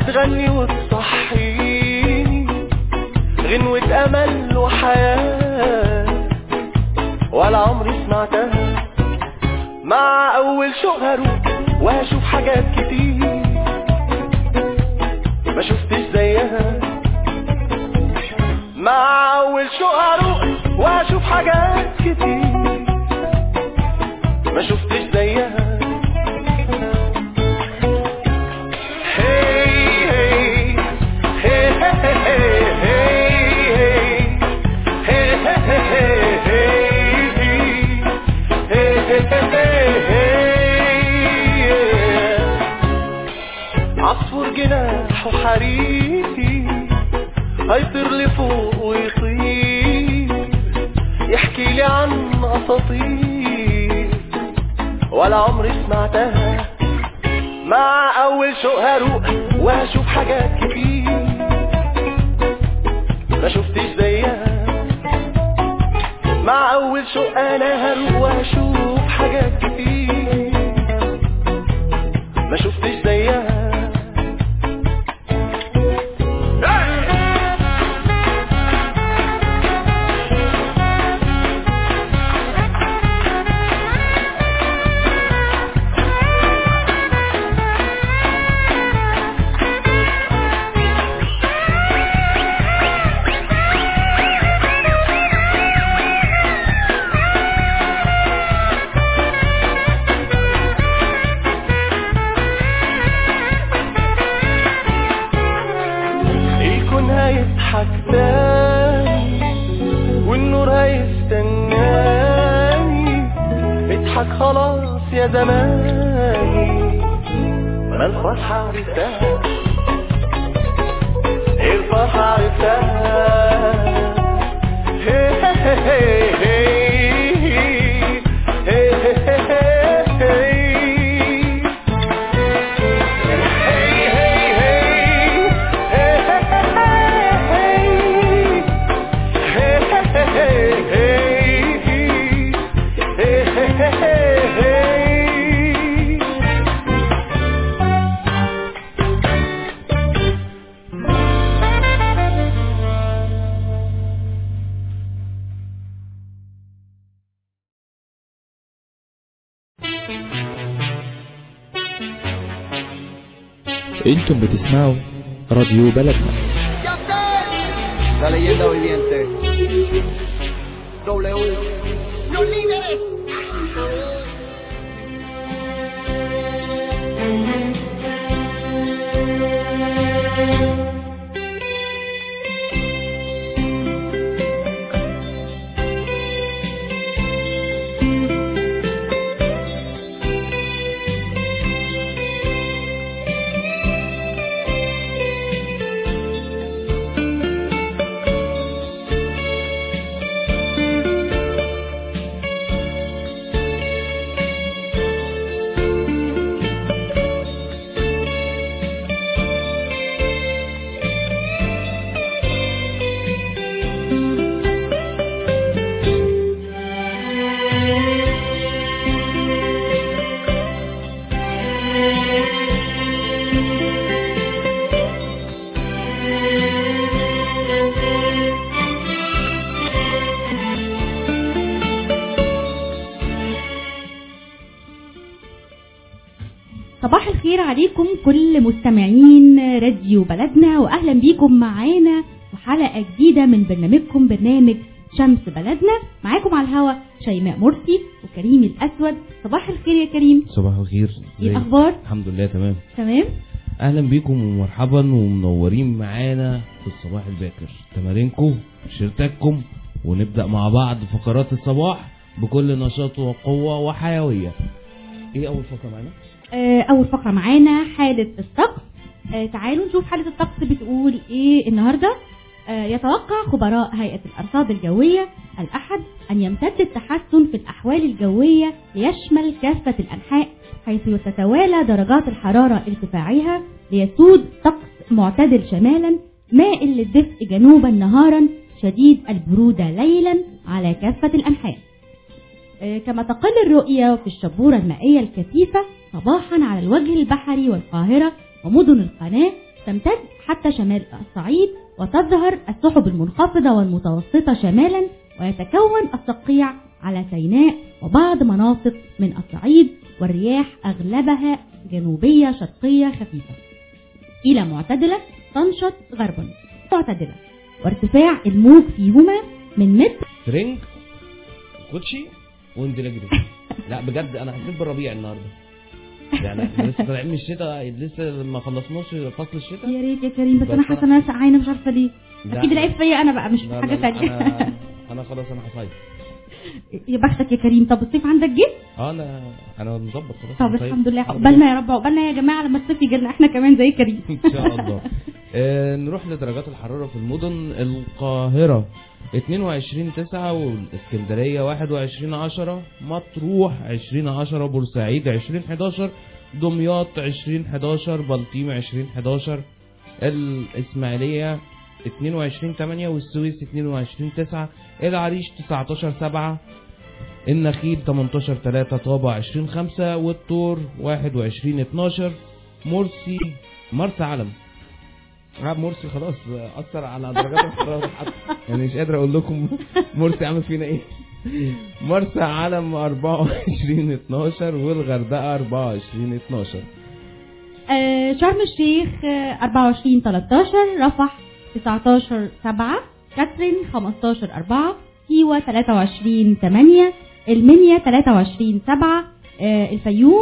بتغني وتصحيني غنوة أمل وحياة ولا عمري سمعتها مع أول شوق هروح وهشوف حاجات كتير ما شفتش زيها مع أول شوق هروح وهشوف حاجات كتير ما شفتش زيها عصفور جناحه حريري هيطير لفوق ويطير يحكي لي عن اساطير ولا عمري سمعتها مع اول شوق هروح وهشوف حاجات كتير ما شفتش زيها مع اول شوق انا هروح وهشوف حاجات كتير ما شفتش زيها الكون هيضحك تاني والنور هيستناني اضحك خلاص يا زماني ما الفرحة عرفتها الفرحة عرفتها هي هي هي هي هي هي هي انتم بتسمعوا راديو بلدنا La leyenda viviente. W. Los líderes. صباح الخير عليكم كل مستمعين راديو بلدنا واهلا بيكم معانا في حلقه جديده من برنامجكم برنامج شمس بلدنا معاكم على الهوا شيماء مرسي وكريم الاسود صباح الخير يا كريم صباح الخير ايه ازيك؟ الاخبار الحمد لله تمام تمام اهلا بيكم ومرحبا ومنورين معانا في الصباح الباكر تمارينكم شرتكم ونبدا مع بعض فقرات الصباح بكل نشاط وقوه وحيويه ايه اول فقره معانا آه، اول فقره معانا حاله الطقس آه، تعالوا نشوف حاله الطقس بتقول ايه النهارده آه، يتوقع خبراء هيئه الارصاد الجويه الاحد ان يمتد التحسن في الاحوال الجويه ليشمل كافه الانحاء حيث تتوالى درجات الحراره ارتفاعها ليسود طقس معتدل شمالا مائل للدفء جنوبا نهارا شديد البروده ليلا على كافه الانحاء آه، كما تقل الرؤية في الشبورة المائية الكثيفة صباحا على الوجه البحري والقاهرة ومدن القناة تمتد حتى شمال الصعيد وتظهر السحب المنخفضة والمتوسطة شمالا ويتكون الصقيع على سيناء وبعض مناطق من الصعيد والرياح أغلبها جنوبية شرقية خفيفة إلى معتدلة تنشط غربا معتدلة وارتفاع الموج فيهما من متر ترنج كوتشي وانزل اجري لا بجد انا حسيت بالربيع النهارده يعني احنا لسه طالعين من الشتاء لسه ما خلصناش فصل الشتاء يا ريت يا كريم بس انا بس حاسه ان انا سقعانه مش عارفه ليه لا. اكيد العيب فيا انا بقى مش لا، حاجه لا، لا، ثانيه انا انا خلاص انا حصيت يا بختك يا كريم طب الصيف عندك جه اه انا انا مظبط خلاص طب حصيت. الحمد لله الحمد عقبالنا يا رب عقبالنا يا جماعه لما الصيف يجي لنا احنا كمان زي كريم ان شاء الله آه نروح لدرجات الحراره في المدن القاهره 22 9 والاسكندريه 21 10 مطروح 20 10 بورسعيد 20 11 دمياط 20 11 بلطيم 20 11 الاسماعيليه 22 8 والسويس 22 9 العريش 19 7 النخيل 18 3 طابة 20 5 والطور 21 12 مرسي مرسى علم اه مرسي خلاص اثر على درجات الحراره حتى يعني مش قادر اقول لكم مرسي عامل فينا ايه مرسى علم 24 12 والغردقه 24 12 آه، شرم الشيخ آه، 24 13 رفح 19 7 كاترين 15 4 سيوة 23 8 المنيا 23 7 آه، الفيوم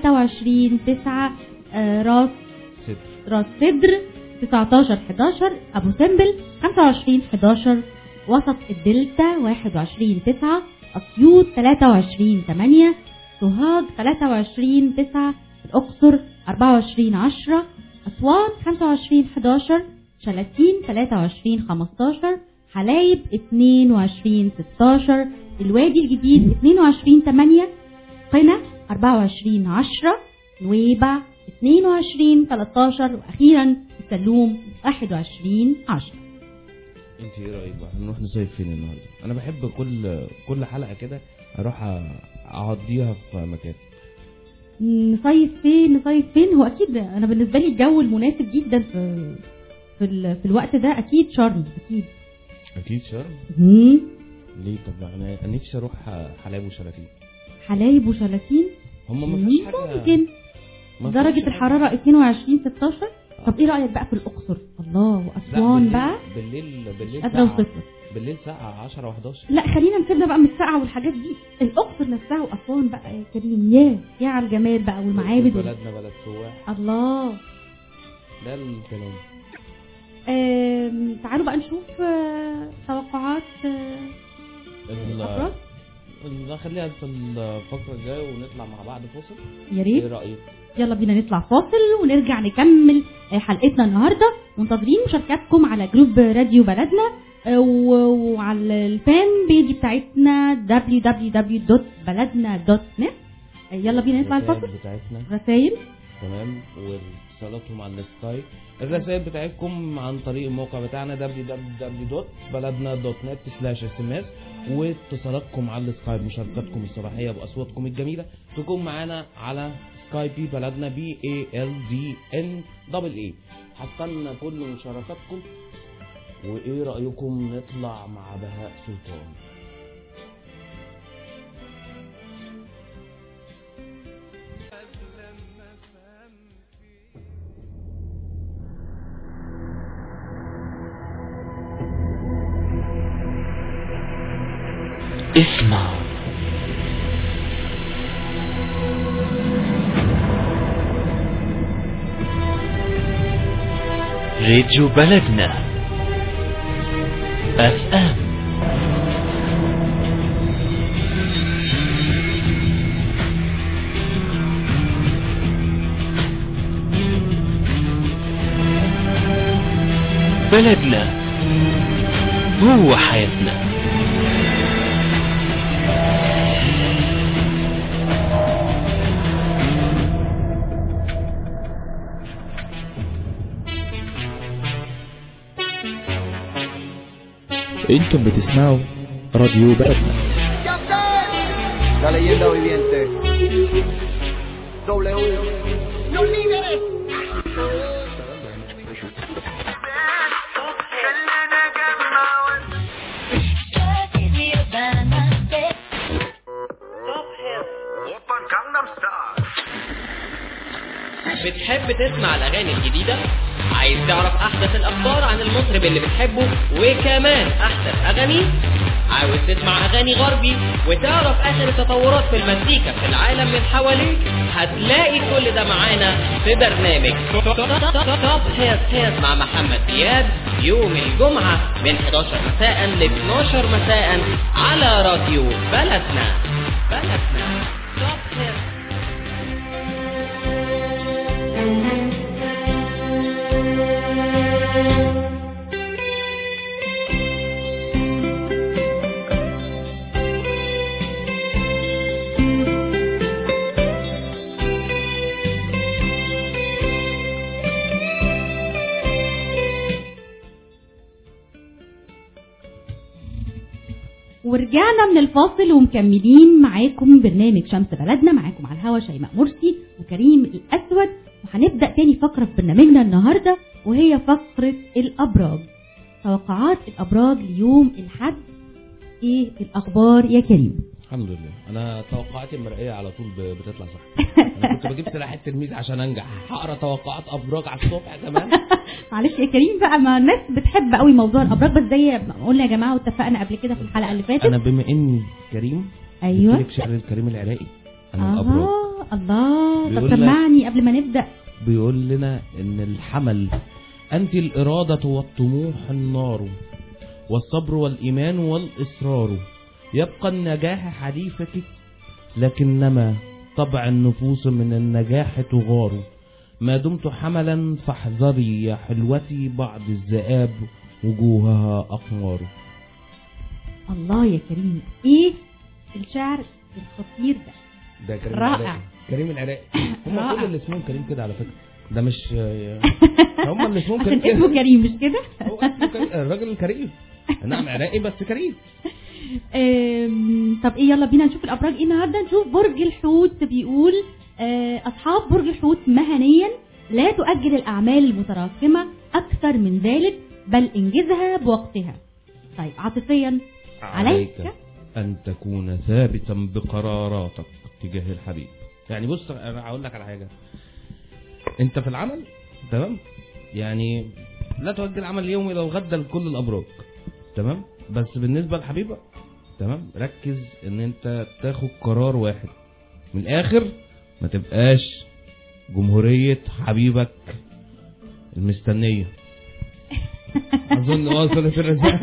23 9 آه، راس ست راس سدر 19 11 ابو سمبل 25 11 وسط الدلتا 21 9 اسيوط 23 8 سوهاج 23 9 الاقصر 24 10 اسوان 25 11 شلاتين 23 15 حلايب 22 16 الوادي الجديد 22 8 قنا 24 10 نويبع 22 13 واخيرا السلوم 21 10 انت ايه رايك بقى نروح نصيف فين النهارده انا بحب كل كل حلقه كده اروح أ- اعضيها في مكان نصيف فين نصيف فين هو اكيد انا بالنسبه لي الجو المناسب جدا في في, ال... في الوقت ده اكيد شرم اكيد اكيد شرم مم. ليه طب انا أنا نفسي اروح حلايب وشلاتين حلايب وشلاتين هم ما فيش حاجه ممكن ما فيش درجه حاجة. الحراره 22 16 طب ايه رايك بقى في الاقصر الله لا، واسوان بالليل- بقى بالليل بالليل مش قادره ساعة اوصف لك بالليل ساعة 10 و11 لا خلينا نسيبنا بقى من السقعه والحاجات دي الاقصر نفسها واسوان بقى يا كريم يا يا على الجمال بقى والمعابد وال- بلدنا بلد سواح الله ده الكلام آم، تعالوا بقى نشوف آه، توقعات آه، ال- الأفراد. ال- خليها في الفقرة الجاية ونطلع مع بعض فاصل يا ايه ريت رأيك؟ يلا بينا نطلع فاصل ونرجع نكمل آه، حلقتنا النهارده منتظرين مشاركاتكم على جروب راديو بلدنا آه، و- وعلى الفان بيج بتاعتنا www.baladna.net آه، يلا بينا نطلع الرسائل الفاصل بتاعتنا رسائل تمام واتصالاتهم على السكايب الرسائل بتاعتكم عن طريق الموقع بتاعنا www.baladna.net/sms واتصالاتكم على السكايب مشاركاتكم الصباحيه باصواتكم الجميله تكون معانا على سكايبي بلدنا بي اي ال دي ان دبل اي هستنى كل مشاركاتكم وايه رايكم نطلع مع بهاء سلطان اسمع راديو بلدنا اف ام بلدنا هو حياتنا انتم بتسمعوا راديو بلدنا La leyenda viviente. W. Los líderes. بتحب تسمع الأغاني الجديدة؟ عايز تعرف أحدث الأخبار عن المطرب اللي بتحبه وكمان أحدث أغانيه؟ عاوز تسمع أغاني غربي وتعرف آخر التطورات في المزيكا في العالم من حواليك؟ هتلاقي كل ده معانا في برنامج توب هيت هيت مع محمد دياب يوم الجمعة من 11 مساء ل 12 مساء على راديو بلدنا بلدنا توب هيت ورجعنا من الفاصل ومكملين معاكم برنامج شمس بلدنا معاكم على الهوا شيماء مرسي وكريم الأسود وهنبدأ تاني فقرة في برنامجنا النهاردة وهي فقرة الأبراج توقعات الأبراج ليوم الحد إيه الأخبار يا كريم الحمد لله انا توقعاتي المرئيه على طول ب- بتطلع صح انا كنت بجيب سلاح التلميذ عشان انجح هقرا توقعات ابراج على الصبح كمان معلش يا كريم بقى ما الناس بتحب قوي موضوع الأبراج بس زي ما قلنا يا جماعة واتفقنا قبل كده في الحلقة اللي فاتت انا بما اني كريم أيوه جبت لك شعر الكريم العراقي عن الابراج آه الله طب بيقول لك- سمعني قبل ما نبدأ بيقول لنا ان الحمل انت الاراده والطموح النار والصبر والايمان والاصرار يبقى النجاح حليفك لكنما طبع النفوس من النجاح تغار ما دمت حملا فاحذري يا حلوتي بعض الذئاب وجوهها اقمار الله يا كريم ايه الشعر الخطير ده ده كريم رائع. العراقي كريم العراقي هم رائع. كل اللي اسمهم كريم كده على فكره ده مش هم اللي اسمهم عشان كريم اسمه كده كريم مش كده هو اسمه كريم الراجل الكريم نعم عراقي بس كريم أم، طب ايه يلا بينا نشوف الابراج ايه النهارده نشوف برج الحوت بيقول آه، اصحاب برج الحوت مهنيا لا تؤجل الاعمال المتراكمه اكثر من ذلك بل انجزها بوقتها طيب عاطفيا عليك أن تكون ثابتا بقراراتك تجاه الحبيب يعني بص أنا هقول لك على حاجة أنت في العمل تمام يعني لا تؤجل العمل اليومي لو غدا لكل الأبراج تمام بس بالنسبة لحبيبك تمام ركز ان انت تاخد قرار واحد من الاخر ما تبقاش جمهورية حبيبك المستنية اظن وصلت الرسالة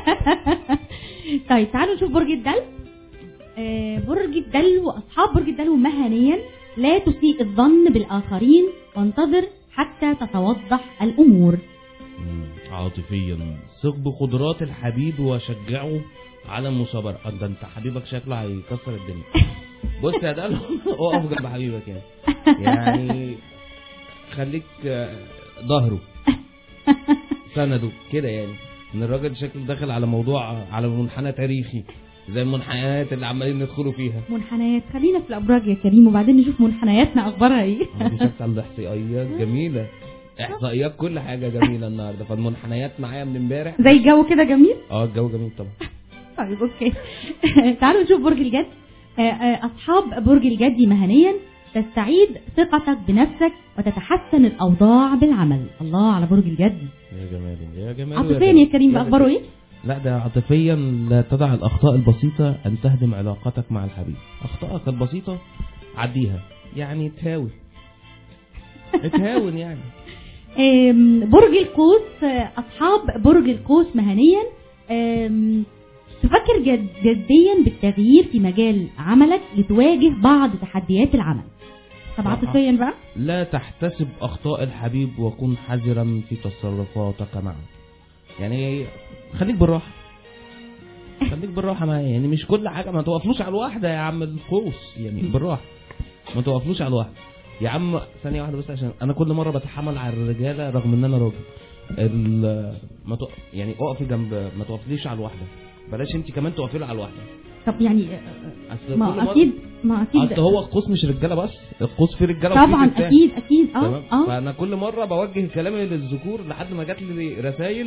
طيب تعالوا نشوف برج الدلو آه، برج الدلو واصحاب برج الدلو مهنيا لا تسيء الظن بالاخرين وانتظر حتى تتوضح الامور مم، عاطفيا ثق بقدرات الحبيب وشجعه على المثابرة آه، ده انت حبيبك شكله هيكسر الدنيا بص يا دلو اقف جنب حبيبك يعني يعني خليك آه، ظهره سنده كده يعني ان الراجل شكله داخل على موضوع على منحنى تاريخي زي المنحنيات اللي عمالين ندخلوا فيها منحنيات خلينا في الابراج يا كريم وبعدين نشوف منحنياتنا اخبارها ايه دي شفت عند احصائيات جميله احصائيات كل حاجه جميله النهارده فالمنحنيات معايا من امبارح زي الجو كده جميل اه الجو جميل طبعا طيب اوكي تعالوا نشوف برج الجد آه، آه، اصحاب برج الجد مهنيا تستعيد ثقتك بنفسك وتتحسن الاوضاع بالعمل الله على برج الجد يا جمال يا جمال عاطفيا يا كريم بقى اخباره ايه لا ده عاطفيا لا تدع الاخطاء البسيطه ان تهدم علاقتك مع الحبيب اخطائك البسيطه عديها يعني تهاون اتهاون يعني آم، برج القوس آه، اصحاب برج القوس مهنيا آم، تفكر جد جديا بالتغيير في مجال عملك لتواجه بعض تحديات العمل طب لا. عاطفيا بقى لا تحتسب اخطاء الحبيب وكن حذرا في تصرفاتك معه يعني خليك بالراحه خليك بالراحه معايا يعني مش كل حاجه ما توقفلوش على الواحده يا عم القوس يعني بالراحه ما توقفلوش على الواحده يا عم ثانيه واحده بس عشان انا كل مره بتحمل على الرجاله رغم ان انا راجل ال- ما تو... يعني اقفي جنب ما توقفليش على الواحده بلاش انت كمان تقفي له على الواحده طب يعني آه، اصل كل ما مرة- اكيد ما اكيد اصل هو القوس مش رجاله بس القوس فيه رجاله وفيه طبعا ستات. اكيد اكيد اه تمام اه فانا كل مره بوجه كلامي للذكور لحد ما جات لي رسائل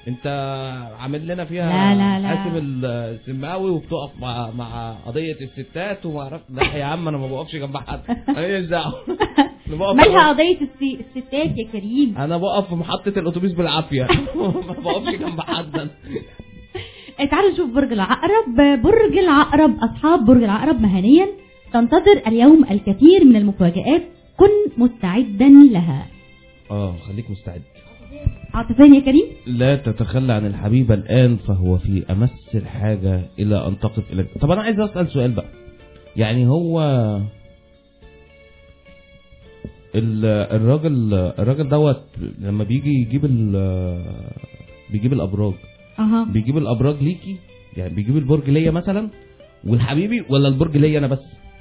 انت عامل لنا فيها لا، لا، لا. حاسب السماوي وبتقف مع مع قضيه الستات وما اعرف لا يا عم انا ما بقفش جنب حد ماليش دعوه أنا بقف- مالها قضيه السي- الستات يا كريم انا بقف في محطه الاتوبيس بالعافيه ما بقفش جنب حد أنا. آه، تعالوا نشوف برج العقرب آه، برج العقرب اصحاب برج العقرب مهنيا تنتظر اليوم الكثير من المفاجآت كن مستعدا لها اه خليك مستعد عاطفيا يا كريم لا تتخلى عن الحبيب الآن فهو في أمس الحاجة إلى أن تقف إلى طب أنا عايز أسأل سؤال بقى يعني هو ال- الراجل الراجل دوت لما بيجي يجيب ال بيجيب الأبراج اها بيجيب الأبراج ليكي يعني بيجيب البرج ليا مثلا والحبيبي ولا البرج ليا أنا بس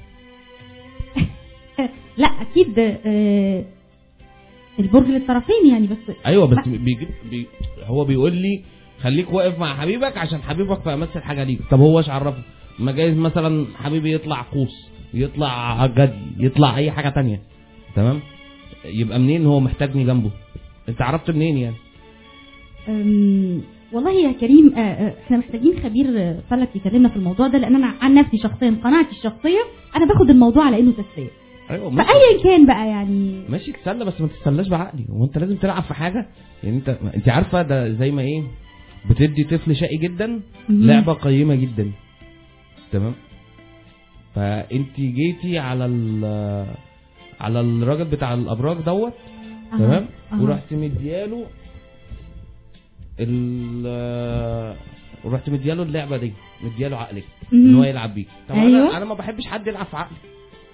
لا اكيد آه، البرج للطرفين يعني بس ايوه بس بيجيب بي هو بيقول لي خليك واقف مع حبيبك عشان حبيبك في امس الحاجه ليك طب هو ايش عرفه ما جايز مثلا حبيبي يطلع قوس يطلع جدي يطلع اي حاجه تانية تمام يبقى منين هو محتاجني جنبه انت عرفت منين يعني أم، والله يا كريم آه، آه، احنا محتاجين خبير آه، فلك يكلمنا في الموضوع ده لان انا عن نفسي شخصيا قناعتي الشخصيه انا باخد الموضوع على انه تسليه ايوه ماشي فايا كان بقى يعني ماشي تسلى بس ما تتسلاش بعقلي هو انت لازم تلعب في حاجه يعني انت انت عارفه ده زي ما ايه بتدي طفل شقي جدا مهم. لعبه قيمه جدا تمام فانت جيتي على ال على الراجل بتاع الابراج دوت أها، تمام أها. ورحت مدياله ال ورحت مدياله اللعبه دي مدياله عقلك مهم. ان هو يلعب بيك طب أيوة. انا انا ما بحبش حد يلعب في عقلي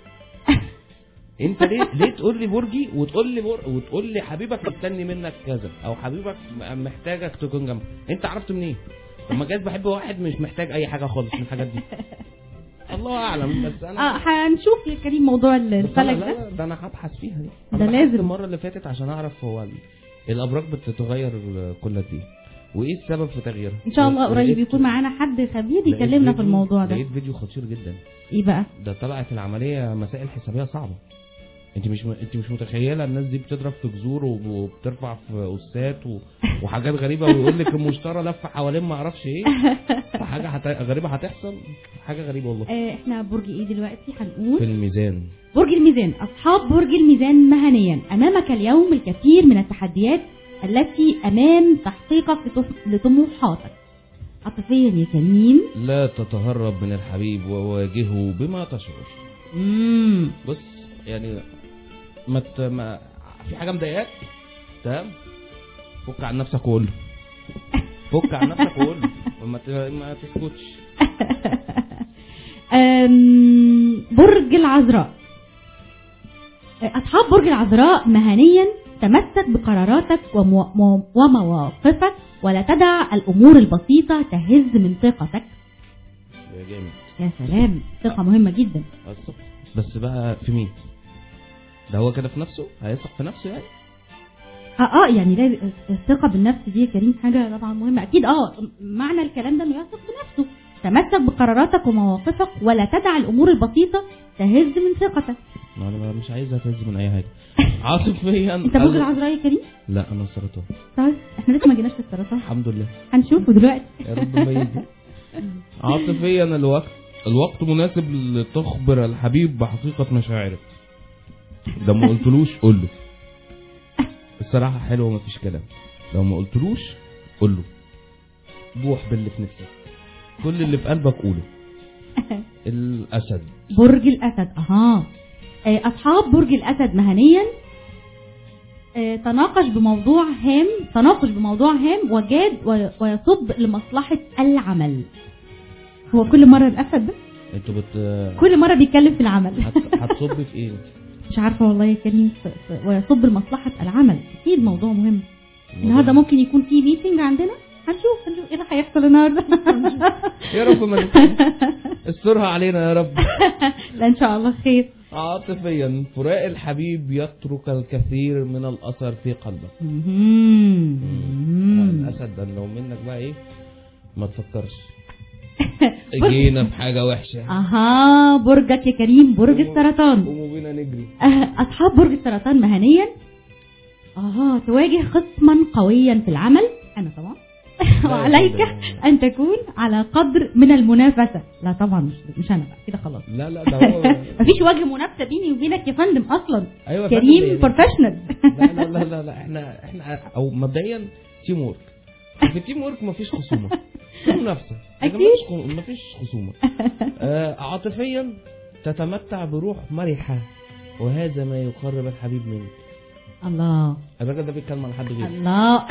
انت ليه ليه تقول لي برجي وتقول لي بر... وتقول لي حبيبك مستني منك كذا او حبيبك م- محتاجك تكون جنبه انت عرفت منين طب ما جايز بحب واحد مش محتاج اي حاجه خالص من الحاجات دي الله اعلم بس انا اه هنشوف يا كريم موضوع بس أنا الفلك لا ده لا ده انا هبحث فيها دي ده أنا بحثت لازم. المره اللي فاتت عشان اعرف هو ال- الابراج بتتغير كل قد ايه وايه السبب في تغييرها ان شاء الله قريب لقيت- يكون معانا حد خبير لقيت يكلمنا في فيديو- الموضوع ده لقيت فيديو خطير جدا ايه بقى ده طلعت العمليه مسائل حسابيه صعبه انت مش م... انت مش متخيله الناس دي بتضرب في جذور وب- وبترفع في اسات و... وحاجات غريبه ويقول لك المشترى لف حوالين ما اعرفش ايه حاجه هت... غريبه هتحصل حاجه غريبه والله آه احنا برج ايه دلوقتي في هنقول الميزان برج الميزان أصحاب برج الميزان مهنيا أمامك اليوم الكثير من التحديات التي أمام تحقيقك لطف- لطموحاتك عاطفيا يا كريم لا تتهرب من الحبيب وواجهه بما تشعر مم. بص يعني ما, ت... ما في حاجه مضايقاك تمام فك عن نفسك وقول له فك عن نفسك وقول له وما ت... ما تسكتش أم، برج العذراء أصحاب برج العذراء مهنيا تمسك بقراراتك ومو... مو- ومواقفك ولا تدع الأمور البسيطة تهز من ثقتك يا جامد يا سلام ثقة مهمة جدا بس بس بقى في مين ده هو كده في نفسه هيثق في نفسه يعني اه اه يعني لازم الثقه بالنفس دي يا كريم حاجه طبعا مهمه اكيد اه معنى الكلام ده انه يثق بنفسه تمسك بقراراتك ومواقفك ولا تدع الامور البسيطه تهز من ثقتك ما انا مش عايز اتهز من اي حاجه عاطفيا انت برج العذراء يا كريم لا انا السرطان طيب احنا لسه ما جيناش للسرطان الحمد لله هنشوفه دلوقتي يا رب ما يجي عاطفيا الوقت الوقت مناسب لتخبر الحبيب بحقيقة مشاعرك لو ما قلتلوش قول له الصراحة حلوة ومفيش كلام لو ما قلتلوش قول له بوح باللي في نفسك كل اللي في قلبك قوله الأسد برج الاسد اها آه، اصحاب برج الاسد مهنيا آه، تناقش بموضوع هام تناقش بموضوع هام وجاد وي- ويصب لمصلحه العمل هو كل مره الاسد ده انتوا بت كل مره بيتكلم في العمل هت- هتصب في ايه؟ مش عارفه والله يا كريم ف- ف- ويصب لمصلحه العمل اكيد موضوع مهم النهارده ممكن يكون في ميتنج عندنا هنشوف هنشوف ايه اللي هيحصل النهارده يا رب ما نتكلم. استرها علينا يا رب لا ان شاء الله خير عاطفيا فراق الحبيب يترك الكثير من الاثر في قلبك مهم. مهم. الاسد ده لو منك بقى ايه ما تفكرش برج- جينا في حاجه وحشه اها برجك يا كريم برج السرطان قوموا بينا نجري أه، اصحاب برج السرطان مهنيا اها تواجه خصما قويا في العمل انا طبعا وعليك ان تكون على قدر من المنافسه لا طبعا مش مش انا بقى كده خلاص لا لا ده هو مفيش وجه منافسه بيني وبينك يا فندم اصلا ايوه يا فندم، كريم يعني- بروفيشنال لا لا لا لا, لا احنا احنا او مبدئيا تيم ورك في التيم ورك مفيش خصومه في منافسه لكن أكيد. مفيش خ- مفيش خصومه آه عاطفيا تتمتع بروح مرحه وهذا ما يقرب الحبيب منك الله الراجل ده بيتكلم على حد غيره الله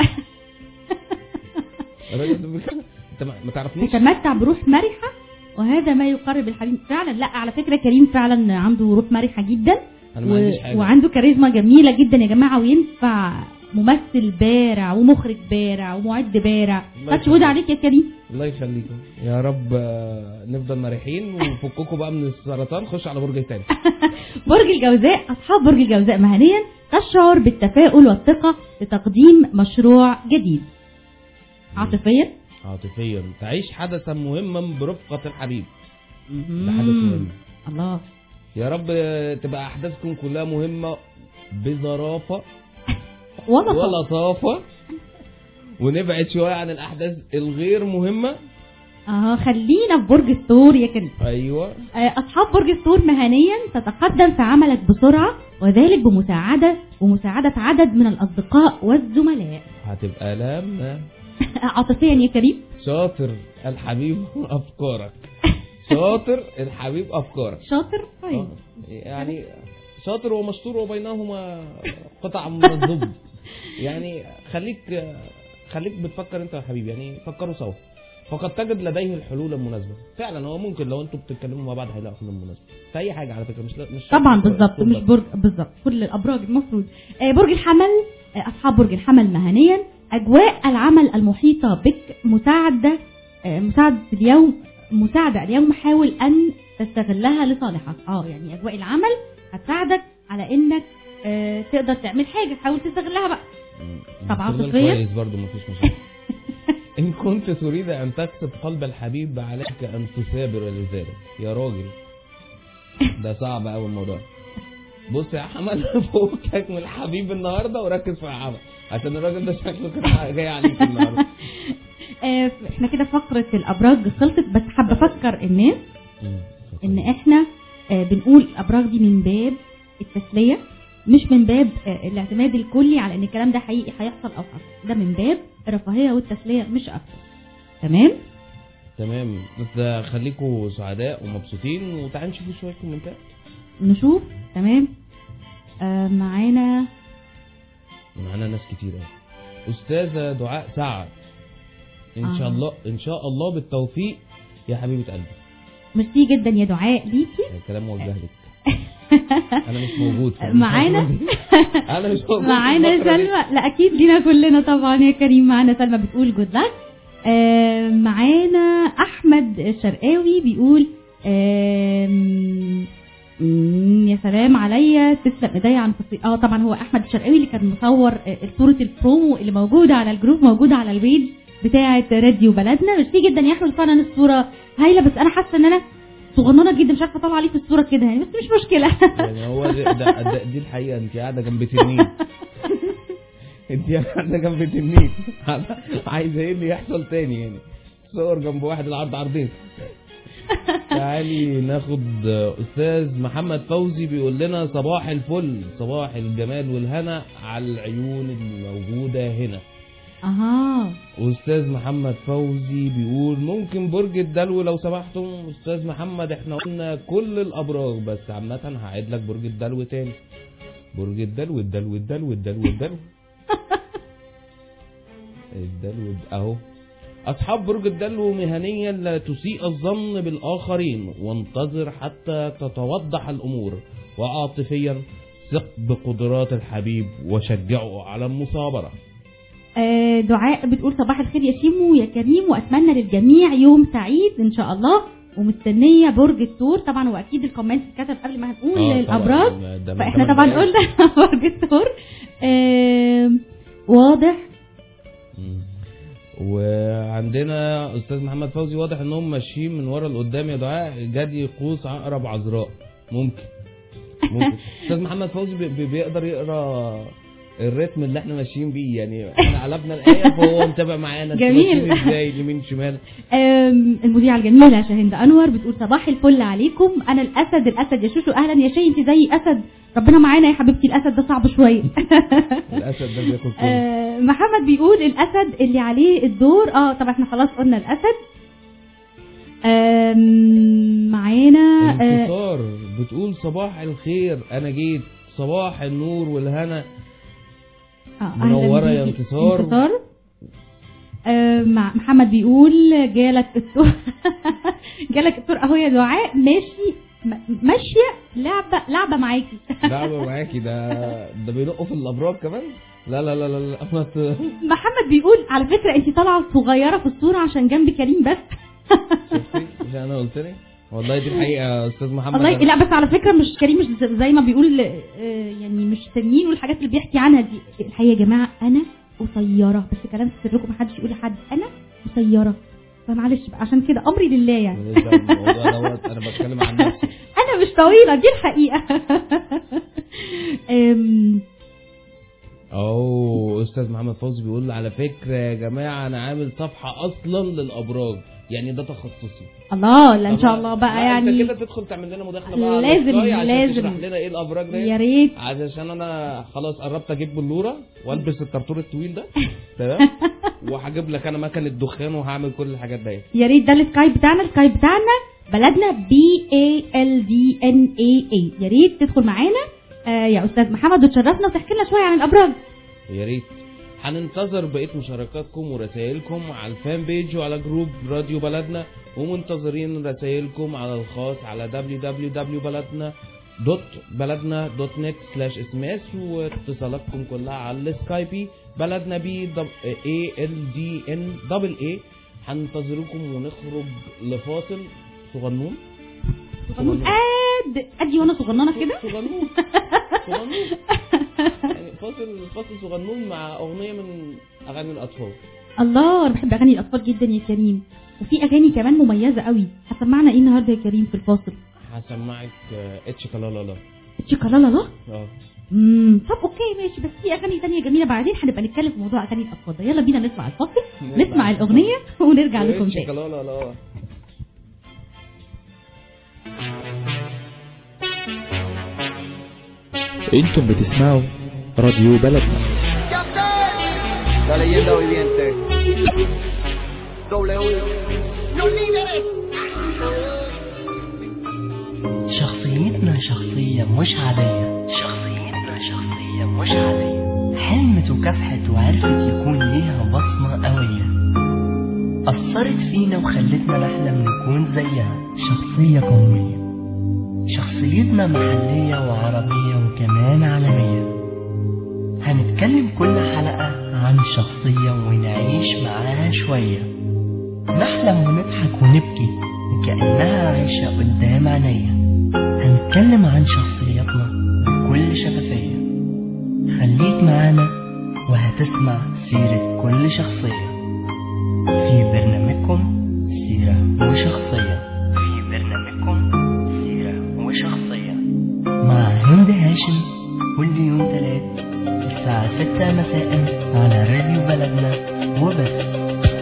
الراجل ده بيتكلم انت ما- ما تعرفنيش تتمتع بروح مرحه وهذا ما يقرب الحبيب فعلا لا على فكره كريم فعلا عنده روح مرحه جدا انا ما عنديش حاجه وعنده كاريزما جميله جدا يا جماعه وينفع ممثل بارع ومخرج بارع ومعد بارع الله تاتش وود عليك يا كريم الله يخليكم يا رب آه، نفضل مريحين ونفككوا بقى من السرطان خش على برج تاني برج الجوزاء أصحاب برج الجوزاء مهنيا تشعر بالتفاؤل والثقة لتقديم مشروع جديد عاطفيا عاطفيا تعيش حدثا مهما برفقة الحبيب ده حدث مهم الله يا رب تبقى احداثكم كلها مهمه بظرافه ولا طبعا. ولطافه ونبعد شويه عن الاحداث الغير مهمه اه خلينا في برج الثور يا كريم ايوه آه، أصحاب برج الثور مهنيا تتقدم في عملك بسرعة وذلك بمساعدة ومساعدة عدد من الأصدقاء والزملاء هتبقى لما عاطفيا يا كريم شاطر الحبيب افكارك شاطر الحبيب افكارك شاطر طيب آه، يعني شاطر ومشطور وبينهما قطع من الزبد يعني خليك خليك بتفكر انت يا حبيبي يعني فكروا سوا فقد تجد لديه الحلول المناسبه فعلا هو ممكن لو انتوا بتتكلموا مع بعض هيلاقوا حلول مناسبه في اي حاجه على فكره مش مش شرط طبعا في بالظبط الطب مش بس. برج بالظبط كل الابراج المفروض آه، برج الحمل آه، اصحاب برج الحمل مهنيا اجواء العمل المحيطه بك مساعده آه، مساعده اليوم مساعده اليوم حاول ان تستغلها لصالحك اه يعني اجواء العمل هتساعدك على انك آه، تقدر تعمل حاجه حاول تستغلها بقى طب استغلال عاطفيا؟ كويس برضه مفيش مشكله ان كنت تريد ان تكسب قلب الحبيب عليك ان تثابر لذلك يا راجل ده صعب قوي الموضوع بص يا حمد فوقك من الحبيب النهارده وركز في العمل عشان الراجل ده شكله كده جاي عليك النهارده آه، احنا كده فقره الابراج خلصت بس حابه افكر الناس ان احنا آه، بنقول الابراج دي من باب التسليه مش من باب آه، الاعتماد الكلي على ان الكلام ده حقيقي هيحصل او حصل ده من باب الرفاهيه والتسليه مش اكتر تمام تمام بس خليكوا سعداء ومبسوطين وتعالوا نشوفوا شويه كومنتات نشوف تمام آه معانا معانا ناس كتير قوي استاذه دعاء سعد ان شاء آه. الله ان شاء الله بالتوفيق يا حبيبه قلبي ميرسي جدا يا دعاء ليكي الكلام موجه لك انا مش موجود في معانا الفترة دي. انا مش موجود في معانا الفترة دي. سلمى لا اكيد لينا كلنا طبعا يا كريم معانا سلمى بتقول جود لك آه معانا احمد الشرقاوي بيقول آم، مم، يا سلام عليا تسلم ايديا عن تصوير اه طبعا هو احمد الشرقاوي اللي كان مصور آه، صوره البرومو اللي موجوده على الجروب موجوده على البيج بتاعه راديو بلدنا ميرسي جدا يا احمد فعلا الصوره هايله بس انا حاسه ان انا صغننه جدا مش عارفه اطلع عليه في الصوره كده يعني بس مش مشكله يعني هو ده, ده, ده دي الحقيقه انت قاعده جنب تنين انت قاعده جنب تنين عايزه ايه اللي يحصل تاني يعني صور جنب واحد العرض عرضين تعالي ناخد استاذ محمد فوزي بيقول لنا صباح الفل صباح الجمال والهنا على العيون الموجوده هنا اها استاذ محمد فوزي بيقول ممكن برج الدلو لو سمحتم استاذ محمد احنا قلنا كل الابراج بس عامه هعيد لك برج الدلو تاني برج الدلو الدلو الدلو الدلو الدلو الدلو الد- اهو اصحاب برج الدلو مهنيا لا تسيء الظن بالاخرين وانتظر حتى تتوضح الامور وعاطفيا ثق بقدرات الحبيب وشجعه على المصابره آه، دعاء بتقول صباح الخير يا شيمو يا كريم واتمنى للجميع يوم سعيد ان شاء الله ومستنيه برج الثور طبعا واكيد الكومنت اتكتب قبل ما هنقول آه، طبعاً. الابراج ده من فاحنا تمن طبعا دقايق. قلنا برج الثور آم، واضح مم. وعندنا استاذ محمد فوزي واضح انهم ماشيين من ورا لقدام يا دعاء جدي قوس عقرب عذراء ممكن ممكن استاذ محمد فوزي بي- بي- بيقدر يقرا الريتم اللي احنا ماشيين بيه يعني احنا قلبنا الايه فهو متابع معانا انتوا جميل. ماشيين ازاي يمين شمال آم، المذيعة الجميلة شاهند أنور بتقول صباح الفل عليكم أنا الأسد الأسد يا شوشو أهلا يا شي أنت زي أسد ربنا معانا يا حبيبتي الأسد ده صعب شوية الاسد ده بياكل كله آه، محمد بيقول الأسد اللي عليه الدور اه طبعا احنا خلاص قلنا الأسد آم، معانا آه، انتصار بتقول صباح الخير انا جيت صباح النور والهنا آه، أهلاً منورة يا بيكي. انتصار. انتصار آه، مع محمد بيقول جالك الدور جالك الدور اهو يا دعاء ماشي م- ماشيه لعبه لعبه معاكي لعبة معاكي ده ده بينقوا في الابراج كمان لا لا لا لا, لا. ما ت- محمد بيقول على فكره انت طالعه صغيره في الصوره عشان جنب كريم بس شفتي مش انا قلت لك والله دي الحقيقه يا استاذ محمد والله أنا- لا بس على فكره مش كريم مش ز- زي ما بيقول آه، يعني مش تنين والحاجات اللي بيحكي عنها دي الحقيقه يا جماعه انا قصيره بس كلام في سركم محدش يقول لحد انا قصيره فمعلش بقى عشان كده امري لله يعني ماليش دعوة بالموضوع دوت انا بتكلم عن نفسي انا مش طويله دي الحقيقه أم، اوه استاذ محمد فوزي بيقول على فكره يا جماعه انا عامل صفحه اصلا للابراج يعني ده تخصصي الله لا ان شاء الله لا، بقى انت يعني كده تدخل تعمل لنا مداخله بقى على لازم- السكاي عشان لازم. تشرح لنا ايه الابراج ده يا ريت علشان انا خلاص قربت اجيب بلوره والبس الطرطور الطويل ده تمام وهجيب لك انا مكنه دخان وهعمل كل الحاجات دي يا ريت ده السكايب بتاعنا السكايب بتاعنا بلدنا بي اي ال دي ان اي اي يا ريت تدخل معانا آه يا استاذ محمد وتشرفنا وتحكي لنا شويه عن الابراج يا ريت هننتظر بقيه مشاركاتكم ورسائلكم على الفان بيج وعلى جروب راديو بلدنا ومنتظرين رسائلكم على الخاص على www.بلدنا دوت بلدنا دوت نت سلاش اس اس واتصالاتكم كلها على السكايبي بلدنا بي اي ال دي ان دبل اي هننتظركم ونخرج لفاصل صغنون صغنون قد قدي وانا صغننه كده صغنون صغنون يعني فاصل فاصل صغنون مع اغنيه من اغاني الاطفال الله انا بحب اغاني الاطفال جدا يا كريم وفي اغاني كمان مميزه قوي هتسمعنا ايه النهارده يا كريم في الفاصل هسمعك آه، اتش كلالا تشيكا لا لا لا اه امم طب اوكي ماشي بس في اغاني تانية جميله بعدين هنبقى نتكلم في موضوع اغاني الاطفال ده يلا بينا نسمع الفاصل نسمع الاغنيه ونرجع لكم اتش تاني كلالا لا انتم بتسمعوا راديو بلدنا La leyenda viviente. W. شخصيتنا شخصية مش عادية شخصيتنا شخصية مش عادية حلمت وكافحت وعرفت يكون ليها بصمة قوية أثرت فينا وخلتنا نحلم نكون زيها شخصية قومية شخصيتنا محلية وعربية وكمان عالمية هنتكلم كل حلقة عن شخصية ونعيش معاها شوية نحلم ونضحك ونبكي وكأنها عايشة قدام عينيا هنتكلم عن شخصياتنا بكل شفافية خليك معانا وهتسمع سيرة كل شخصية في برنامجكم سيرة وشخصية في برنامجكم سيرة وشخصية مع هند هاشم كل يوم تلات الساعة ستة مساء على راديو بلدنا وبس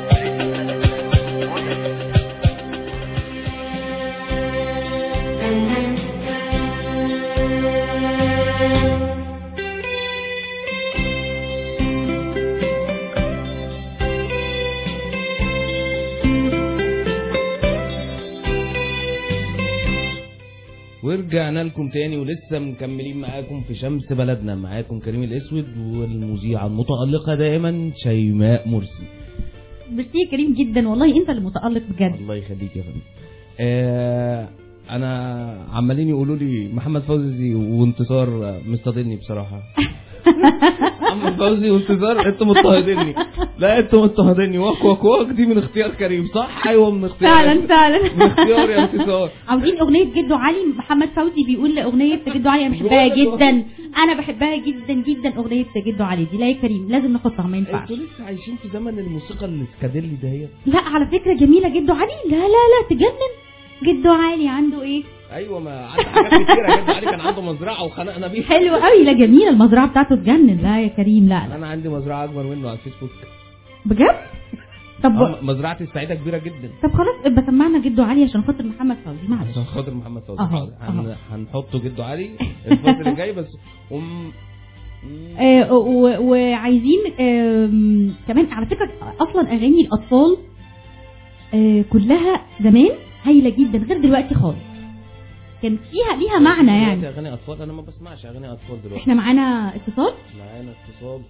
ورجعنا لكم تاني ولسه مكملين معاكم في شمس بلدنا معاكم كريم الاسود والمذيعه المتالقه دائما شيماء مرسي ميرسي يا كريم جدا والله انت اللي متالق بجد الله يخليك يا فندم آه انا عمالين يقولوا لي محمد فوزي وانتصار مصطادني بصراحه محمد فوزي وانتصار انتوا مضطهديني لا انتوا مضطهديني واك واك واك دي من اختيار كريم صح ايوه من اختيار فعلا فعلا من اختيار يا انتصار عاوزين اغنيه جدو علي محمد فوزي بيقول اغنيه جدو علي انا بحبها جدا انا بحبها جدا جدا اغنيه جدو علي دي لا يا كريم لازم نحطها ما ينفعش انتوا لسه عايشين في زمن الموسيقى الاسكاديلي دهيت لا على فكره جميله جدو علي لا لا لا تجنن جدو علي عنده ايه ايوه ما عنده حاجات كتيره جد علي كان عنده مزرعه وخنقنا بيها حلو قوي لا جميل المزرعه بتاعته تجنن لا يا كريم لا لا انا عندي مزرعه اكبر منه على الفيسبوك بجد طب آه، مزرعتي السعيده كبيره جدا طب خلاص ابقى سمعنا جدو علي عشان خاطر محمد فوزي معلش عشان خاطر محمد فوزي أها، حاضر. هن- أها. هنحطه جده علي الفصل الجاي بس وم... آه، و- وعايزين آم، كمان على فكره اصلا اغاني الاطفال آه، كلها زمان هايله جدا غير دلوقتي خالص كان فيها ليها معنى دلوقتي يعني اغاني اطفال انا ما بسمعش اغاني اطفال دلوقتي احنا معانا اتصال معانا اتصال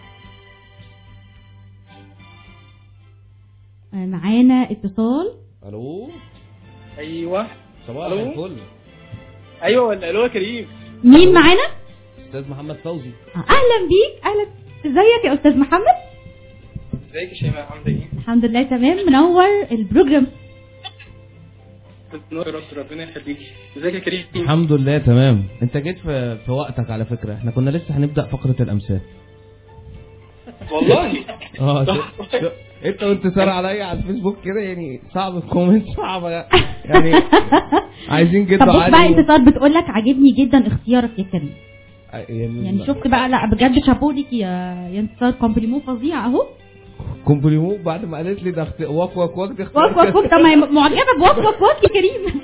آه، معانا اتصال الو ايوه صباح ألو؟ الفل ايوه ولا الو يا كريم مين معانا استاذ محمد فوزي آه، اهلا بيك اهلا ازيك يا استاذ محمد ازيك يا شيماء عامله ايه؟ الحمد لله تمام منور البروجرام بتنور يا رب ربنا يخليكي ازيك يا كريم؟ الحمد لله تمام انت جيت في في وقتك على فكره احنا كنا لسه هنبدا فقره الامثال والله اه شو- شو- انت وانتصار عليا على الفيسبوك كده يعني صعب الكومنت صعبه يعني عايزين طب جدا بص بقى علي انتصار بتقول لك عاجبني جدا اختيارك يا كريم يعني, يعني شفت بقى لا بجد شابو ليك يا يا انتصار كومبليمون فظيع اهو كومبليمو بعد ما قالت لي ده اخت... وك وك وك دي وك وك وك طب ما هي معجبه بوك وك وك يا كريم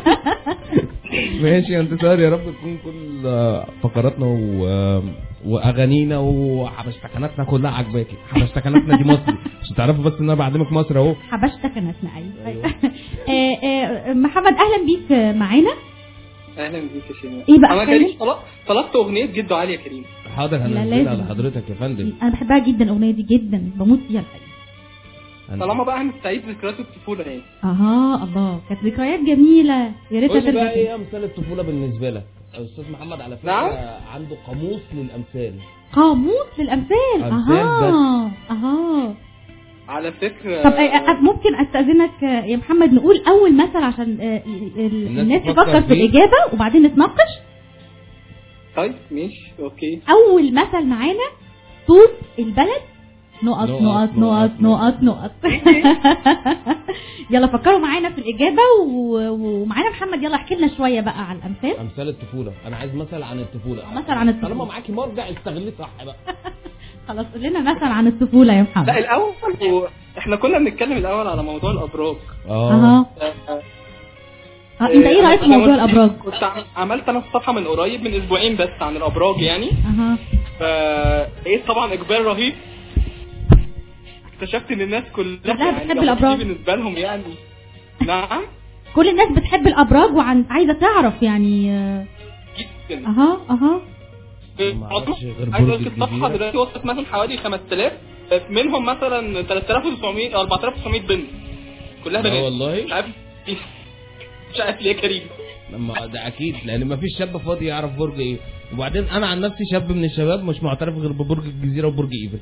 ماشي يا انتصار يا رب تكون كل آه، فقراتنا و... آه، واغانينا وحبشتكناتنا كلها عجباكي حبشتكناتنا دي مصري عشان تعرفوا بس ان انا بعلمك مصر اهو حبشتك ناسنا ايوه أيوة. آه، آه، محمد اهلا بيك معانا اهلا بيك يا شيماء إيه بقى انا كريم؟ كريم طلبت طلبت اغنيه جدو علي يا كريم حاضر لا، هنزلها لازم. لحضرتك يا فندم انا بحبها جدا الاغنيه دي جدا بموت فيها الحقيقه أنا- طالما بقى هنستعيد ذكريات الطفوله يعني اها الله كانت ذكريات جميله يا ريتها قول لي بقى ترجع ايه تاني. امثال الطفوله بالنسبه لك استاذ محمد على فكره نعم؟ عنده قاموس للامثال قاموس للامثال أمثال اها اها على فكره طب آه، آه، ممكن استاذنك آه، يا محمد نقول اول مثل عشان آه، ال- الناس الناس تفكر تفكر في فيه. الاجابه وبعدين نتناقش طيب ماشي اوكي اول مثل معانا طوب البلد نقط نقط، نقط نقط، نقط نقط نقط يلا فكروا معانا في الاجابه و- ومعانا محمد يلا احكي لنا شويه بقى على الامثال امثال الطفوله انا عايز مثل عن الطفوله مثل عن الطفولة. طالما معاكي مرجع استغليه صح بقى خلاص قول لنا مثل عن الطفوله يا لا محمد الاول هو احنا كنا بنتكلم الاول على موضوع الابراج اها آه، اه انت ايه رايك في أنا موضوع كنت- الابراج كنت ع- عملت انا صفحه من قريب من اسبوعين بس عن الابراج يعني اها فلقيت طبعا اقبال رهيب اكتشفت ان الناس كلها كلها يعني بتحب الأبراج الأبراج. دي بالنسبه لهم يعني نعم كل الناس بتحب الابراج وعن عايزه تعرف يعني آه، جدا اها اها ما أعرفش غير عايز برج اقول لك الصفحه الجزيرة. دلوقتي وصلت مثلا حوالي 5000 منهم مثلا 3900 4900 بنت كلها لا بنات والله مش عارف مش عارف ليه يا كريم لما ده اكيد لان ما فيش شاب فاضي يعرف برج ايه وبعدين انا عن نفسي شاب من الشباب مش معترف غير ببرج الجزيره وبرج ايفل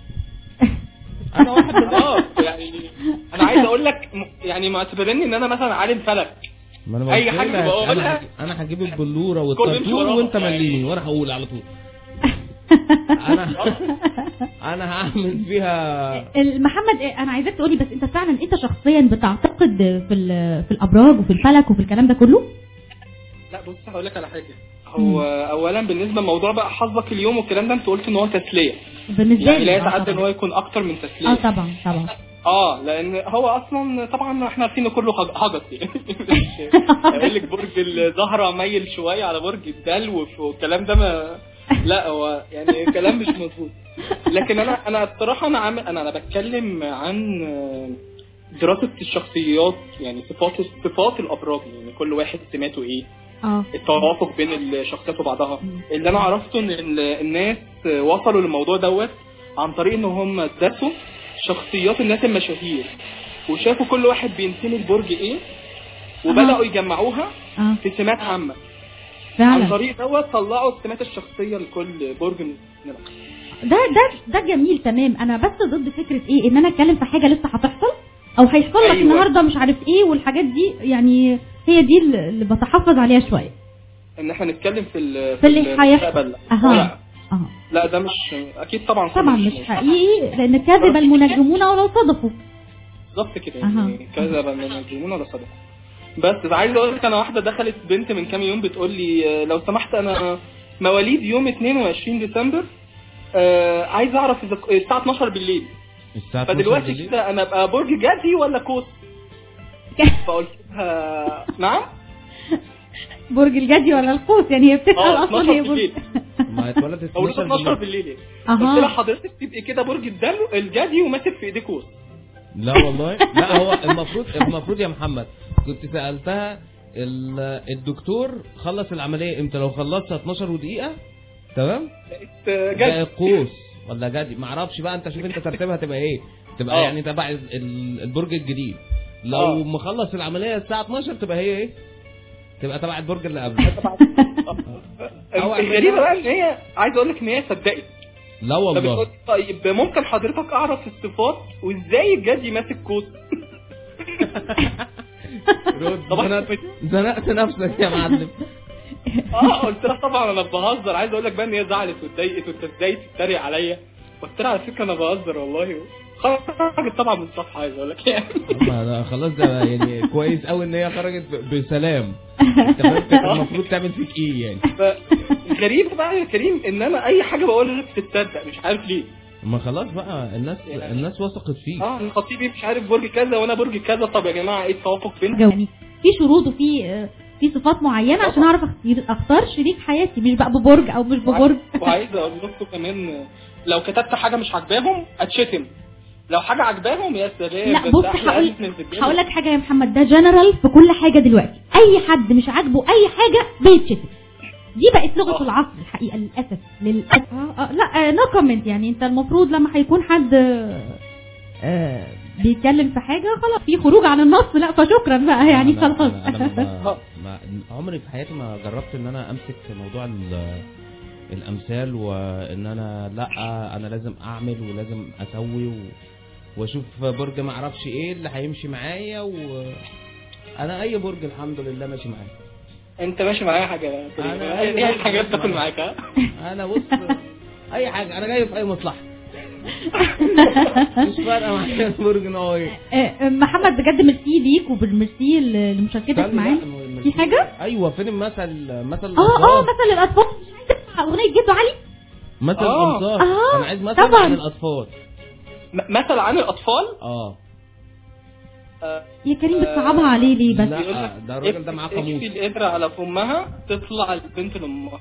انا واحد من اه يعني انا عايز اقول لك م- يعني معتبرني ان انا مثلا عالم فلك ما انا أي قلت حاجة لك، بقولها. انا هج- انا هجيب البلوره كل يمشي والطرطور وراها. وانت مليني وانا هقول على طول انا انا هعمل فيها محمد إيه، انا عايزاك تقولي بس انت فعلا انت شخصيا بتعتقد في ال- في الابراج وفي الفلك وفي الكلام ده كله لا بص هقول لك على حاجه هو اولا بالنسبه لموضوع بقى حظك اليوم والكلام ده انت قلت ان هو تسليه بالنسبه يعني لا لي يتعدى ان هو اه يكون اكتر من طبعا. تسليه اه طبعا طبعا اه لان هو اصلا طبعا احنا عارفين ان كله هج- هجس يعني يقول لك برج الزهره ميل شويه على برج الدلو والكلام ده ما لا هو يعني كلام مش مظبوط لكن انا انا الصراحه انا عامل انا انا بتكلم عن دراسه الشخصيات يعني صفات صفات الابراج يعني كل واحد سماته ايه اه التوافق بين الشخصيات وبعضها مم. اللي انا عرفته ان ال- الناس وصلوا للموضوع دوت عن طريق ان هم درسوا شخصيات الناس المشاهير وشافوا كل واحد بينتمي لبرج ايه وبداوا يجمعوها اه في سمات عامه عن فعلا طريق دوت طلعوا السمات الشخصيه لكل برج من الأبراج. ده ده ده جميل تمام انا بس ضد فكره ايه ان انا اتكلم في حاجه لسه هتحصل او هيحصل لك أيوة. النهارده مش عارف ايه والحاجات دي يعني هي دي اللي اللي بتحفظ عليها شويه ان احنا نتكلم في ال- في اللي المستقبل هيحصل لا. اها لا اه لا ده مش اكيد طبعا طبعا مش حقيقي لان كذب المنجمون ولو صدفوا بالظبط كده أها. يعني كذا من الجنون ولا صدق بس عايز اقول لك انا واحده دخلت بنت من كام يوم بتقول لي آه، لو سمحت انا مواليد يوم 22 ديسمبر آه، عايز اعرف اذا الساعه 12 بالليل الساعه 12 فدلوقتي بالليل كده انا ابقى برج جدي ولا قوس فقلت لها نعم برج الجدي ولا القوس يعني هي بتسال اه اصلا 12 هي برج بالليل ما اتولدت او 12 12 بالليل بالليل يعني. قلت لها اها حضرتك تبقي كده برج الدلو الجدي وماسك في ايديك قوس لا والله لا هو المفروض المفروض يا محمد كنت سالتها ال- الدكتور خلص العمليه امتى لو خلصها 12 ودقيقه تمام لقيت آه، ده جدي قوس ولا جدي ما اعرفش بقى انت شوف انت ترتيبها تبقى ايه تبقى اه. يعني تبع ال- ال- البرج الجديد لو اه. مخلص العمليه الساعه 12 تبقى هي ايه تبقى تبع البرج اللي قبله أو الغريبه بقى ان هي عايز اقول لك ان هي صدقت لا والله فبتقول طيب ممكن حضرتك اعرف الصفات وازاي الجدي ماسك قوس رد طبعا زنقت زنقت نفسك يا معلم اه قلت لها طبعا انا بهزر عايز اقول لك بقى ان هي زعلت واتضايقت وانت ازاي تتريق عليا قلت لها على فكره انا بهزر والله خرجت طبعا من الصفحه عايز اقول لك يعني ما ده خلاص ده يعني كويس قوي ان هي خرجت ب- بسلام انت فاهم كانت المفروض تعمل فيك ايه يعني فغريب بقى يا كريم ان انا اي حاجه بقولها بتتصدق مش عارف ليه ما خلاص بقى الناس يعني- الناس وثقت فيك اه أنا خطيبي مش عارف برج كذا وانا برج كذا طب يا جماعه ايه التوافق بيننا يعني في شروط وفي آه، في صفات معينه عشان اعرف اختار اختار شريك حياتي مش بقى ببرج او مش ببرج وعايز اقول لكم كمان لو كتبت حاجه مش عاجباهم اتشتم لو حاجه عاجباهم يا سلام لا ده بص أنت أحلى هقول ألف من الرجالة. هقول لك حاجه يا محمد ده جنرال في كل حاجه دلوقتي اي حد مش عاجبه اي حاجه بيتشتم دي بقت لغه آه. العصر الحقيقه للاسف للاسف آه آه لا نو كومنت يعني انت المفروض لما هيكون حد آه، آه، بيتكلم في حاجه خلاص في خروج عن النص لا فشكرا بقى يعني أنا- خلاص أنا, أنا ما ما عمري في حياتي ما جربت ان انا امسك في موضوع ال- الامثال وان انا لا انا لازم اعمل ولازم اسوي و... واشوف برج ما اعرفش ايه اللي هيمشي معايا و انا اي برج الحمد لله ماشي معايا انت ماشي معايا حاجه يا كريم. أنا- اي أي حاجه بتاكل معاك ها انا بص اي حاجه انا جاي في اي مصلحه مش فارقه معايا البرج ان هو ايه آه، محمد بجد ميرسي ليك وبالميرسي لمشاركتك استنى معانا بقى، م- في حاجه؟ ايوه فين المثل مثل اه اه الأطفال؟ مثل الاطفال مش عايزة تسمع اغنيه جدو علي مثل آه. الانصار آه، انا عايز مثل طبعاً. عن الاطفال م- مثل عن الاطفال اه آه، يا كريم بتصعبها عليه ليه بس لا. بيقول لك ده الراجل ده معاه اكفي- قاموس. اكفي القدرة على فمها تطلع البنت لامها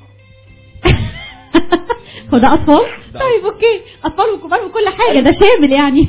هو ده اطفال ده طيب اوكي اطفال وكبار وكل حاجه ده شامل يعني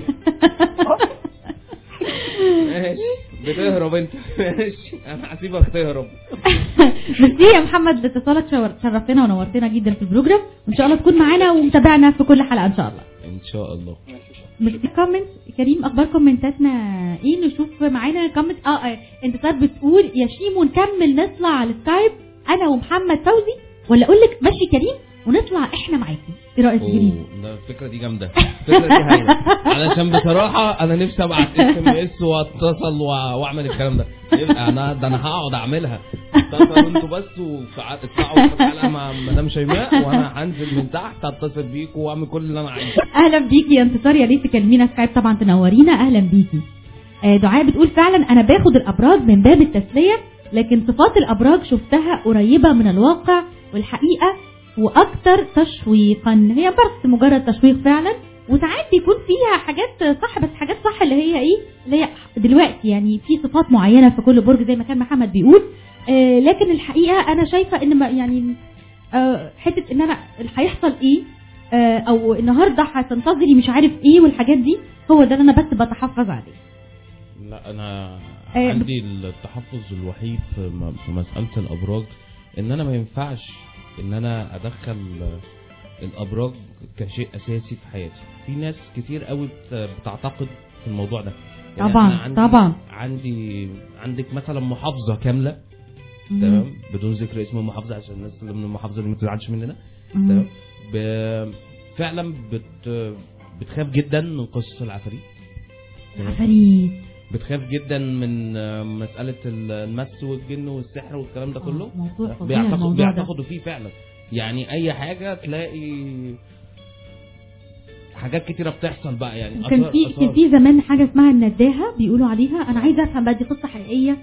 ماشي بتهرب انت ماشي انا هسيبك تهرب ميرسي يا محمد لاتصالك شور- شرفتنا ونورتنا جدا في البروجرام وان شاء الله تكون معانا ومتابعنا في كل حلقه ان شاء الله ان شاء الله ميرسي كومنت كريم اخبار كومنتاتنا ايه نشوف معانا كومنت اه, آه انتصار بتقول يا شيمو نكمل نطلع على السكايب انا ومحمد فوزي ولا اقول لك ماشي كريم ونطلع احنا معاكي ايه رايك يا كريم أوه، ده الفكره دي جامده الفكره دي هايله علشان بصراحه انا نفسي ابعت اس ام اس واتصل وأ- واعمل الكلام ده يبقى انا ده انا هقعد اعملها اتصلوا انتوا بس وتطلعوا في حلقه مع مدام شيماء وانا هنزل من تحت اتصل بيكوا واعمل كل اللي انا عايزه اهلا بيكي يا انتصار يا ريت تكلمينا سكايب طبعا تنورينا اهلا بيكي آه، دعاء بتقول فعلا انا باخد الابراج من باب التسليه لكن صفات الابراج شفتها قريبه من الواقع والحقيقه واكثر تشويقا هي بس مجرد تشويق فعلا وساعات بيكون فيها حاجات صح بس حاجات صح اللي هي ايه اللي هي دلوقتي يعني في صفات معينه في كل برج زي ما كان محمد بيقول آه لكن الحقيقه انا شايفه ان ما يعني آه حته ان انا اللي هيحصل ايه آه او النهارده هتنتظري مش عارف ايه والحاجات دي هو ده اللي انا بس بتحفظ عليه لا انا آه، عندي التحفظ الوحيد في م- في مساله الابراج ان انا ما ينفعش ان انا ادخل الابراج كشيء اساسي في حياتي في ناس كتير قوي بت- بتعتقد في الموضوع ده يعني طبعاً، أنا عندي طبعاً. عندي عندك مثلا محافظه كامله تمام بدون ذكر اسم المحافظه عشان الناس اللي من المحافظه دي ما تزعلش مننا مم. تمام ب... فعلا بت... بتخاف جدا من قصص العفاريت تمام؟ عفاريت بتخاف جدا من آه، مسألة المس والجن والسحر والكلام ده كله آه، موضوع فظيع بيعتقد الموضوع ده. بيعتقدوا فيه فعلا يعني أي حاجة تلاقي حاجات كتيرة بتحصل بقى يعني كان آثار- في آثار. كان في زمان حاجه اسمها النداهه بيقولوا عليها انا عايزه افهم بقى دي قصه حقيقيه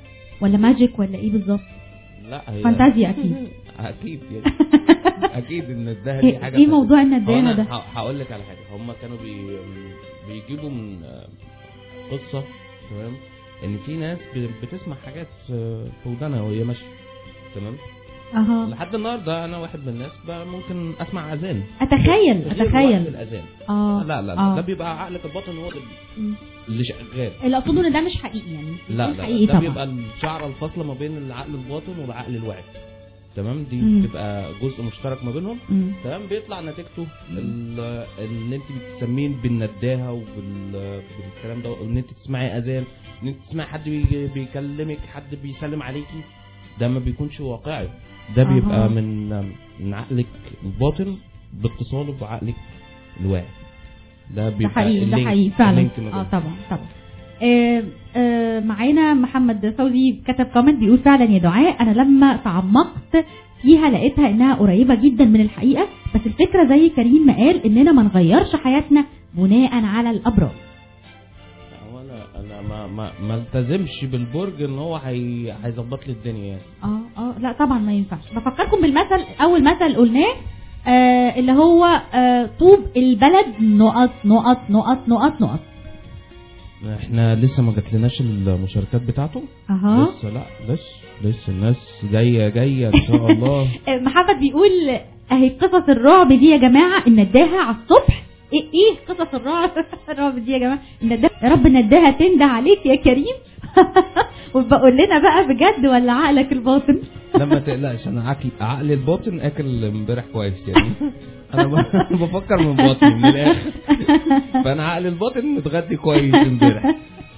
ولا ماجيك ولا ايه بالظبط لا هي فانتازيا اكيد اكيد يعني اكيد ان الدهب دي ايه حاجه إيه موضوع النداهة هو أنا ده؟ ه- هقول لك على حاجه هم كانوا بي بيجيبوا من آه، قصه تمام ان في ناس ب- بتسمع حاجات في في ودانها وهي ماشيه تمام اها لحد النهارده انا واحد من الناس بقى ممكن اسمع اذان اتخيل غير وقت اتخيل الاذان اه لا لا, لا آه. ده بيبقى عقلك الباطن هو اللي- مم. اللي شغال اللي اقصده ان ده مش حقيقي يعني مش لا بيكون لا حقيقي ده طبعا بيبقى الشعره الفاصله ما بين العقل الباطن والعقل الواعي تمام دي مم. بتبقى جزء مشترك ما بينهم مم. تمام بيطلع نتيجته ال- ان انت بتسمين بالنداهه وبال بالكلام ده ان انت تسمعي اذان ان انت تسمعي حد بي- بيكلمك حد بيسلم عليكي ده ما بيكونش واقعي ده بيبقى أها. من من عقلك الباطن باتصاله بعقلك الواعي ده ده بيبقى حقيقي ده اللينك- حقيقي فعلا اللينك ما اه بينهم. طبعا طبعا آه آه معانا محمد فوزي كتب كومنت بيقول فعلا يا دعاء انا لما تعمقت فيها لقيتها انها قريبه جدا من الحقيقه بس الفكره زي كريم ما قال اننا ما نغيرش حياتنا بناء على الابراج هو انا انا ما ما ما التزمش بالبرج ان هو هي- هيظبط لي الدنيا يعني اه اه لا طبعا ما ينفعش بفكركم بالمثل اول مثل قلناه آه اللي هو آه طوب البلد نقط نقط نقط نقط نقط احنا لسه ما جاتلناش المشاركات بتاعته اها لسه لا لسه لسه الناس جايه جايه ان شاء الله آه، محمد بيقول اهي قصص الرعب دي يا جماعه النداهه على الصبح ايه ايه قصص الرعب الرعب دي يا جماعه النداهه يا رب النداهه تنده عليك يا كريم وبقول لنا بقى بجد ولا عقلك الباطن لما تقلقش انا عقلي عقلي الباطن اكل امبارح كويس يعني انا ب- بفكر من بطني من الاخر فانا عقلي الباطن متغدي كويس امبارح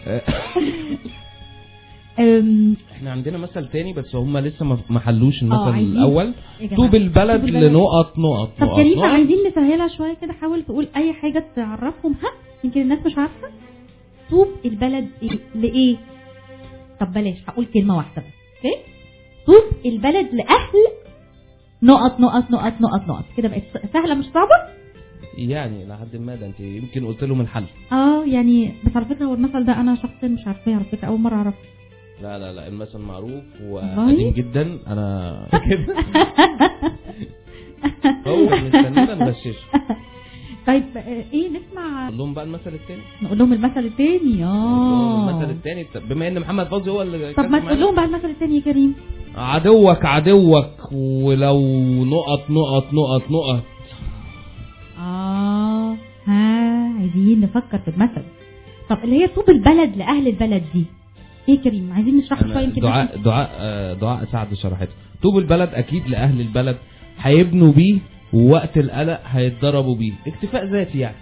أم، احنا عندنا مثل تاني بس هم لسه ما ما حلوش المثل عايزين- الاول يا جماعة، طوب البلد طوب البلد. لنقط نقط طب نقط كريم نقط. عايزين نسهلها شويه كده حاول تقول اي حاجه تعرفهم ها يمكن الناس مش عارفه طوب البلد إيه؟ لايه طب بلاش هقول كلمه واحده بس اوكي طوب البلد لاهل نقط نقط نقط نقط نقط كده بقت سهله مش صعبه يعني لحد ما ده انت يمكن قلت لهم الحل اه يعني بس على فكره هو المثل ده انا شخصيا مش عارفاه على فكره اول مره اعرفه لا لا لا المثل معروف والله؟ وقديم جدا انا كده هو مستنينا نغششه طيب آه، ايه نسمع قول لهم بقى المثل التاني نقول لهم المثل الثاني قول لهم اه المثل التاني بما ان محمد فوزي هو اللي طب ما كاتب تقول لهم بقى المثل الثاني يا كريم عدوك عدوك ولو نقط نقط نقط نقط اه ها عايزين نفكر في المثل طب اللي هي طوب البلد لاهل البلد دي ايه يا كريم عايزين نشرح شويه أنا يمكن دعاء دعاء آه، دعاء سعد شرحته طوب البلد اكيد لاهل البلد هيبنوا بيه ووقت القلق هيتضربوا بيه اكتفاء ذاتي يعني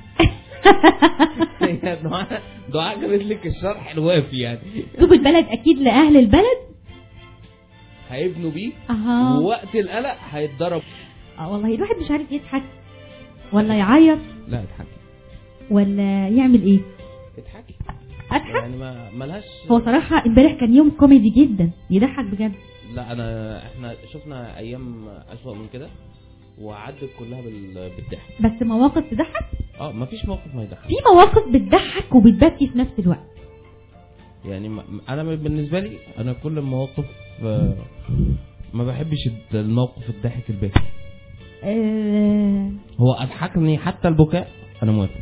هي دعاء دعاء جابت لك الشرح الوافي يعني طوب البلد اكيد لاهل البلد هيبنوا بيه اها ووقت القلق هيتضرب اه والله الواحد مش عارف يضحك ولا يعيط لا اضحكي ولا يعمل ايه اضحكي اضحك يعني ما ملهاش هو صراحه امبارح كان يوم كوميدي جدا يضحك بجد لا انا احنا شفنا ايام اسوأ من كده وعدت كلها بال... بالضحك بس مواقف تضحك اه مفيش موقف ما يضحك في مواقف بتضحك وبتبكي في نفس الوقت يعني ما- انا بالنسبه لي انا كل المواقف آه، ما بحبش الموقف الضحك الباكي آه هو اضحكني حتى البكاء انا موافق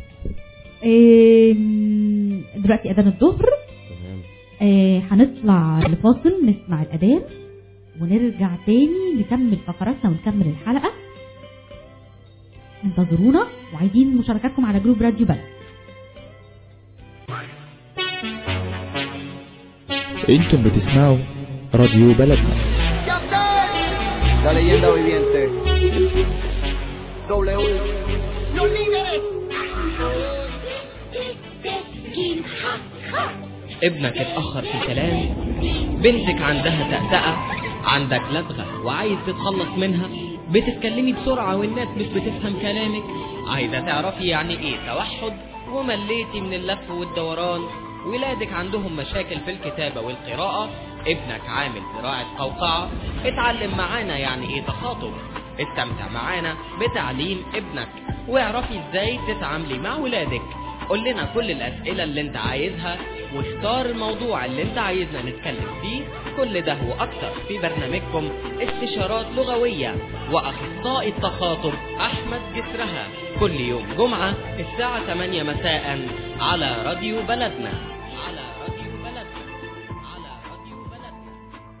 آم، دلوقتي اذان الظهر تمام آه، هنطلع لفاصل نسمع الأذان ونرجع تاني نكمل فقراتنا ونكمل الحلقة انتظرونا وعايزين مشاركاتكم على جروب راديو بلد انتم بتسمعوا راديو بلدنا La leyenda viviente. W. ابنك اتأخر في الكلام بنتك عندها تأتأة عندك لدغة وعايز تتخلص منها بتتكلمي بسرعة والناس مش بتفهم كلامك عايزة تعرفي يعني ايه توحد ومليتي من اللف والدوران ولادك عندهم مشاكل في الكتابة والقراءة ابنك عامل زراعة قوقعة اتعلم معانا يعني ايه تخاطب استمتع معانا بتعليم ابنك واعرفي ازاي تتعاملي مع ولادك قول لنا كل الأسئلة اللي انت عايزها واختار الموضوع اللي انت عايزنا نتكلم فيه كل ده وأكتر في برنامجكم استشارات لغوية وأخصائي التخاطب أحمد جسرها كل يوم جمعة الساعة 8 مساء على راديو بلدنا على راديو بلدنا على راديو بلدنا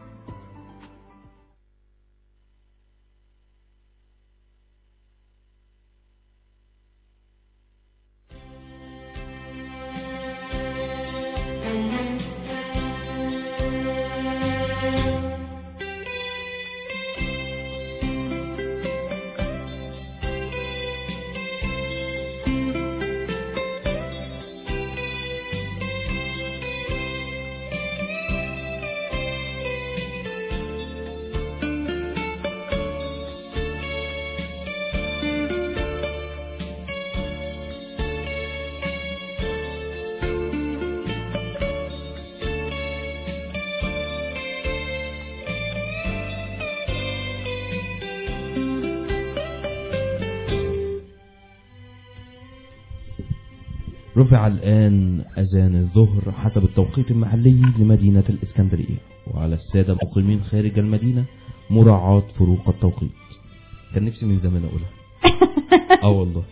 رفع الآن أذان الظهر حسب التوقيت المحلي لمدينة الإسكندرية وعلى السادة المقيمين خارج المدينة مراعاة فروق التوقيت كان نفسي من زمان أقولها اه والله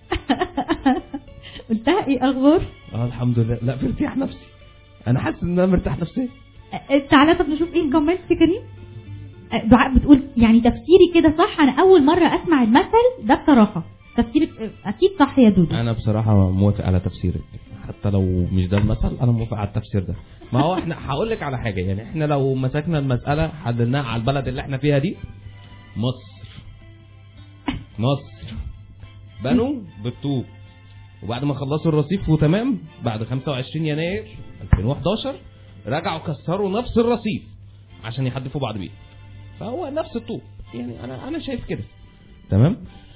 قلتها ايه اخبار اه الحمد لله لا في ارتياح نفسي انا حاسس ان انا مرتاح نفسيا أه، تعالى طب نشوف ايه الكومنت يا كريم أه، دعاء بتقول يعني تفسيري كده صح انا اول مره اسمع المثل ده بصراحه تفسيرك أه، اكيد صح يا دودو انا بصراحه موافق على تفسيرك حتى لو مش ده المثل انا موافق على التفسير ده ما هو احنا هقول لك على حاجه يعني احنا لو مسكنا المساله حللناها على البلد اللي احنا فيها دي مصر مصر بنوا بالطوب وبعد ما خلصوا الرصيف وتمام بعد 25 يناير 2011 رجعوا كسروا نفس الرصيف عشان يحدفوا بعض بيه فهو نفس الطوب يعني انا انا شايف كده تمام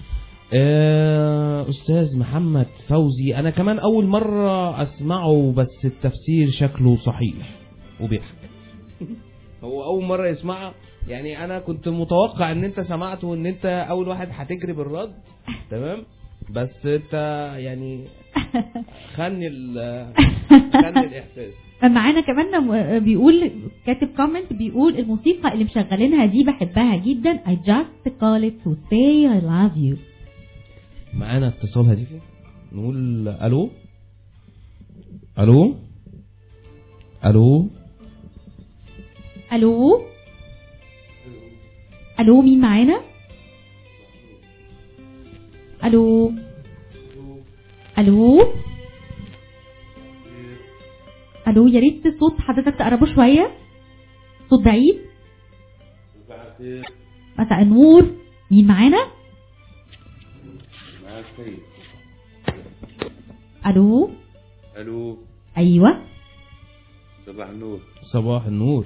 آه، استاذ محمد فوزي انا كمان اول مره اسمعه بس التفسير شكله صحيح وبيضحك هو اول مره يسمعها يعني انا كنت متوقع ان انت سمعته وان انت اول واحد هتجري بالرد تمام بس انت يعني خني ال خني الاحساس معانا كمان م- بيقول كاتب كومنت بيقول الموسيقى اللي مشغلينها دي بحبها جدا I just call it to say I love you معانا اتصال هاتفي نقول الو الو الو الو الو مين معانا الو الو الو يا ريت صوت حضرتك تقربه شويه صوت بعيد مساء النور مين معانا الو الو ايوه صباح النور صباح النور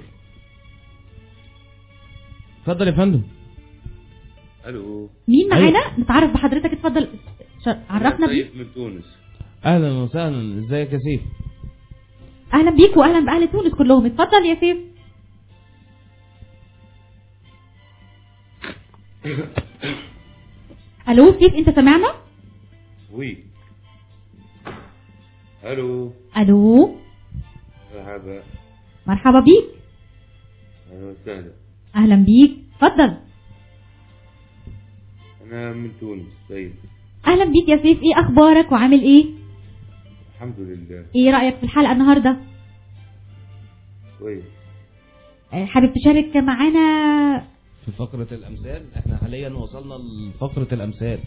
اتفضل يا فندم الو مين أيوة. معانا نتعرف بحضرتك اتفضل ش- عرفنا أنا بيك سيف من تونس اهلا وسهلا ازيك يا سيف اهلا بيك واهلا باهل تونس كلهم اتفضل يا سيف الو سيف انت سامعنا وي الو الو مرحبا مرحبا بيك اهلا وسهلا اهلا بيك اتفضل انا من تونس طيب اهلا بيك يا سيف ايه اخبارك وعامل ايه الحمد لله ايه رايك في الحلقه النهارده كويس آه، حابب تشارك معانا في فقرة الأمثال احنا حاليا وصلنا لفقرة الأمثال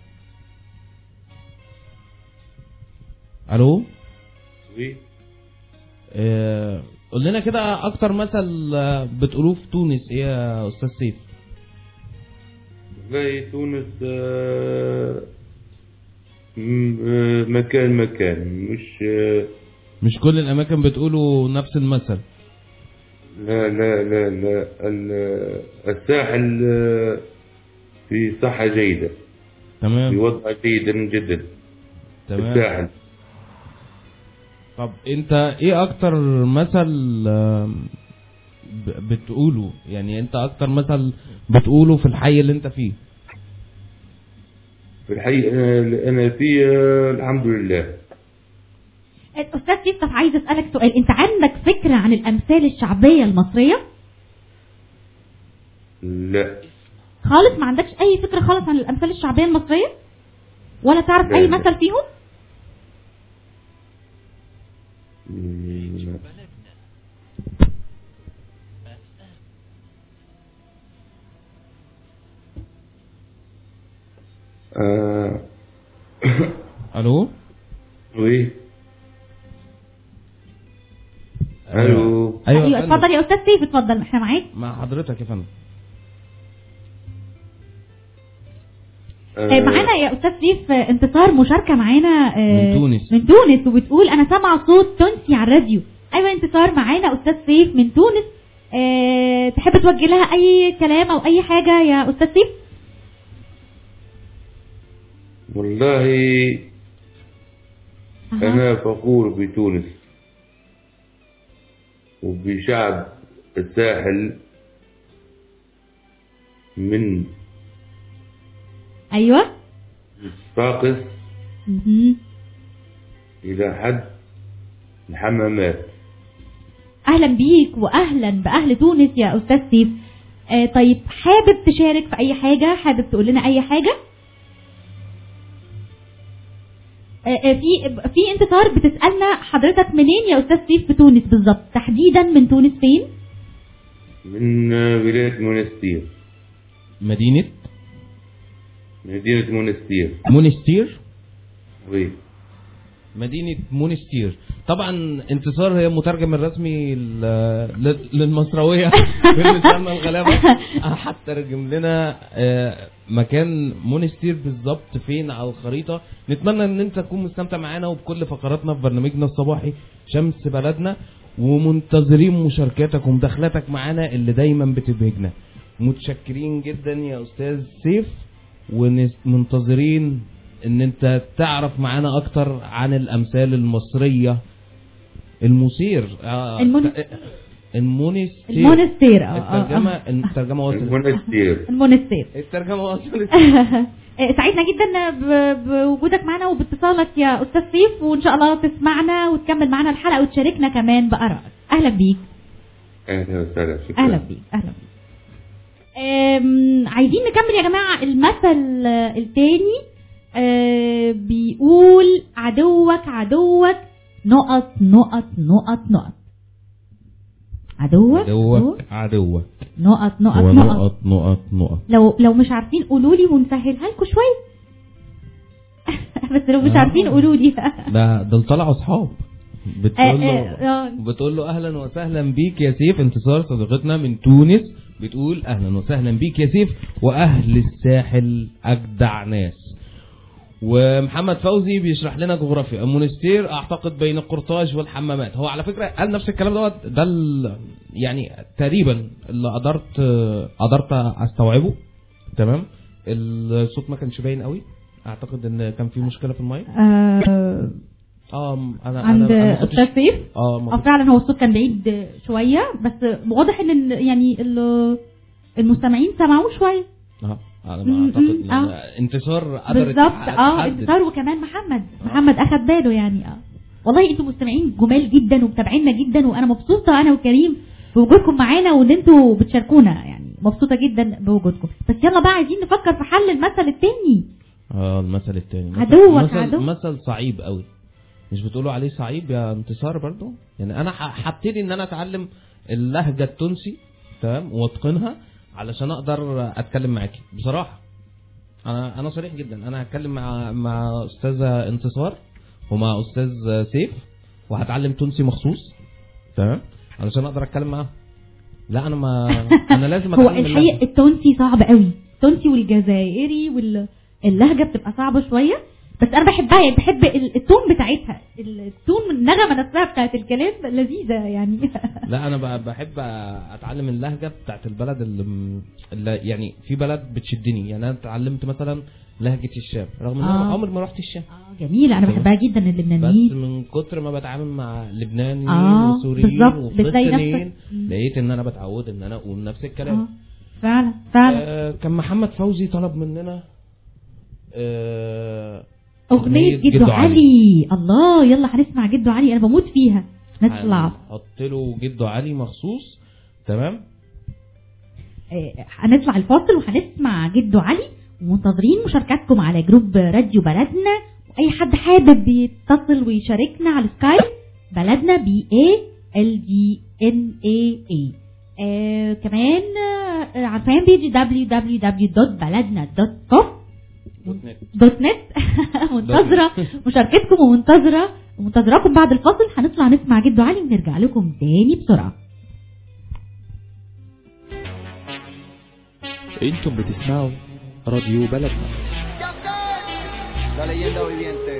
ألو وي اه قول لنا كده أكتر مثل آه، بتقولوه في تونس إيه يا أستاذ سيف والله تونس آه، م- آه، مكان مكان مش آه، مش كل الأماكن بتقولوا نفس المثل لا لا لا لا ال- الساحل آه، في صحة جيدة في تمام وضع جيدا جدا تمام الساحل طب أنت إيه أكتر مثل آه، ب- بتقوله يعني أنت أكتر مثل بتقوله في الحي اللي أنت فيه في الحقيقة أنا- أنا فيه آه، الحمد لله استاذ سيف طب عايز اسالك سؤال انت عندك فكره عن الامثال الشعبيه المصريه لا خالص ما عندكش اي فكره خالص عن الامثال الشعبيه المصريه ولا تعرف لا، اي لا. مثل فيهم مم، لا. آه. الو وي الو ايوه ايوه يا فندم. اتفضل يا استاذ سيف اتفضل احنا معاك مع حضرتك يا فندم آه، معانا يا استاذ سيف آه، انتصار مشاركه معانا آه، من تونس. من تونس وبتقول انا سامعه صوت تونسي على الراديو ايوه انتصار معانا استاذ سيف من تونس أه تحب توجه لها اي كلام او اي حاجه يا استاذ سيف والله أنا فخور بتونس وبشعب الساحل من ايوه صفاقس مهم. إلى حد الحمامات اهلا بيك واهلا باهل تونس يا استاذ سيف أه طيب حابب تشارك في اي حاجه حابب تقول لنا اي حاجه آه، آه، في في انتصار بتسالنا حضرتك منين يا استاذ سيف في تونس بالظبط تحديدا من تونس فين من ولاية مونستير مدينة مدينة مونستير مونستير وي مدينة مونستير طبعا انتصار هي المترجم الرسمي ل- ل- للمصروية بالنسبة لنا الغلابة هترجم لنا آه، مكان مونستير بالظبط فين على الخريطة نتمنى ان انت تكون مستمتع معانا وبكل فقراتنا في برنامجنا الصباحي شمس بلدنا ومنتظرين مشاركاتك ومداخلاتك معانا اللي دايما بتبهجنا متشكرين جدا يا استاذ سيف ومنتظرين ان انت تعرف معانا اكتر عن الامثال المصرية المثير آه المون- المونستير المونستير اه اه الترجمة آه. الترجمة وصلت المونستير المونستير الترجمة وصلت آه، سعيدنا جدا ب- بوجودك معنا وباتصالك يا استاذ سيف وان شاء الله تسمعنا وتكمل معنا الحلقه وتشاركنا كمان بارائك اهلا بيك أهلا وسهلا شكرا اهلا بيك اهلا بيك أم، عايزين نكمل يا جماعه المثل آه، التاني آه، بيقول عدوك عدوك نقط نقط نقط نقط عدوك عدوك عدوك نقط نقط نقط ونقط نقط نقط لو لو مش عارفين قولوا لي ونسهلها لكم شويه بس لو مش آه. عارفين قولوا لي ده دول طلعوا اصحاب بتقول له آه، آه. بتقول له اهلا وسهلا بيك يا سيف انتصار صديقتنا من تونس بتقول اهلا وسهلا بيك يا سيف واهل الساحل اجدع ناس ومحمد فوزي بيشرح لنا جغرافيا المونستير اعتقد بين القرطاج والحمامات هو على فكره قال نفس الكلام دوت ده ال- يعني تقريبا اللي قدرت قدرت استوعبه تمام الصوت ما كانش باين قوي اعتقد ان كان في مشكله في المايك آه، اه انا عند انا ما كنتش- استاذ سيف اه ما اه كنتش- فعلا هو الصوت كان بعيد شويه بس واضح ان ال- يعني ال- المستمعين سمعوه شويه اه انا م- ما اعتقد م- ان آه. انتصار قدرت بالظبط تح- اه تحدد. انتصار وكمان محمد محمد اخد باله يعني اه والله انتوا مستمعين جمال جدا ومتابعينا جدا وانا مبسوطه انا وكريم بوجودكم معانا وان انتوا بتشاركونا يعني مبسوطه جدا بوجودكم بس يلا بقى عايزين نفكر في حل المثل التاني اه المثل التاني مثل- عدوك مثل عدو. مثل صعيب قوي مش بتقولوا عليه صعيب يا انتصار برضو يعني انا ح- هبتدي ان انا اتعلم اللهجه التونسي تمام واتقنها علشان اقدر اتكلم معاكي بصراحه انا انا صريح جدا انا هتكلم مع مع استاذه انتصار ومع استاذ سيف وهتعلم تونسي مخصوص تمام علشان اقدر اتكلم معاهم لا انا ما انا لازم هو اتعلم الحقيقه اللهجة. التونسي صعب قوي التونسي والجزائري واللهجه بتبقى صعبه شويه بس انا بحبها يعني بحب ال- التون بتاعتها التون النغمه نفسها بتاعت الكلام لذيذه يعني لا انا ب- بحب اتعلم اللهجه بتاعت البلد اللي, م- اللي يعني في بلد بتشدني يعني انا اتعلمت مثلا لهجه الشام رغم ان انا آه. عمري ما رحت الشام جميله انا تمام. بحبها جدا بس اللبنانيين من كتر ما بتعامل مع لبنانيين آه، وسوريين بالظبط. بتلاقي وفلسطينيين نفسك- مم. لقيت ان انا بتعود ان انا اقول نفس الكلام اه فعلا فعلا آه كان محمد فوزي طلب مننا آه اغنيه جدو علي الله يلا هنسمع جدو علي انا بموت فيها نطلع هنحط له جده علي مخصوص تمام آه، هنطلع الفاصل وهنسمع جدو علي ومنتظرين مشاركاتكم على جروب راديو بلدنا واي حد حابب يتصل ويشاركنا على سكايب بلدنا بي اي ال دي ان اي اي كمان آه، على فان بيج www.baladna.com دوت نت منتظرة مشاركتكم ومنتظرة ومنتظراكم بعد الفاصل هنطلع نسمع جدو علي ونرجع لكم تاني بسرعة انتم بتسمعوا راديو بلدنا La leyenda viviente.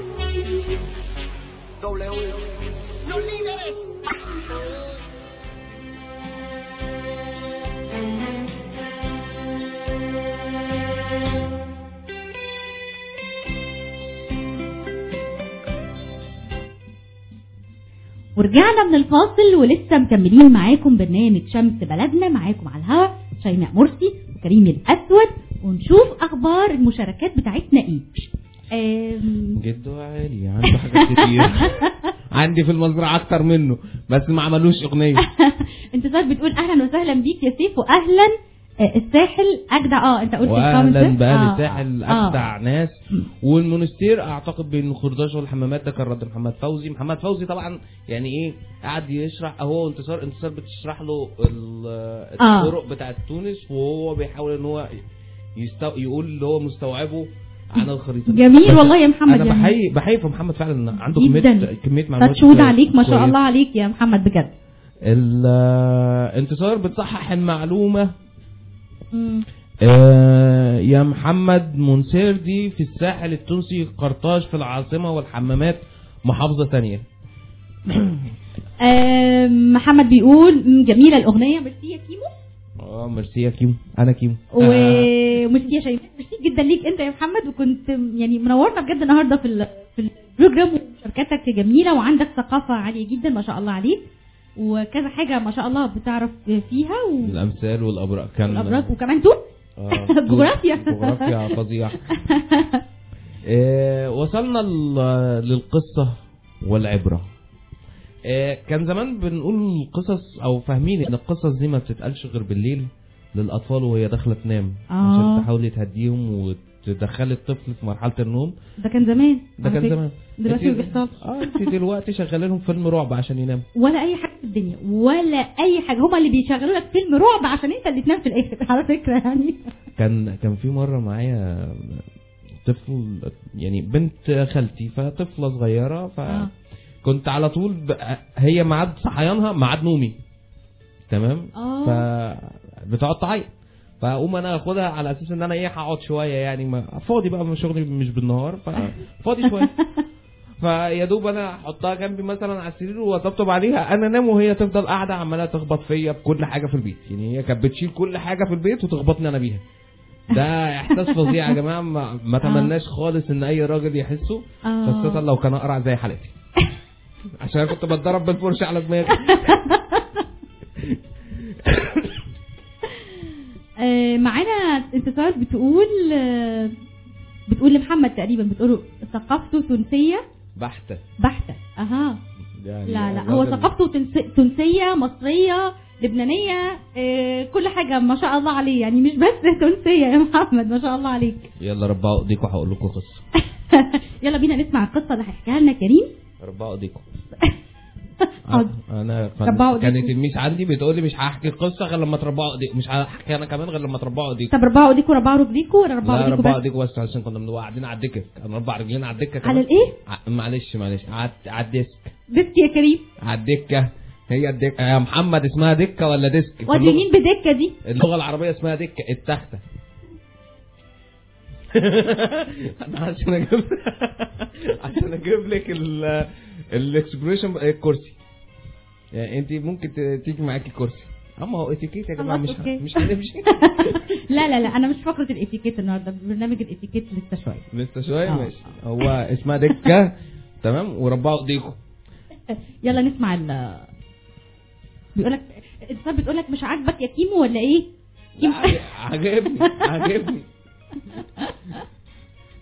W. Los líderes. ورجعنا من الفاصل ولسه مكملين معاكم برنامج شمس بلدنا معاكم على الهواء شيماء مرسي وكريم الاسود ونشوف اخبار المشاركات بتاعتنا ايه آم، جده علي عنده حاجات كتير عندي في المزرعه اكتر منه بس ما عملوش اغنيه انتصار بتقول اهلا وسهلا بيك يا سيف واهلا آه، الساحل اجدع اه انت قلت واهلا الكومنت بقى آه، للساحل آه. اجدع ناس والمونستير اعتقد بين خرداش والحمامات ده كان رد محمد فوزي محمد فوزي طبعا يعني ايه قعد يشرح هو انتصار انتصار بتشرح له ال- آه. الطرق بتاعت تونس وهو بيحاول ان هو يستو... يقول اللي هو مستوعبه عن الخريطه جميل بس والله يا محمد انا يعني. بحيي بحيي في محمد فعلا إن عنده جداً. كميه كميه معلومات تاتشود عليك ما شاء كويسة. الله عليك يا محمد بجد الانتصار بتصحح المعلومه مم. آه يا محمد منصير دي في الساحل التونسي قرطاج في العاصمة والحمامات محافظة تانية آم، محمد بيقول مم، جميله الاغنيه ميرسي يا كيمو اه ميرسي يا كيمو انا كيمو آه. وميرسي يا شيماء ميرسي جدا ليك انت يا محمد وكنت يعني منورنا بجد النهارده في ال- في البروجرام ومشاركاتك جميله وعندك ثقافه عاليه جدا ما شاء الله عليك وكذا حاجه ما شاء الله بتعرف فيها و... الامثال والابراج كان والابراج وكمان توب آه، جغرافيا. جغرافيا فظيع آه وصلنا ل- للقصة والعبرة آه كان زمان بنقول قصص او فاهمين ان القصص دي ما بتتقالش غير بالليل للاطفال وهي داخله تنام آه. عشان تحاولي تهديهم وتدخلي الطفل في مرحله النوم ده كان زمان ده على كان فكرة. زمان دلوقتي ما انت- بيحصلش اه انت دلوقتي شغالين لهم فيلم رعب عشان ينام ولا اي حاجه في الدنيا ولا اي حاجه هما اللي بيشغلوا لك فيلم رعب عشان انت اللي تنام في الاخر على فكره يعني كان كان في مره معايا طفل يعني بنت خالتي فطفله صغيره آه. فكنت على طول ب... هي ميعاد صحيانها ميعاد نومي تمام اه ف بتقعد تعيط فاقوم انا اخدها على اساس ان انا ايه هقعد شويه يعني ما فاضي بقى من شغلي مش بالنهار ففاضي شويه فيا دوب انا احطها جنبي مثلا على السرير واطبطب عليها انا انام وهي تفضل قاعده عماله تخبط فيا بكل حاجه في البيت يعني هي كانت بتشيل كل حاجه في البيت وتخبطني انا بيها ده احساس فظيع يا جماعه ما, ما اتمناش خالص ان اي راجل يحسه آه. خاصه لو كان اقرع زي حالتي عشان أنا كنت بتضرب بالفرشه على دماغي آه، معانا انتصار بتقول آه، بتقول لمحمد تقريبا بتقول ثقافته تونسيه بحته بحته اها يعني لا لا هو الراجل- ثقافته تنس- تونسيه مصريه لبنانيه آه، كل حاجه ما شاء الله عليه يعني مش بس تونسيه يا محمد ما شاء الله عليك يلا ربعوا ايديكم هقول لكم قصه يلا بينا نسمع القصه اللي هيحكيها لنا كريم ربعوا ايديكم حاضر. انا ربعوا كان- كانت إيديكم. الميس عندي بتقول لي مش هحكي القصه غير لما تربعوا ايديكم مش هحكي انا كمان غير لما تربعوا ايديكم طب ربعوا ايديكم ربعوا رجليكم ولا ربعوا لا ايديكم ربعوا بس ايديكم بس عشان كنا بنبقى قاعدين على الدكه كان نربع رجلينا على الدكه كمان على الايه ع- معلش معلش على على الديسك ديسك يا كريم على الدكه هي الدكه يا محمد اسمها دكه ولا ديسك في وادي اللغة- مين بدكه دي اللغه العربيه اسمها دكه التخته انا عشان اجيب عشان اجيب لك ال الاكسبريشن الكرسي يعني انت ممكن ت- تيجي معاكي كرسي اما هو اتيكيت يا جماعه خلاص، مش أوكي. مش هنمشي لا لا لا انا مش فقره الاتيكيت النهارده برنامج الاتيكيت لسه شويه لسه شويه آه. ماشي هو اسمها دكه تمام وربعوا ايديكم يلا نسمع ال بيقول لك انتصار بتقول لك مش عاجبك يا كيمو ولا ايه؟ لا، عجبني عجبني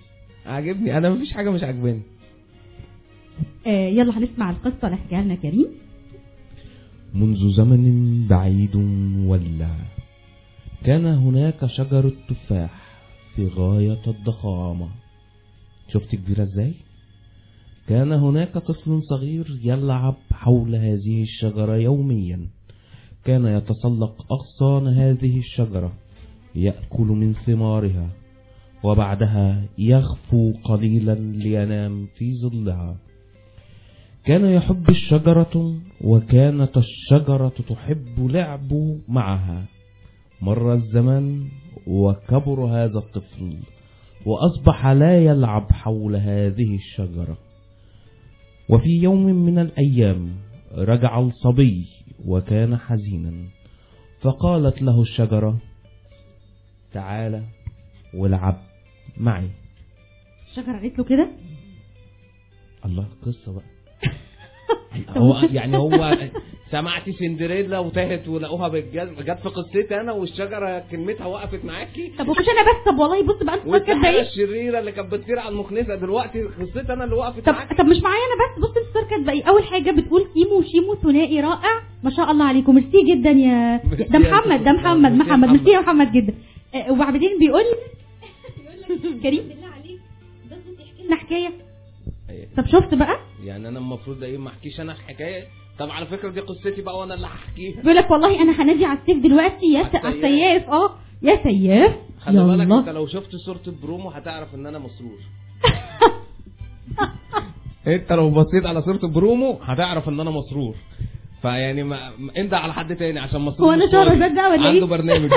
عاجبني انا مفيش حاجه مش عاجباني آه يلا هنسمع القصه اللي حكاها لنا كريم منذ زمن بعيد ولا كان هناك شجرة تفاح في غاية الضخامة شفت كبيرة ازاي؟ كان هناك طفل صغير يلعب حول هذه الشجرة يوميا كان يتسلق أغصان هذه الشجرة يأكل من ثمارها وبعدها يغفو قليلا لينام في ظلها كان يحب الشجرة وكانت الشجرة تحب لعبه معها مر الزمن وكبر هذا الطفل وأصبح لا يلعب حول هذه الشجرة وفي يوم من الأيام رجع الصبي وكان حزينا فقالت له الشجرة تعال والعب معي الشجره قالت له كده الله قصة بقى هو يعني هو سمعتي سندريلا وتاهت ولقوها بالجزم جت في قصتي انا والشجره كلمتها وقفت معاكي طب ومش انا بس طب والله بص بقى انت فاكر والسحره ايه الشريره اللي كانت بتطير على المخنثه دلوقتي قصتي انا اللي وقفت طب معاكي طب مش معايا انا بس بص انت صار كاتبه ايه اول حاجه بتقول كيمو وشيمو ثنائي رائع ما شاء الله عليكم ميرسي جدا يا ميرسي ده يا محمد ده أنت. محمد ميرسي يا محمد محمد. ميرسي يا محمد جدا آه، وبعدين بيقول كريم بالله عليك بس تحكي لنا حكايه طب شفت بقى يعني انا المفروض ايه ما احكيش انا الحكايه طب على فكره دي قصتي بقى وانا اللي هحكيها بيقول لك والله انا هنادي على السيف دلوقتي يا س- على على السياف. السياف اه يا سياف خلي بالك انت يلا لو شفت صوره البرومو هتعرف ان انا مسرور انت لو بصيت على صوره البرومو هتعرف ان انا مسرور فيعني ما ما- انت على حد تاني عشان مسرور هو أنا مش شهرزاد فاضي. ده ولا عنده إيه؟ برنامج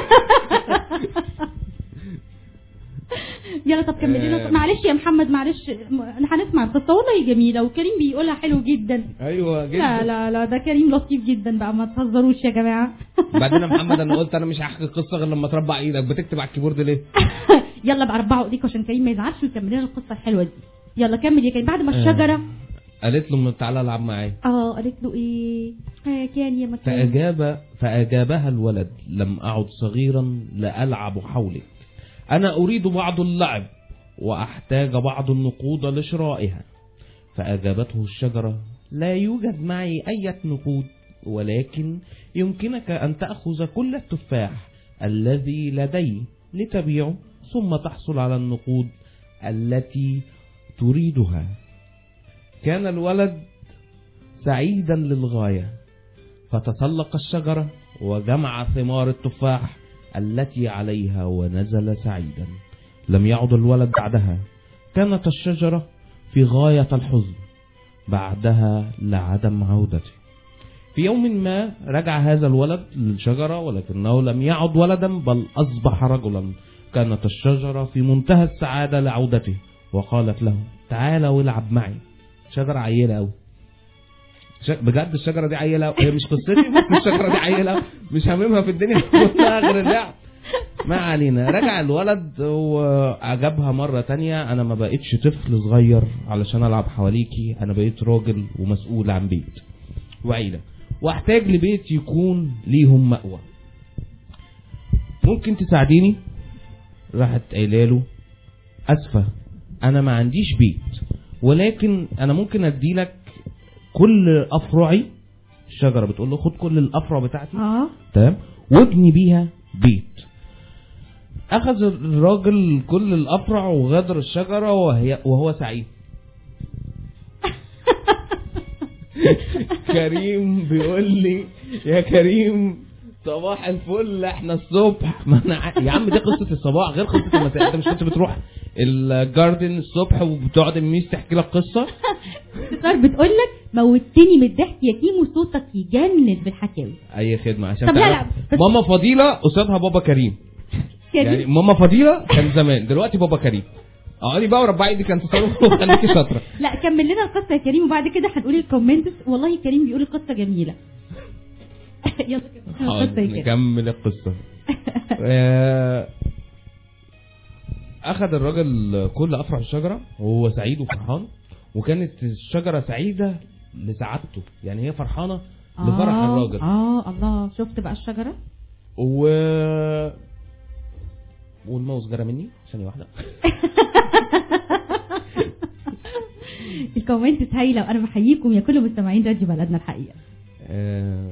يلا طب كمل لنا آه. معلش يا محمد معلش م- هنسمع القصه والله جميله وكريم بيقولها حلو جدا ايوه جدا لا لا لا ده كريم لطيف جدا بقى ما تهزروش يا جماعه بعدين يا محمد انا قلت انا مش هحكي القصه غير لما تربع ايدك بتكتب على الكيبورد ليه؟ يلا بقى اربعوا ايديك عشان كريم ما يزعلش ويكمل لنا القصه الحلوه دي يلا كمل يا كريم بعد ما الشجره قالت له تعالى العب معايا اه قالت له ايه ها كان يا مكان فأجاب فأجابها الولد لم أعد صغيرا لألعب حولك أنا أريد بعض اللعب وأحتاج بعض النقود لشرائها فأجابته الشجرة لا يوجد معي أي نقود ولكن يمكنك أن تأخذ كل التفاح الذي لدي لتبيعه ثم تحصل على النقود التي تريدها كان الولد سعيدا للغاية فتسلق الشجرة وجمع ثمار التفاح التي عليها ونزل سعيدا لم يعد الولد بعدها كانت الشجرة في غاية الحزن بعدها لعدم عودته في يوم ما رجع هذا الولد للشجرة ولكنه لم يعد ولدا بل أصبح رجلا كانت الشجرة في منتهى السعادة لعودته وقالت له تعال والعب معي شجرة عيلة أوي ش- بجد الشجره دي عيله أوي. هي مش قصتي بس الشجره دي عيله أوي. مش هاممها في الدنيا كلها غير اللعب ما علينا رجع الولد وعجبها مرة تانية انا ما بقتش طفل صغير علشان العب حواليكي انا بقيت راجل ومسؤول عن بيت وعيلة واحتاج لبيت يكون ليهم مأوى ممكن تساعديني راحت قايله له اسفة انا ما عنديش بيت ولكن انا ممكن اديلك كل افرعي الشجرة بتقول له خد كل الافرع بتاعتي اه تمام وابني بيها بيت اخذ الراجل كل الافرع وغادر الشجره وهي وهو سعيد كريم بيقول لي يا كريم صباح الفل احنا الصبح ما انا ع- يا عم دي قصه الصباح غير قصه المساء انت مش كنت بتروح الجاردن الصبح وبتقعد الميس تحكي لك قصه صار بتقول لك موتني من الضحك يا كيمو صوتك يجنن بالحكاوي اي خدمه عشان طب لا، تعرف. لا، بس- ماما فضيله قصادها بابا كريم كريم يعني ماما فضيله كان زمان دلوقتي بابا كريم اقعدي بقى وربعي ايدك كان تصرف وخليكي شاطره لا كمل لنا القصه يا كريم وبعد كده هنقول الكومنتس والله كريم بيقول القصه جميله يلا كمل لنا القصه حاضر يا كريم نكمل القصه آه، اخذ الراجل كل افرع الشجره وهو سعيد وفرحان وكانت الشجره سعيده لسعادته يعني هي فرحانه لفرح آه، الراجل اه الله شفت بقى الشجره و والماوس جرى مني ثانيه واحده الكومنتس هايله وانا بحييكم يا كل مستمعين راديو بلدنا الحقيقه آه،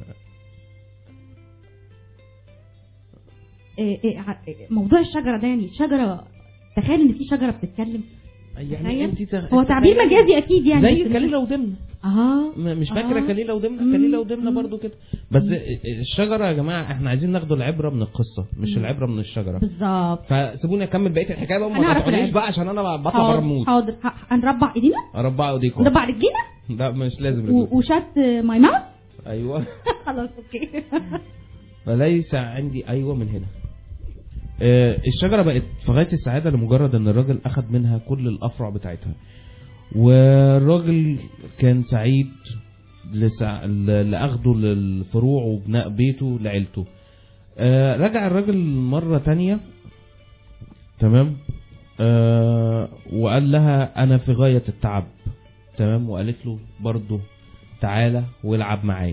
إيه إيه ع- إيه موضوع الشجره ده يعني شجره تخيل ان في شجره بتتكلم يعني تخيل. انت تخ... هو تعبير مجازي اكيد يعني زي بس- كليله ودمنه اه م- مش فاكره آه. كليله ودمنه مم. كليله ودمنه مم. برضو كده بس الشجره يا جماعه احنا عايزين ناخد العبره من القصه مش مم. العبره من الشجره بالظبط فسيبوني اكمل بقيه الحكايه بقى وما هنعرف تقطعونيش العبرة. بقى عشان انا بطلع حاضر- بره المود حاضر ه- هنربع ايدينا اربع ايديكم نربع رجلينا لا مش لازم و- رجلكم. وشات ماي ماوث ايوه خلاص اوكي فليس عندي ايوه من هنا آه، الشجره بقت في غايه السعاده لمجرد ان الراجل اخذ منها كل الافرع بتاعتها والراجل كان سعيد لسع... ل- لاخده للفروع وبناء بيته لعيلته آه، رجع الراجل مره تانية تمام آه، وقال لها انا في غايه التعب تمام وقالت له برضه تعالى والعب معايا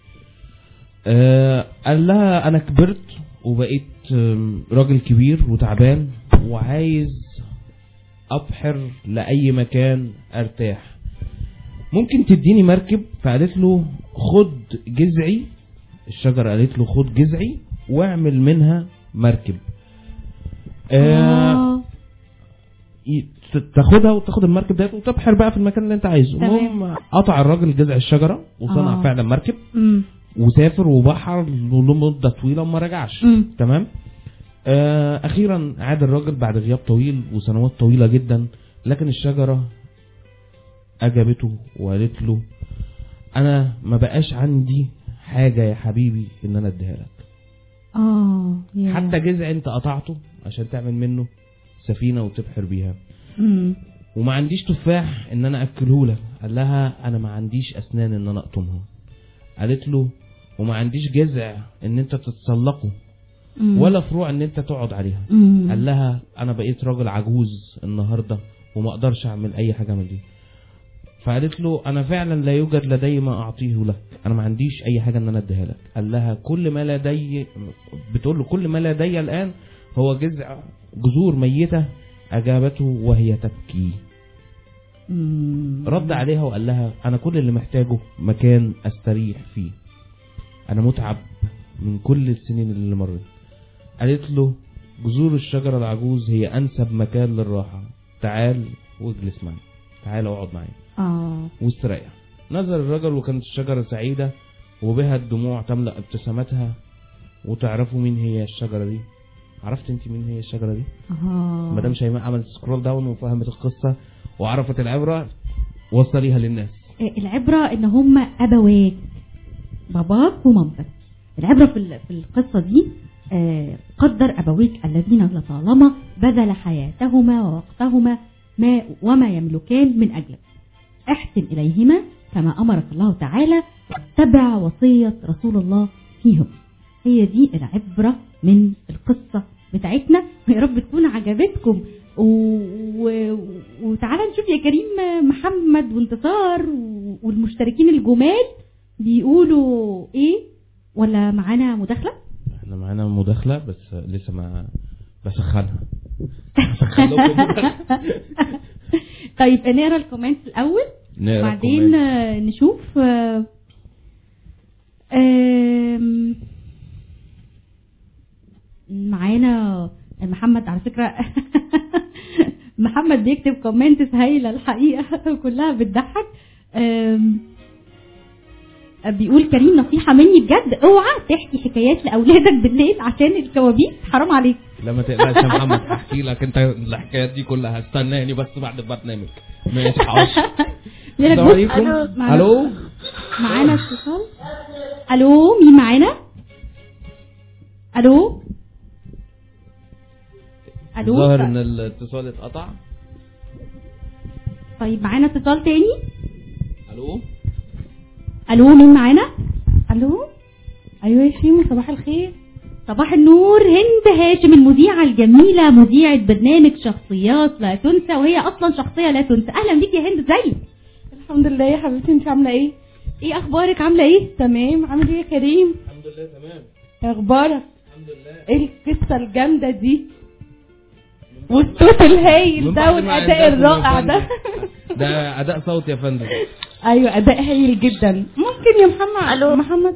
آه، قال لها انا كبرت وبقيت آم، راجل كبير وتعبان وعايز ابحر لاي مكان ارتاح ممكن تديني مركب فقالت له خد جذعي الشجرة قالت له خد جذعي واعمل منها مركب آه آه. ي- ت- تاخدها وتاخد المركب ديت وتبحر بقى في المكان اللي انت عايزه تمام. المهم قطع الراجل جذع الشجرة وصنع آه. فعلا مركب أمم. وسافر وبحر لمدة طويلة وما رجعش أمم. تمام آه اخيرا عاد الراجل بعد غياب طويل وسنوات طويلة جدا لكن الشجرة اجابته وقالت له انا ما بقاش عندي حاجة يا حبيبي ان انا اديها لك اه يا. حتى جذع انت قطعته عشان تعمل منه سفينة وتبحر بيها أمم. وما عنديش تفاح ان انا اكله لك قال لها انا ما عنديش اسنان ان انا اقطمها قالت له وما عنديش جذع ان انت تتسلقه أمم. ولا فروع ان انت تقعد عليها أمم. قال لها انا بقيت راجل عجوز النهارده وما اقدرش اعمل اي حاجه من دي فقالت له انا فعلا لا يوجد لدي ما اعطيه لك انا ما عنديش اي حاجه ان انا اديها لك قال لها كل ما لدي بتقول له كل ما لدي الان هو جذع جذور ميته اجابته وهي تبكي أمم. رد عليها وقال لها انا كل اللي محتاجه مكان استريح فيه انا متعب من كل السنين اللي مرت قالت له جذور الشجرة العجوز هي انسب مكان للراحة تعال واجلس معي تعال اقعد معي اه واستريح نزل الرجل وكانت الشجرة سعيدة وبها الدموع تملأ ابتسامتها وتعرفوا مين هي الشجرة دي عرفت انت مين هي الشجرة دي اه مدام شيماء عملت سكرول داون وفهمت القصة وعرفت العبرة وصليها للناس إيه، العبرة ان هم ابوات باباك ومامتك العبرة في ال- في القصة دي آه، قدر ابويك الذين لطالما بذل حياتهما ووقتهما ما وما يملكان من اجلك احسن اليهما كما امرك الله تعالى واتبع وصية رسول الله فيهم هي دي العبرة من القصة بتاعتنا ويا رب تكون عجبتكم و... و... وتعالى نشوف يا كريم محمد وانتصار و... والمشتركين الجمال بيقولوا ايه ولا معانا مداخلة احنا معانا مداخلة بس لسه ما بسخنها بسخن لكم مداخلة. طيب نقرا الكومنت الاول نقرا وبعدين الكومنت. آه، نشوف آه، آم، معانا محمد على فكرة محمد بيكتب كومنتس هايلة الحقيقة كلها بتضحك آم، بيقول كريم نصيحة مني بجد اوعى تحكي حكايات لأولادك بالليل عشان الكوابيس حرام عليك لا ما تقلقش يا محمد هحكي لك انت الحكايات دي كلها استناني بس بعد البرنامج ماشي حاضر ليلك السلام بص- عليكم معانا- الو معانا اتصال الو مين معانا الو الو ظاهر ان الاتصال اتقطع طيب معانا اتصال تاني الو الو مين معانا الو ايوه يا شيمو صباح الخير صباح النور هند هاشم المذيعة الجميلة مذيعة برنامج شخصيات لا تنسى وهي أصلا شخصية لا تنسى أهلا بيك يا هند ازيك الحمد لله يا حبيبتي انت عامله ايه ايه أخبارك عاملة ايه تمام عامل ايه يا كريم الحمد لله تمام اخبارك الحمد لله ايه القصه الجامده دي والصوت الهايل من ده بعد ما والاداء عندكم يا الرائع ده فندم. ده اداء صوت يا فندم ايوه اداء هايل جدا ممكن يا محمد الو محمد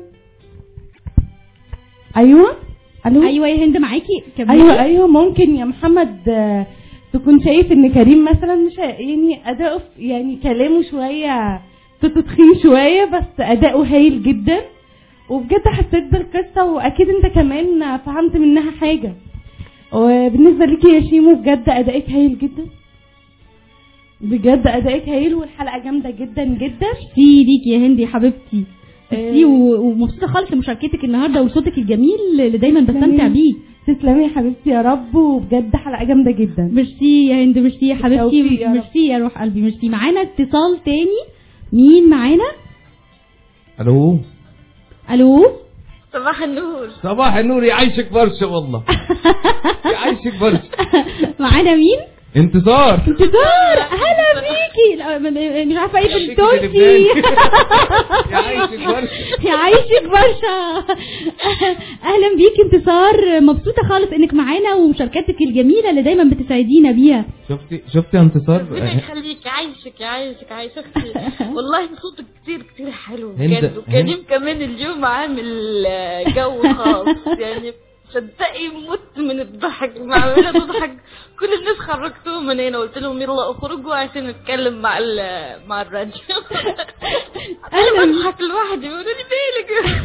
ايوه الو ايوه يا هند معاكي كملي ايوه ايوه ممكن يا محمد آه، تكون شايف ان كريم مثلا مش ه- يعني اداؤه في- يعني كلامه شويه صوته تخين شويه بس اداؤه هايل جدا وبجد حسيت بالقصه واكيد انت كمان فهمت منها حاجه وبالنسبه ليكي يا شيمو بجد ادائك هايل جدا بجد ادائك هايل والحلقه جامده جدا جدا في ليك يا هند يا حبيبتي آه. ميرسي و- ومبسوطه خالص لمشاركتك النهارده وصوتك الجميل اللي دايما بستمتع بيه تسلمي يا حبيبتي يا رب وبجد حلقه جامده جدا ميرسي يا هند ميرسي يا حبيبتي بالتوفيق يا رب. ميرسي يا روح قلبي ميرسي معانا اتصال تاني مين معانا الو الو صباح النور صباح النور يعيشك برشا والله يعيشك برشا معانا مين انتصار انتصار هلا بيكي لا، م- م- مش عارفه ايه بيكي بالتونسي لبناني. يعيشك برشا يعيشك برشا اهلا بيكي انتصار مبسوطه خالص انك معانا ومشاركتك الجميله اللي دايما بتسعدينا بيها شفتي شفتي يا انتصار ربنا يخليك يعيشك يعيشك يعيشك والله صوتك كتير كتير حلو هند- بجد وكريم كمان اليوم عامل آه، جو خاص يعني صدقي مت من الضحك معمولة تضحك كل الناس خرجتهم من هنا قلت لهم يلا اخرجوا عشان نتكلم مع ال- مع الراديو انا بضحك لوحدي بيقولوا لي مالك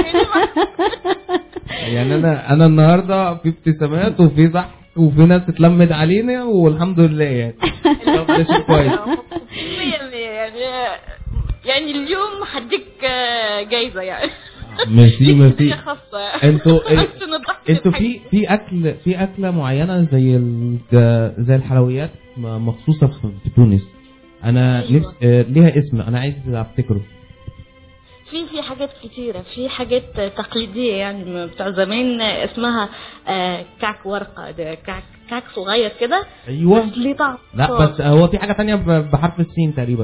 يعني انا انا النهارده في ابتسامات وفي ضحك وفي ناس اتلمت علينا والحمد لله يعني طب ده شيء كويس مية مية يعني يعني اليوم هديك آه، جايزة يعني ميرسي ميرسي هدية خاصة انتوا عشان الضحك انتوا يضحك. في في اكل في اكله معينه زي ال- زي الحلويات م- مخصوصه في في تونس انا أيوة. نفس آه، ليها اسم انا عايز افتكره في في حاجات كتيرة في حاجات تقليدية يعني م- بتاع زمان اسمها آه، كعك ورقة ده كعك كعك صغير كده ايوه بس ليه طعم لا خاص. بس هو في حاجه تانية ب- بحرف السين تقريبا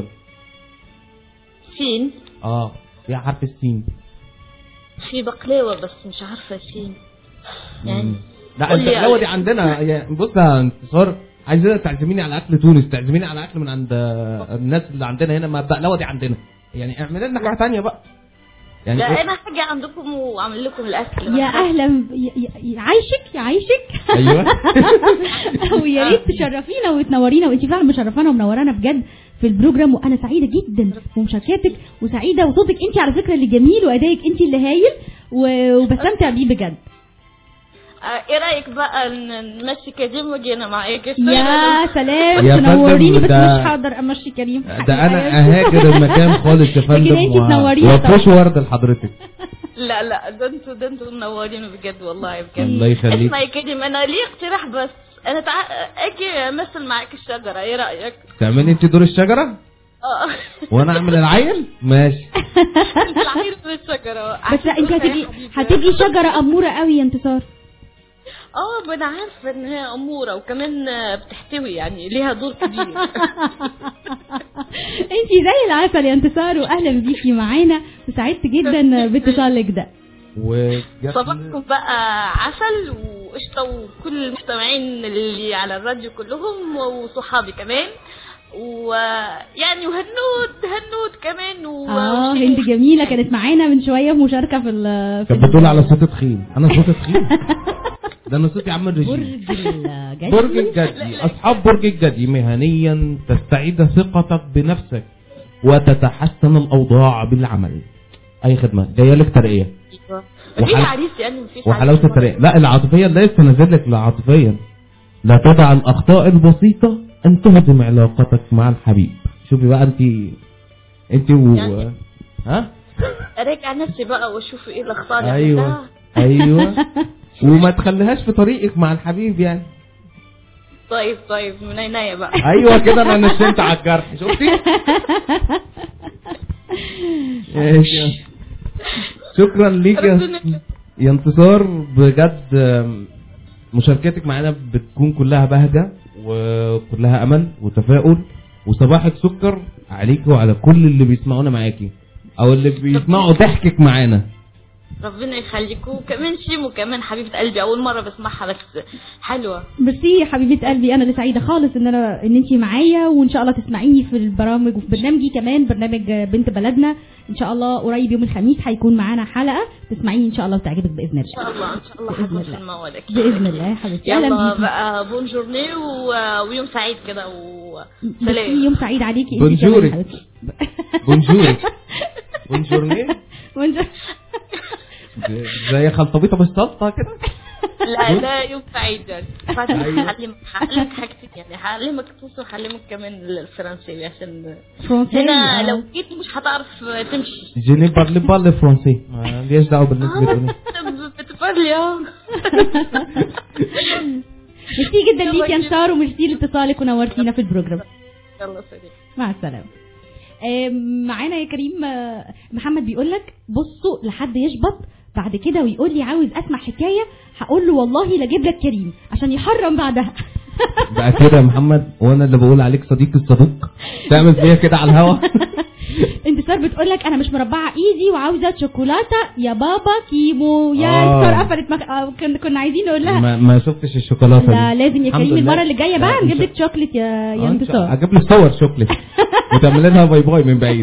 سين اه فيها حرف السين في بقلاوة بس مش عارفة سين يعني لا قول لي البقلاوه على- دي عندنا يعني بص يا انتصار عايزين تعزميني على اكل تونس تعزميني على اكل من عند آه، الناس اللي عندنا هنا ما البقلاوه دي عندنا يعني اعمل لنا حاجه تانية بقى يعني لا إيه؟ انا حاجة عندكم واعمل لكم الاكل يا اهلا ب- ي- ي- يعيشك يعيشك ايوه ويا ريت تشرفينا وتنورينا وانت فعلا مشرفانا ومنورانا بجد في البروجرام وانا سعيده جدا بمشاركتك وسعيده وصوتك انت على فكره اللي جميل وادائك انت اللي هايل و- وبستمتع بيه بجد آه، ايه رايك بقى ن- نمشي كريم واجي انا معاك يا سلام يا فندم تنوريني بس ده- مش هقدر امشي كريم ده انا اهاجر المكان خالص يا فندم لكن انتي تنورينا وافوش طبعا. ورد لحضرتك لا لا ده انتوا ده انتوا منورين بجد والله بجد الله يخليك. اسمع يا كريم انا ليه اقتراح بس انا تع... اجي امثل معاك الشجره ايه رايك؟ تعملي انت دور الشجره اه وانا اعمل العيل ماشي انت العيل في الشجره بس لا انت هتبقي هتبقي شجره اموره قوي يا انتصار اه ما انا عارفه ان هي اموره وكمان آه، بتحتوي يعني ليها دور كبير انت زي العسل يا انتصار واهلا بيكي معانا وسعدت جدا باتصالك ده وجت صباحكم بقى عسل وقشطه وكل المستمعين اللي على الراديو كلهم وصحابي كمان ويعني وهنود هنود كمان و... اه هند جميله كانت معانا من شويه في مشاركه في ال في كانت بتقول على صوت تخين انا صوتي تخين ده انا صوتي عامل رجيم برج الجدي برج الجدي اصحاب برج الجدي مهنيا تستعيد ثقتك بنفسك وتتحسن الاوضاع بالعمل اي خدمه جايه لك ترقيه مفيش وحل- عريس يعني مفيش وحلاوه عريس الترقيه لا العاطفيه لسه نازل لك العاطفيا لا تدع الاخطاء البسيطه ان تهدم علاقتك مع الحبيب شوفي بقى انت انت و يعني- ها اراجع نفسي بقى واشوف ايه الاخطاء اللي ايوه عملتها. ايوه وما تخليهاش في طريقك مع الحبيب يعني طيب طيب من عينيا بقى ايوه كده انا نشنت على الجرح شفتي ماشي. شكرا ليك يا ربنا يا انتصار بجد آم، مشاركتك معانا بتكون كلها بهجة وكلها أمل وتفاؤل وصباحك سكر عليك وعلى كل اللي بيسمعونا معاكي أو اللي بيسمعوا ضحكك معانا ربنا يخليكم وكمان شيمو كمان حبيبه قلبي اول مره بسمعها بس حلوه ميرسي يا حبيبه قلبي انا اللي سعيده خالص ان انا ان انت معايا وان شاء الله تسمعيني في البرامج وفي برنامجي كمان برنامج بنت بلدنا ان شاء الله قريب يوم الخميس هيكون معانا حلقه تسمعيني ان شاء الله وتعجبك باذن ان الله شاء الله ان شاء الله بإذن هكون في الله. الموعد أكيد. باذن الله يا حبيبتي يلا اهلا بيكي بقى بون جورني و... ويوم سعيد كده ميرسي، وسلام يوم سعيد عليكي انت بونجوري. كمان يا حبيبتي. بونجوري بونجورني بونجور زي خلطبيطه بالسلطه كده لا لا يوم سعيد يعني فاتن أيوة. هعلمك هعلمك حاجتين يعني هعلمك توصل وهعلمك كمان الفرنسي عشان فرنسي هنا آه. لو جيت مش هتعرف تمشي Je ne parle pas le français ما ليش دعوه بالناس بتقول بتفرلي اه ميرسي جدا ليك يا انشار وميرسي لاتصالك ونورتينا في البروجرام يلا سلام مع السلامه آم، معانا يا كريم آه، محمد بيقول لك بصوا لحد يشبط بعد كده ويقول لي عاوز اسمع حكايه هقول له والله لا اجيب لك كريم عشان يحرم بعدها بقى كده يا محمد وانا اللي بقول عليك صديق الصدوق تعمل فيا كده على الهوا انتصار بتقول لك انا مش مربعه ايدي وعاوزه شوكولاته يا بابا كيمو يا آه. انتصار قفلت مك... آه، كن- كنا عايزين نقول لها ما, ما شفتش الشوكولاته لا دي. لازم يا الحمد كريم لله. المره اللي جايه لا، بقى إن نجيب شاء- لك شوكليت يا آه، يا إن شاء- انتصار اجيب لي صور شوكليت وتعمل لها باي باي من بعيد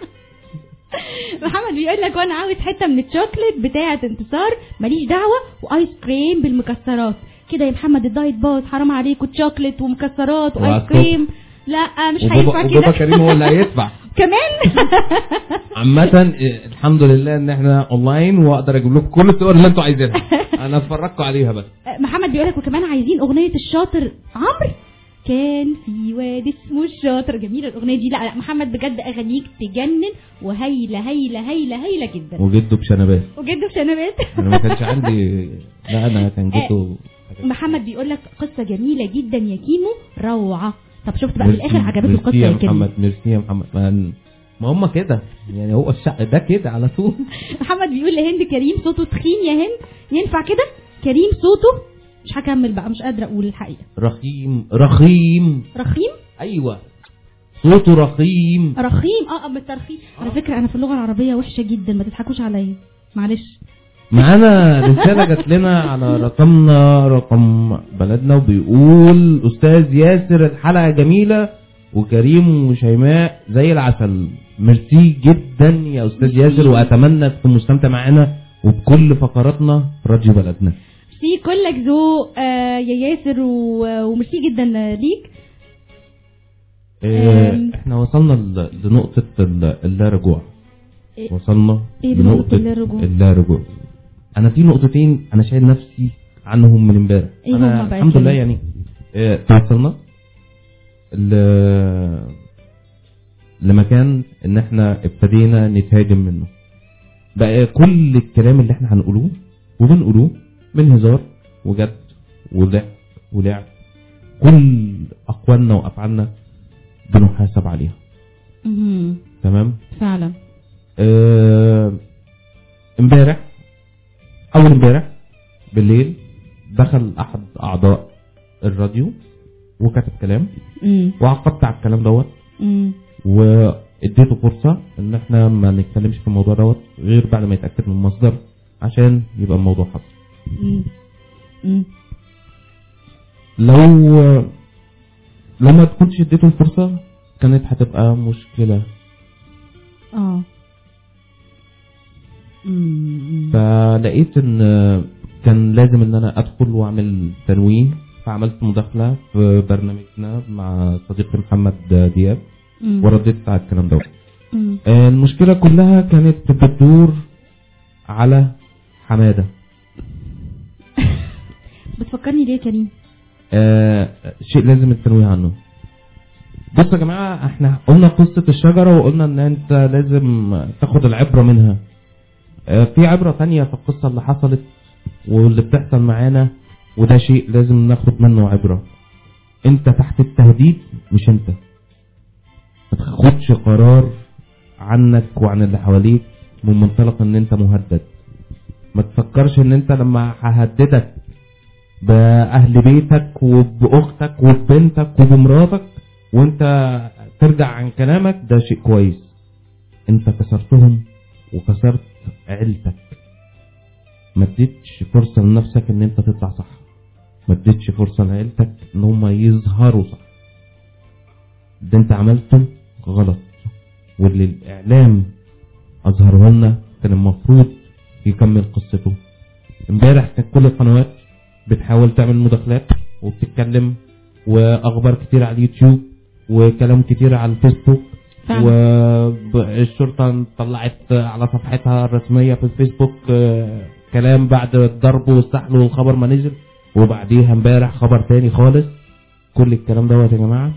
محمد بيقول لك وانا عاوز حته من الشوكليت بتاعه انتصار ماليش دعوه وايس كريم بالمكسرات كده يا محمد الدايت باظ حرام عليك وشوكليت ومكسرات وايس وعلى كريم لا مش وبابا, هينفع وبابا كده كريم هو اللي هيدفع كمان عامة إيه، الحمد لله ان احنا اونلاين واقدر اجيب لكم كل الصور اللي انتوا عايزينها انا اتفرجتوا عليها بس محمد بيقول لك وكمان عايزين اغنيه الشاطر عمرو كان في واد اسمه الشاطر جميله الاغنيه دي لا لا محمد بجد اغانيك تجنن وهايله هايله هايله هايله جدا وجده بشنبات وجده بشنبات انا ما كانش عندي لا انا كان جده محمد بيقول لك قصه جميله جدا يا كيمو روعه طب شفت بقى في ميرسي- الاخر عجبته ميرسي القصه يا يا كريم محمد ميرسي يا محمد ما ما هم كده يعني هو الشق ده كده على طول محمد بيقول لهند كريم صوته تخين يا هند ينفع كده كريم صوته مش هكمل بقى مش قادره اقول الحقيقه رخيم رخيم رخيم ايوه صوته رخيم رخيم اه من الترخيم على فكره انا في اللغه العربيه وحشه جدا ما تضحكوش عليا معلش معانا رسالة جات لنا على رقمنا رقم بلدنا وبيقول أستاذ ياسر الحلقة جميلة وكريم وشيماء زي العسل ميرسي جدا يا أستاذ ياسر وأتمنى تكون مستمتع معانا وبكل فقراتنا في راديو بلدنا في كلك ذوق آه يا ياسر و- وميرسي جدا ليك آه، أم. احنا وصلنا ل- لنقطة ال- اللا رجوع إيه؟ وصلنا إيه بنقطة اللا رجوع؟ اللا رجوع انا في نقطتين انا شايل نفسي عنهم من امبارح إيه انا هما بقى الحمد لله كده؟ يعني آه، توصلنا ل- لمكان ان احنا ابتدينا نتهاجم منه بقى كل الكلام اللي احنا هنقولوه وبنقولوه من هزار وجد وضحك ولعب كل اقوالنا وافعالنا بنحاسب عليها مهم. تمام فعلا آه، امبارح اول امبارح بالليل دخل احد اعضاء الراديو وكتب كلام مم. وعقبت على الكلام دوت مم. واديته فرصه ان احنا ما نتكلمش في الموضوع دوت غير بعد ما يتاكد من المصدر عشان يبقى الموضوع حصل مم. مم. لو لو ما كنتش اديته الفرصه كانت هتبقى مشكله اه مم. فلقيت ان كان لازم ان انا ادخل واعمل تنويه فعملت مداخله في برنامجنا مع صديقي محمد دياب مم. ورديت على الكلام ده مم. المشكله كلها كانت بتدور على حماده بتفكرني ليه يا كريم آه شيء لازم التنويه عنه بصوا يا جماعه احنا قلنا قصه الشجره وقلنا ان انت لازم تاخد العبره منها آه في عبره تانية في القصه اللي حصلت واللي بتحصل معانا وده شيء لازم ناخد منه عبره انت تحت التهديد مش انت ما تاخدش قرار عنك وعن اللي حواليك من منطلق ان انت مهدد ما تفكرش ان انت لما ههددك باهل بيتك وباختك وببنتك وبمراتك وانت ترجع عن كلامك ده شيء كويس انت كسرتهم وكسرت عيلتك ما اديتش فرصه لنفسك ان انت تطلع صح ما اديتش فرصه لعيلتك ان هم يظهروا صح ده انت عملته غلط واللي الاعلام اظهره لنا كان المفروض يكمل قصته امبارح كانت كل القنوات بتحاول تعمل مداخلات وبتتكلم واخبار كتير على اليوتيوب وكلام كتير على الفيسبوك فعلا. والشرطة طلعت على صفحتها الرسمية في الفيسبوك آه، كلام بعد الضرب والسحل والخبر ما نزل وبعديها امبارح خبر تاني خالص كل الكلام دوت يا جماعة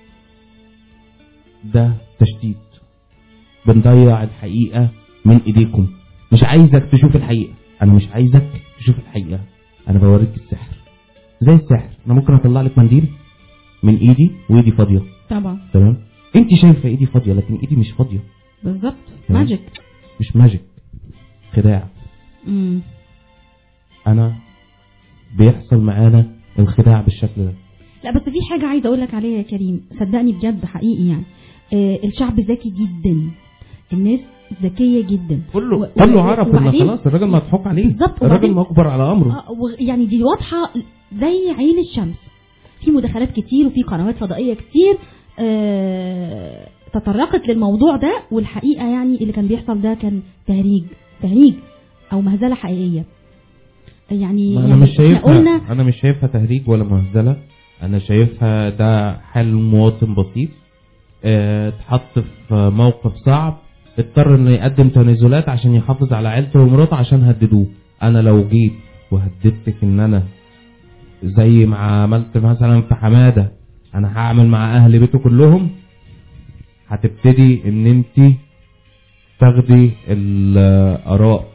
ده تشتيت بنضيع الحقيقة من ايديكم مش عايزك تشوف الحقيقة انا مش عايزك تشوف الحقيقة انا بوريك السحر زي السحر انا ممكن اطلع لك منديل من ايدي وايدي فاضية طبعا تمام انت شايفة ايدي فاضية لكن ايدي مش فاضية بالظبط تمام. ماجيك مش ماجيك خداع مم. انا بيحصل معانا الخداع بالشكل ده لا بس في حاجة عايزة أقول لك عليها يا كريم صدقني بجد حقيقي يعني آه الشعب ذكي جدا الناس ذكية جدا كله و- كله و- عرف ان وبعدين- خلاص الراجل مضحوك عليه بالظبط الراجل وبعدين- مجبر على امره آه و- يعني دي واضحة زي عين الشمس في مداخلات كتير وفي قنوات فضائية كتير آه تطرقت للموضوع ده والحقيقة يعني اللي كان بيحصل ده كان تهريج تهريج أو مهزلة حقيقية يعني ما انا يعني مش إحنا شايفها قلنا انا مش شايفها تهريج ولا مهزله انا شايفها ده حال مواطن بسيط اه، اتحط في موقف صعب اضطر انه يقدم تنازلات عشان يحافظ على عيلته ومراته عشان هددوه انا لو جيت وهددتك ان انا زي ما عملت مثلا في حماده انا هعمل مع اهل بيته كلهم هتبتدي ان انت تاخدي الاراء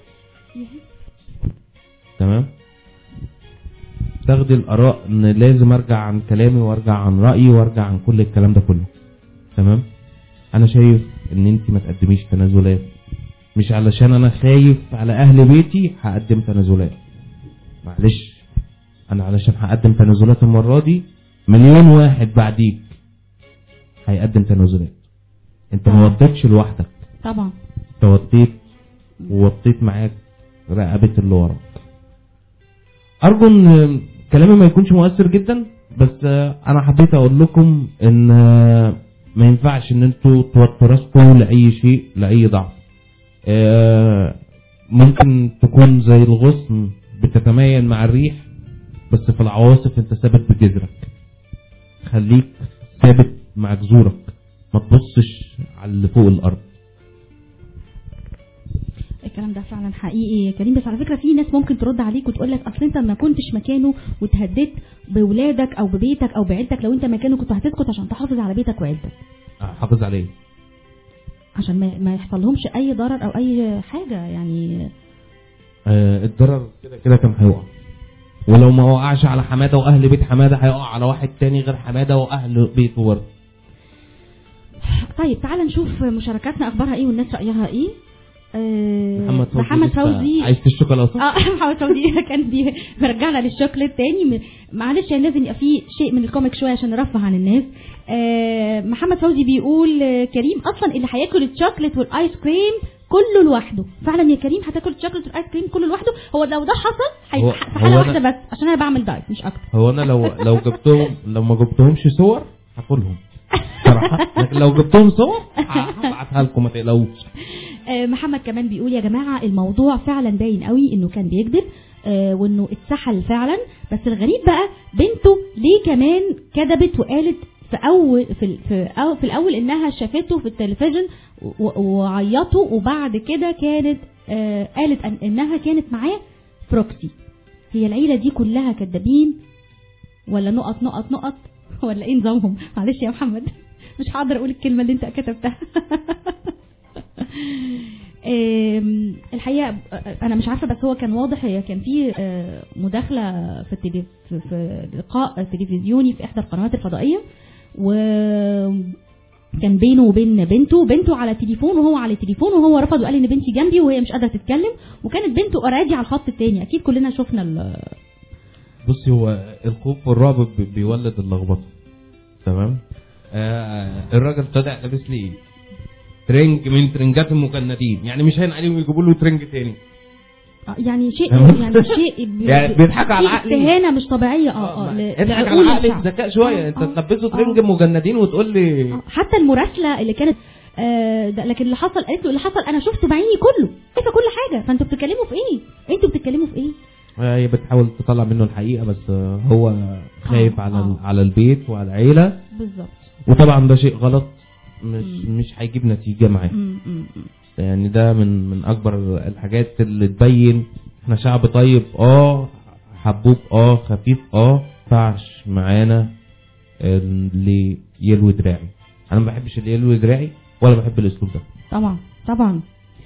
تمام تاخدي الاراء ان لازم ارجع عن كلامي وارجع عن رايي وارجع عن كل الكلام ده كله تمام انا شايف ان انت ما تقدميش تنازلات مش علشان انا خايف على اهل بيتي هقدم تنازلات معلش انا علشان هقدم تنازلات المره دي مليون واحد بعديك هيقدم تنازلات انت ما وطيتش لوحدك طبعا انت وطيت ووطيت معاك رقبه اللي وراك ارجو ان كلامي ما يكونش مؤثر جدا بس آه، انا حبيت اقول لكم ان آه، ما ينفعش ان انتوا توتروا راسكم لاي شيء لاي ضعف آه، ممكن تكون زي الغصن بتتمايل مع الريح بس في العواصف انت ثابت بجذرك خليك ثابت مع جذورك ما تبصش على اللي فوق الارض الكلام ده فعلا حقيقي يا كريم بس على فكره في ناس ممكن ترد عليك وتقول لك اصل انت ما كنتش مكانه وتهددت بولادك او ببيتك او بعيلتك لو انت مكانه كنت هتسكت عشان تحافظ على بيتك وعيلتك حافظ عليه عشان ما, ما يحصلهمش اي ضرر او اي حاجه يعني آه، الضرر كده كده كان هيقع ولو ما وقعش على حماده واهل بيت حماده هيقع على واحد تاني غير حماده واهل بيته برضه طيب تعال نشوف مشاركاتنا اخبارها ايه والناس رايها ايه آه، محمد فوزي محمد لسه فوزي عايز الشوكولاته اه محمد فوزي كان بي- بيرجعنا للشوكليت تاني م- معلش يعني لازم يبقى في شيء من الكوميك شويه عشان نرفه عن الناس آه محمد فوزي بيقول آه، كريم اصلا اللي هياكل الشوكليت والايس كريم كله لوحده فعلا يا كريم هتاكل الشوكليت والايس كريم كله لوحده هو لو ده حصل هو- هي- في حاله هو واحده أنا- بس عشان انا بعمل دايت مش اكتر هو انا لو لو جبتهم لو ما جبتهمش صور هاكلهم صراحه لكن لو جبتهم صور هبعتها لكم ما تقلقوش آه، محمد كمان بيقول يا جماعه الموضوع فعلا باين قوي انه كان بيكذب آه، وانه اتسحل فعلا بس الغريب بقى بنته ليه كمان كذبت وقالت في اول في ال- في, أو في الاول انها شافته في التلفزيون و- وعيطوا وبعد كده كانت آه، قالت أن انها كانت معاه بروكسي هي العيله دي كلها كدابين ولا نقط نقط نقط ولا ايه نظامهم معلش يا محمد مش هقدر اقول الكلمه اللي انت كتبتها آم، الحقيقه آه، انا مش عارفه بس هو كان واضح هي كان في آه، مداخله في التلي... في- في لقاء تلفزيوني في احدى القنوات الفضائيه و كان بينه وبين بنته بنته على تليفون وهو على تليفون وهو رفض وقال ان بنتي جنبي وهي مش قادره تتكلم وكانت بنته اوريدي على الخط التاني اكيد كلنا شفنا ال... بصي هو الخوف والرعب بي- بيولد اللخبطه تمام آه الراجل طلع لابس لي ترنج من ترنجات المجندين يعني مش هين عليهم يجيبوا له ترنج تاني آه، يعني شيء تمام. يعني شيء ب- يعني ب- بيضحك على في عقلي. استهانه مش طبيعيه اه اه ل- اضحك لعقول على عقلي الشعب. بذكاء شويه انت آه، تلبسه ترنج مجندين وتقول لي حتى المراسله اللي كانت آه ده لكن اللي حصل قالت له اللي حصل انا شفته بعيني كله شايفه كل حاجه فانتوا بتتكلموا في ايه انتوا بتتكلموا في ايه هي بتحاول تطلع منه الحقيقه بس هو خايف آه، على آه. على البيت وعلى العيله بالظبط وطبعا ده شيء غلط مش مش هيجيب نتيجه معاه م- م- م. يعني ده من من اكبر الحاجات اللي تبين احنا شعب طيب اه حبوب اه خفيف اه ينفعش معانا اللي يلوي دراعي انا ما بحبش اللي يلوي دراعي ولا بحب الاسلوب ده طبعا طبعا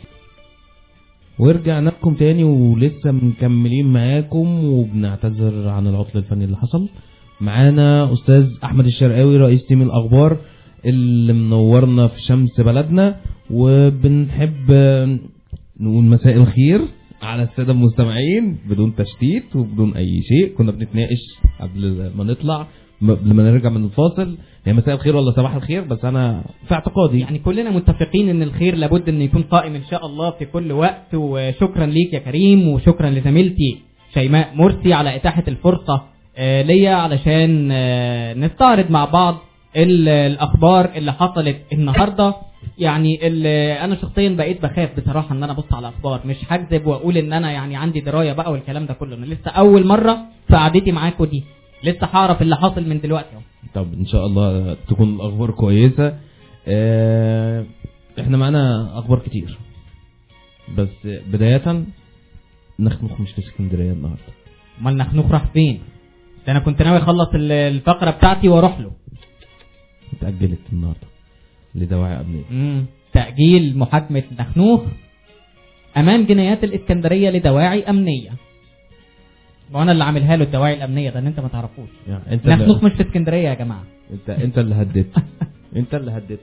ورجعنا لكم تاني ولسه مكملين معاكم وبنعتذر عن العطل الفني اللي حصل معانا استاذ احمد الشرقاوي رئيس تيم الاخبار اللي منورنا في شمس بلدنا وبنحب نقول مساء الخير على الساده المستمعين بدون تشتيت وبدون اي شيء كنا بنتناقش قبل ما نطلع م- قبل ما نرجع من الفاصل هي مساء الخير ولا صباح الخير بس انا في اعتقادي يعني كلنا متفقين ان الخير لابد ان يكون قائم ان شاء الله في كل وقت وشكرا ليك يا كريم وشكرا لزميلتي شيماء مرسي على اتاحه الفرصه آه، ليا علشان آه، نستعرض مع بعض ال- الاخبار اللي حصلت النهارده يعني اللي انا شخصيا بقيت بخاف بصراحه ان انا ابص على اخبار مش هكذب واقول ان انا يعني عندي درايه بقى والكلام ده كله انا لسه اول مره في قعدتي معاكم دي لسه هعرف اللي حاصل من دلوقتي اهو طب ان شاء الله تكون الاخبار كويسه آه، احنا معانا اخبار كتير بس بدايه نخنخ مش في اسكندريه النهارده امال نخنوخ راح فين ده انا كنت ناوي اخلص ال- الفقره بتاعتي واروح له اتاجلت النهارده لدواعي امنيه مم. تأجيل محاكمة نخنوخ أمام جنايات الإسكندرية لدواعي أمنية وأنا اللي عاملها له الدواعي الأمنية ده إن أنت ما تعرفوش يعني انت نخنوخ اللي مش في اسكندرية يا جماعة انت انت اللي هددت انت اللي هددت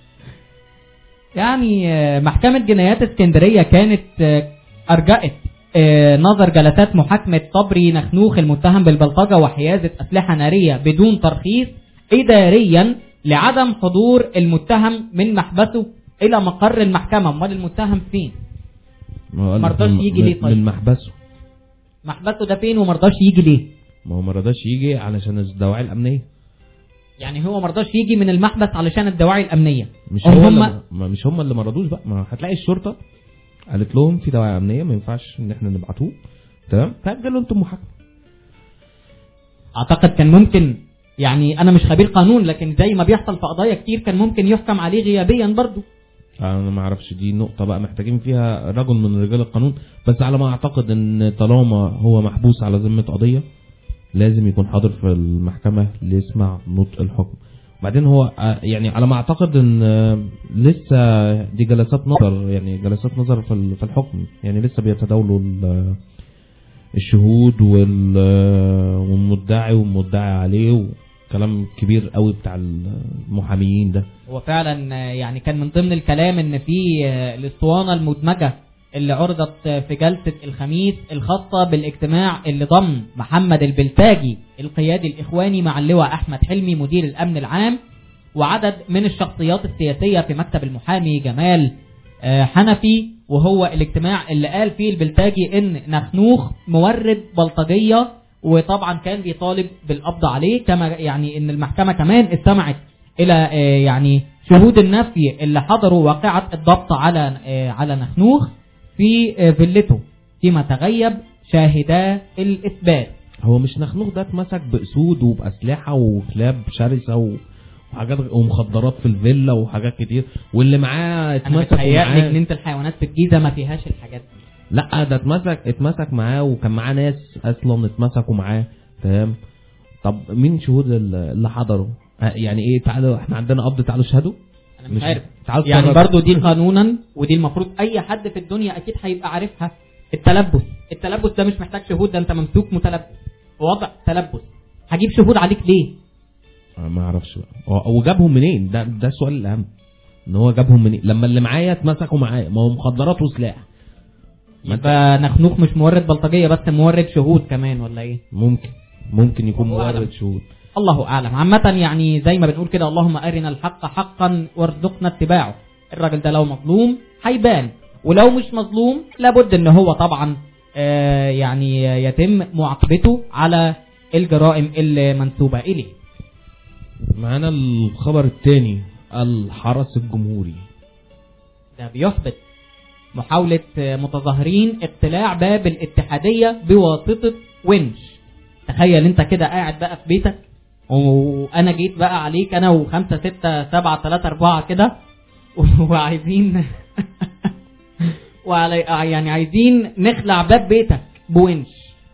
يعني آه، محكمة جنايات اسكندرية كانت آه، أرجأت آه، نظر جلسات محاكمة صبري نخنوخ المتهم بالبلطجة وحيازة أسلحة نارية بدون ترخيص إداريا لعدم حضور المتهم من محبسه إلى مقر المحكمة أمال المتهم فين؟ ما هو قال لك مرضاش من- يجي ليه من- طيب؟ من محبسه محبسه ده فين ومرضاش يجي ليه؟ ما هو ما رضاش يجي علشان الدواعي الامنيه يعني هو مرضاش يجي من المحبس علشان الدواعي الأمنية مش هم هو هم اللي ما مش هم اللي ما رضوش بقى ما هتلاقي الشرطه قالت لهم في دواعي امنيه ما ينفعش ان احنا نبعتوه تمام فاجلوا انتم محاكمه اعتقد كان ممكن يعني انا مش خبير قانون لكن زي ما بيحصل في قضايا كتير كان ممكن يحكم عليه غيابيا برضو انا ما اعرفش دي نقطه بقى محتاجين فيها رجل من رجال القانون بس على ما اعتقد ان طالما هو محبوس على ذمه قضيه لازم يكون حاضر في المحكمه ليسمع نطق الحكم بعدين هو آه، يعني على ما اعتقد ان آه، لسه دي جلسات نظر يعني جلسات نظر في ال- في الحكم يعني لسه بيتداولوا ال- الشهود وال- والمدعي والمدعي عليه وكلام كبير قوي بتاع المحاميين ده هو فعلا آه، يعني كان من ضمن الكلام ان في آه، الاسطوانه المدمجه اللي عرضت آه، في جلسه الخميس الخاصه بالاجتماع اللي ضم محمد البلتاجي القيادي الاخواني مع اللواء احمد حلمي مدير الامن العام وعدد من الشخصيات السياسيه في مكتب المحامي جمال آه، حنفي وهو الاجتماع اللي قال فيه البلتاجي ان نخنوخ مورد بلطجيه وطبعا كان بيطالب بالقبض عليه كما يعني ان المحكمه كمان استمعت الى آه، يعني شهود النفي اللي حضروا واقعه الضبط على آه، على نخنوخ في آه، فيلته فيما تغيب شاهدا الاثبات هو مش نخنوخ ده اتمسك باسود وباسلحه وكلاب شرسه و... وحاجات ومخدرات في الفيلا وحاجات كتير واللي معاه انا اتمسك متهيألي ومعاه جنينه الحيوانات في الجيزه ما فيهاش الحاجات دي لا ده اتمسك اتمسك معاه وكان معاه ناس اصلا اتمسكوا معاه تمام طب مين شهود ال- اللي حضروا آه، يعني ايه تعالوا احنا عندنا قبض تعالوا اشهدوا انا مش عارف تعالوا يعني اتفرجوا. برضو دي قانونا ودي المفروض اي حد في الدنيا اكيد هيبقى عارفها التلبس التلبس ده مش محتاج شهود ده انت ممسوك متلبس في وضع تلبس هجيب شهود عليك ليه آه، ما اعرفش بقى هو- وجابهم منين ده ده السؤال الاهم ان هو جابهم منين لما اللي معايا اتمسكوا معايا ما هو مخدرات وسلاح ما انت- يبقى نخنوخ مش مورد بلطجيه بس مورد شهود كمان ولا ايه ممكن ممكن يكون الله أعلم. مورد شهود الله اعلم عامه يعني زي ما بنقول كده اللهم ارنا الحق حقا وارزقنا اتباعه الراجل ده لو مظلوم هيبان ولو مش مظلوم لابد ان هو طبعا آه، يعني يتم معاقبته على الجرائم المنسوبة إليه معانا الخبر الثاني الحرس الجمهوري ده بيثبت محاولة آه، متظاهرين اقتلاع باب الاتحادية بواسطة ونش تخيل انت كده قاعد بقى في بيتك وانا جيت بقى عليك انا وخمسة ستة سبعة تلاتة اربعة كده وعايزين وعلي يعني عايزين نخلع باب بيتك بونش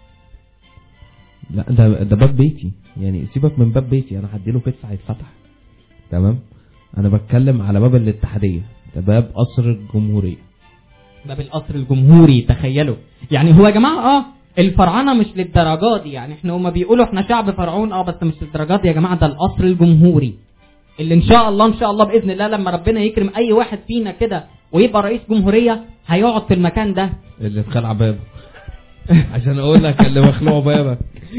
لا ده ده باب بيتي يعني سيبك من باب بيتي انا هديله كتف هيتفتح تمام انا بتكلم على باب الاتحاديه ده باب قصر الجمهوريه باب القصر الجمهوري تخيلوا يعني هو يا جماعه اه الفرعنه مش للدرجات دي يعني احنا هما بيقولوا احنا شعب فرعون اه بس مش للدرجات دي يا جماعه ده القصر الجمهوري اللي ان شاء الله ان شاء الله باذن الله لما ربنا يكرم اي واحد فينا كده ويبقى رئيس جمهوريه هيقعد في المكان ده اللي اتخلع بابه عشان اقول لك اللي مخلوع بابك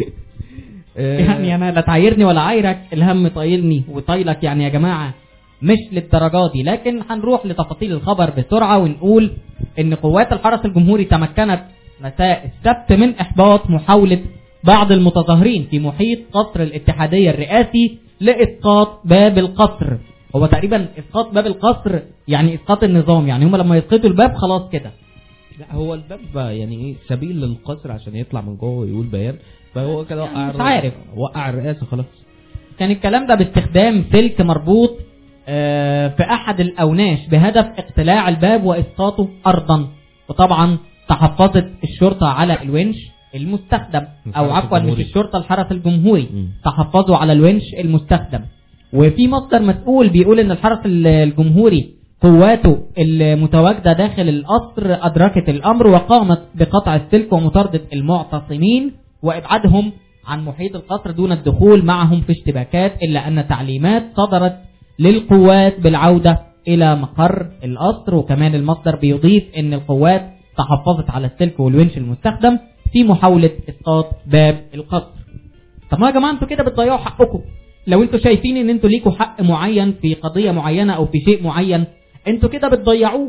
يعني انا لا تعايرني ولا عايرك الهم طايلني وطايلك يعني يا جماعه مش للدرجات دي لكن هنروح لتفاصيل الخبر بسرعه ونقول ان قوات الحرس الجمهوري تمكنت مساء السبت من احباط محاوله بعض المتظاهرين في محيط قصر الاتحاديه الرئاسي لاسقاط باب القصر هو تقريبا اسقاط باب القصر يعني اسقاط النظام يعني هم لما يسقطوا الباب خلاص كده لا هو الباب بقى يعني ايه سبيل للقصر عشان يطلع من جوه ويقول بيان فهو كده وقع مش عارف. وقع الرئاسه خلاص كان الكلام ده باستخدام سلك مربوط آه، في احد الاوناش بهدف اقتلاع الباب واسقاطه ارضا وطبعا تحفظت الشرطه على الونش المستخدم او الحرس عفوا مش الجمهوري. الشرطه الحرس الجمهوري مم. تحفظوا على الونش المستخدم وفي مصدر مسؤول بيقول ان الحرس ال- الجمهوري قواته المتواجده داخل القصر ادركت الامر وقامت بقطع السلك ومطارده المعتصمين وابعادهم عن محيط القصر دون الدخول معهم في اشتباكات الا ان تعليمات صدرت للقوات بالعوده الى مقر القصر وكمان المصدر بيضيف ان القوات تحفظت على السلك والونش المستخدم في محاوله اسقاط باب القصر طب ما يا جماعه انتوا كده بتضيعوا حقكم لو انتوا شايفين ان انتوا ليكوا حق معين في قضيه معينه او في شيء معين انتوا كده بتضيعوه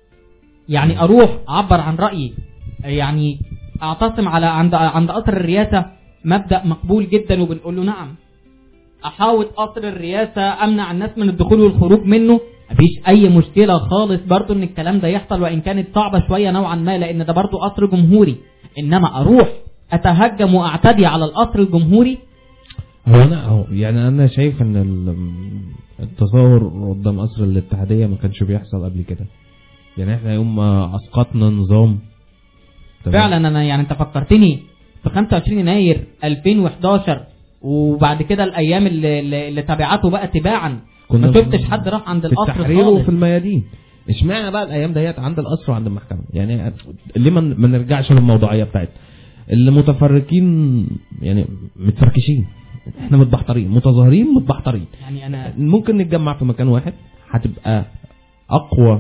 يعني اروح اعبر عن رايي يعني اعتصم على عند عند قصر الرئاسه مبدا مقبول جدا وبنقول له نعم احاول قصر الرئاسه امنع الناس من الدخول والخروج منه مفيش اي مشكله خالص برضو ان الكلام ده يحصل وان كانت صعبه شويه نوعا ما لان ده برضو قصر جمهوري انما اروح اتهجم واعتدي على القصر الجمهوري هو انا أهو يعني انا شايف ان ال- التظاهر قدام قصر الاتحاديه ما كانش بيحصل قبل كده يعني احنا يوم ما اسقطنا نظام تمام؟ فعلا انا يعني انت فكرتني في 25 يناير 2011 وبعد كده الايام اللي, اللي اللي تبعته بقى تباعا ما في- شفتش حد راح عند في القصر التحرير خالص وفي الميادين اشمعنى بقى الايام ديت عند القصر وعند المحكمه يعني ليه ما ما نرجعش للموضوعيه بتاعتنا اللي متفرقين يعني متفركشين احنا متبحترين متظاهرين متبحترين يعني انا ممكن نتجمع في مكان واحد هتبقى اقوى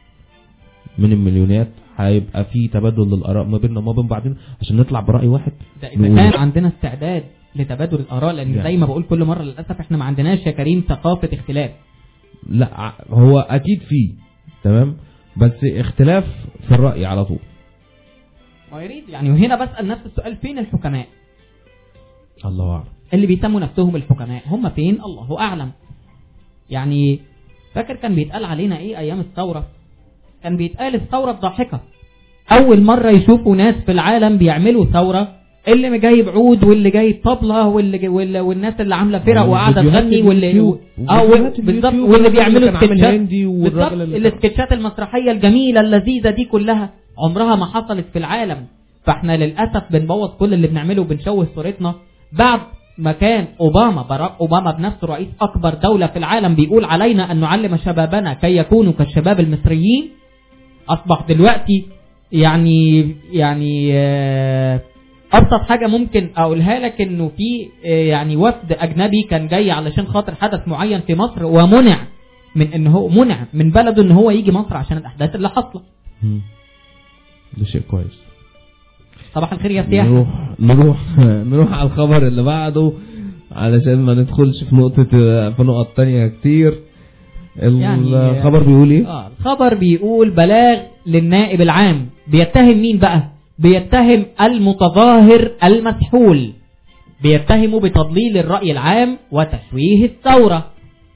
من المليونات هيبقى في تبادل للاراء ما بيننا وما بين بعضنا عشان نطلع براي واحد ده اذا نقول- كان عندنا استعداد لتبادل الاراء لان يعني. زي ما بقول كل مره للاسف احنا ما عندناش يا كريم ثقافه اختلاف لا ع- هو اكيد فيه تمام بس اختلاف في الراي على طول ويريد يعني وهنا بسال نفس السؤال فين الحكماء الله اعلم اللي بيسموا نفسهم الحكماء هم فين الله اعلم يعني فاكر كان بيتقال علينا ايه ايام الثوره كان بيتقال الثوره الضاحكه اول مره يشوفوا ناس في العالم بيعملوا ثوره اللي جايب عود واللي جايب طبله واللي جاي واللي والناس اللي عامله فرق وقاعده فيديوهات تغني واللي اليوتيوب. اه وفيديوهات بالظبط اليوتيوب واللي والراجل بيعملوا اللي كان عامل سكتشات هندي بالظبط والراجل اللي كان- السكتشات المسرحيه الجميله اللذيذه دي كلها عمرها ما حصلت في العالم فاحنا للاسف بنبوظ كل اللي بنعمله وبنشوه صورتنا بعد ما كان اوباما باراك اوباما بنفسه رئيس اكبر دوله في العالم بيقول علينا ان نعلم شبابنا كي يكونوا كالشباب المصريين اصبح دلوقتي يعني يعني آه، ابسط حاجه ممكن اقولها لك انه في آه، يعني وفد اجنبي كان جاي علشان خاطر حدث معين في مصر ومنع من ان هو منع من بلده ان هو يجي مصر عشان الاحداث اللي حاصله مم. ده شيء كويس صباح الخير يا سياح نروح نروح نروح على الخبر اللي بعده علشان ما ندخلش في نقطة في نقط تانية كتير يعني- الخبر بيقول ايه؟ اه الخبر بيقول بلاغ للنائب العام بيتهم مين بقى بيتهم المتظاهر المسحول بيتهمه بتضليل الرأي العام وتشويه الثورة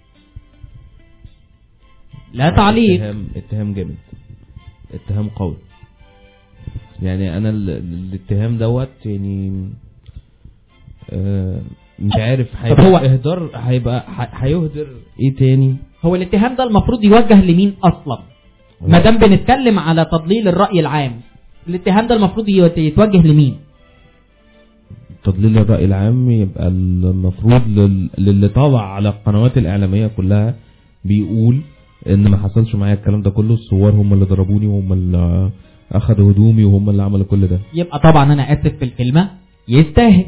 لا تعليق اتهام اتهام جامد اتهام قوي يعني انا ال- ال- الاتهام دوت يعني آه مش عارف هيبقى هو- اهدار هيبقى ح- هيهدر ايه تاني هو الاتهام ده المفروض يوجه لمين اصلا ما دام بنتكلم على تضليل الرأي العام الاتهام ده المفروض يت- يتوجه لمين تضليل الرأي العام يبقى المفروض لل- للي طالع على القنوات الإعلامية كلها بيقول إن ما حصلش معايا الكلام ده كله الثوار هم اللي ضربوني وهم اللي أخدوا هدومي وهم اللي عملوا كل ده يبقى طبعا انا اسف في الكلمه يستاهل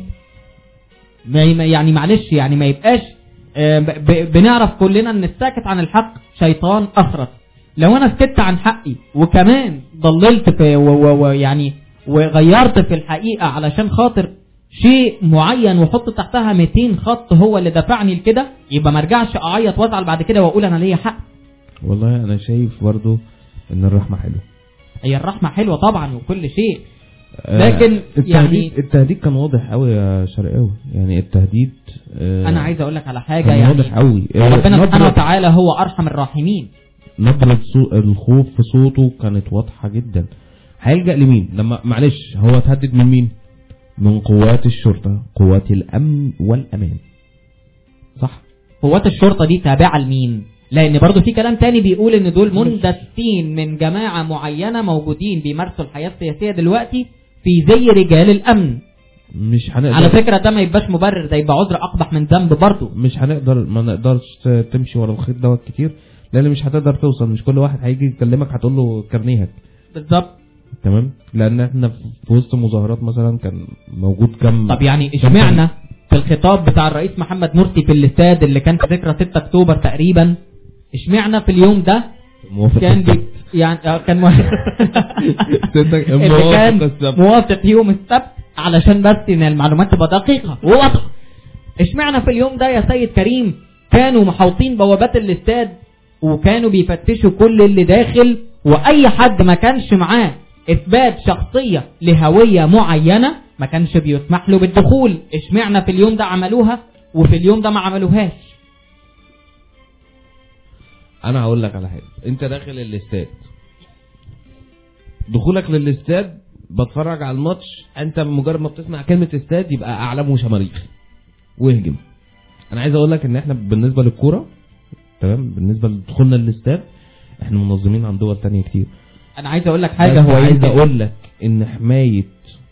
ما ما- يعني معلش يعني ما يبقاش آه، ب- ب- بنعرف كلنا ان الساكت عن الحق شيطان اخرس لو انا سكت عن حقي وكمان ضللت في و- و- ويعني وغيرت في الحقيقه علشان خاطر شيء معين واحط تحتها 200 خط هو اللي دفعني لكده يبقى ما ارجعش اعيط وازعل بعد كده واقول انا ليا حق والله أنا شايف برضو إن الرحمة حلوة هي الرحمه حلوه طبعا وكل شيء آه، لكن التهديد يعني التهديد كان واضح قوي يا شرقاوي يعني التهديد آه، انا عايز اقول لك على حاجه كان يعني واضح قوي ربنا سبحانه نبرة وتعالى هو ارحم الراحمين نبرة صو- الخوف في صوته كانت واضحة جدا هيلجأ لمين لما معلش هو اتهدد من مين من قوات الشرطة قوات الأمن والأمان صح قوات الشرطه دي تابعه لمين لان برضو في كلام تاني بيقول ان دول مندسين من جماعه معينه موجودين بيمارسوا الحياه السياسيه دلوقتي في زي رجال الامن مش هنقدر على فكره ده ما يبقاش مبرر ده يبقى عذر اقبح من ذنب برضو مش هنقدر ما نقدرش ت- تمشي ورا الخيط دوت كتير لان مش هتقدر توصل مش كل واحد هيجي يكلمك هتقول له كارنيهك بالظبط تمام لان احنا في وسط مظاهرات مثلا كان موجود كم طب يعني كم اشمعنى في الخطاب بتاع الرئيس محمد مرسي في الاستاد اللي كان في ذكرى 6 اكتوبر تقريبا اشمعنى في اليوم ده موافق كان بي يعني آه، كان موافق تصدق اللي موافق كان السبت. موافق يوم السبت علشان بس ان المعلومات تبقى دقيقه وواضحه اشمعنى في اليوم ده يا سيد كريم كانوا محوطين بوابات الاستاد وكانوا بيفتشوا كل اللي داخل واي حد ما كانش معاه اثبات شخصيه لهويه معينه ما كانش بيسمح له بالدخول اشمعنى في اليوم ده عملوها وفي اليوم ده ما عملوهاش انا هقول لك على حاجه انت داخل الاستاد دخولك للاستاد بتفرج على الماتش انت بمجرد ما بتسمع كلمه استاد يبقى اعلام وشماريخ واهجم انا عايز اقول لك ان احنا بالنسبه للكوره تمام بالنسبه لدخولنا للاستاد احنا منظمين عن دول تانية كتير انا عايز اقول لك حاجه بس هو عايز يمكن- اقول لك ان حمايه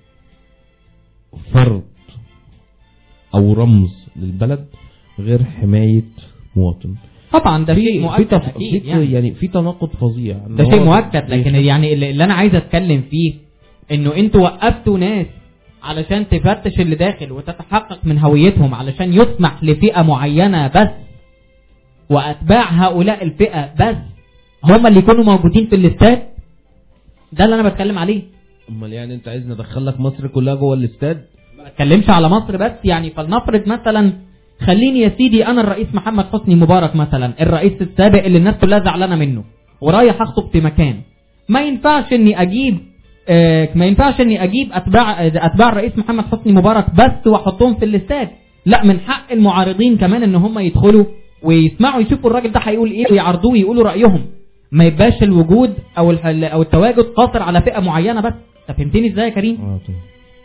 فرد او رمز للبلد غير حمايه مواطن طبعا ده شيء في مؤكد تف... اكيد في يعني. يعني في تناقض فظيع إن ده هو شيء مؤكد لكن بيخ- يعني اللي اللي انا عايز اتكلم فيه انه انتوا وقفتوا ناس علشان تفتش اللي داخل وتتحقق من هويتهم علشان يسمح لفئة معينة بس واتباع هؤلاء الفئة بس هم اللي يكونوا موجودين في الاستاد ده اللي انا بتكلم عليه امال يعني انت عايز ندخل لك مصر كلها جوه الاستاد ما بتكلمش على مصر بس يعني فلنفرض مثلا خليني يا سيدي انا الرئيس محمد حسني مبارك مثلا الرئيس السابق اللي الناس كلها زعلانه منه ورايح اخطب في مكان ما ينفعش اني اجيب آه ما ينفعش اني اجيب اتباع آه، اتباع الرئيس محمد حسني مبارك بس واحطهم في الاستاد لا من حق المعارضين كمان ان هم يدخلوا ويسمعوا يشوفوا الراجل ده هيقول ايه ويعرضوه ويقولوا رايهم ما يبقاش الوجود او الح- او التواجد قاصر على فئه معينه بس انت فهمتني ازاي يا كريم اه طبعا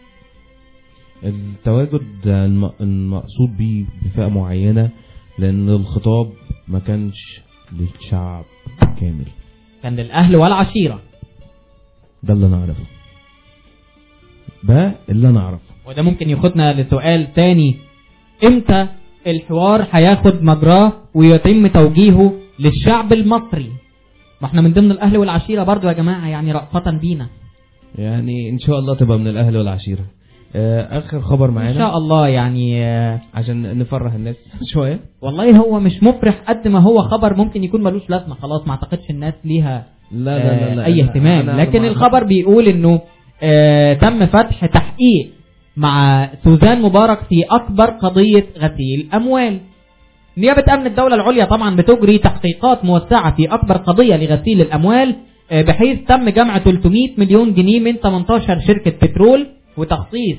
التواجد الم- المقصود بيه بفئة معينة لأن الخطاب ما كانش للشعب كامل كان للاهل والعشيره ده اللي أنا أعرفه ده اللي أنا أعرفه وده ممكن ياخدنا لسؤال تاني امتى الحوار هياخد مجراه ويتم توجيهه للشعب المصري ما احنا من ضمن الاهل والعشيره برضو يا جماعه يعني رأفة بينا يعني إن شاء الله تبقى من الأهل والعشيرة آه آخر خبر معانا ان شاء الله يعني آه، عشان نفرح الناس شوية والله هو مش مفرح قد ما هو خبر ممكن يكون ملوش لازمه خلاص ما اعتقدش الناس ليها لا لا لا, آه، لا اي أنا- اهتمام أنا- لكن أنا- الخبر بيقول انه آه تم فتح تحقيق مع سوزان مبارك في اكبر قضيه غسيل اموال نيابه امن الدوله العليا طبعا بتجري تحقيقات موسعه في اكبر قضيه لغسيل الاموال آه، بحيث تم جمع 300 مليون جنيه من 18 شركة بترول وتخصيص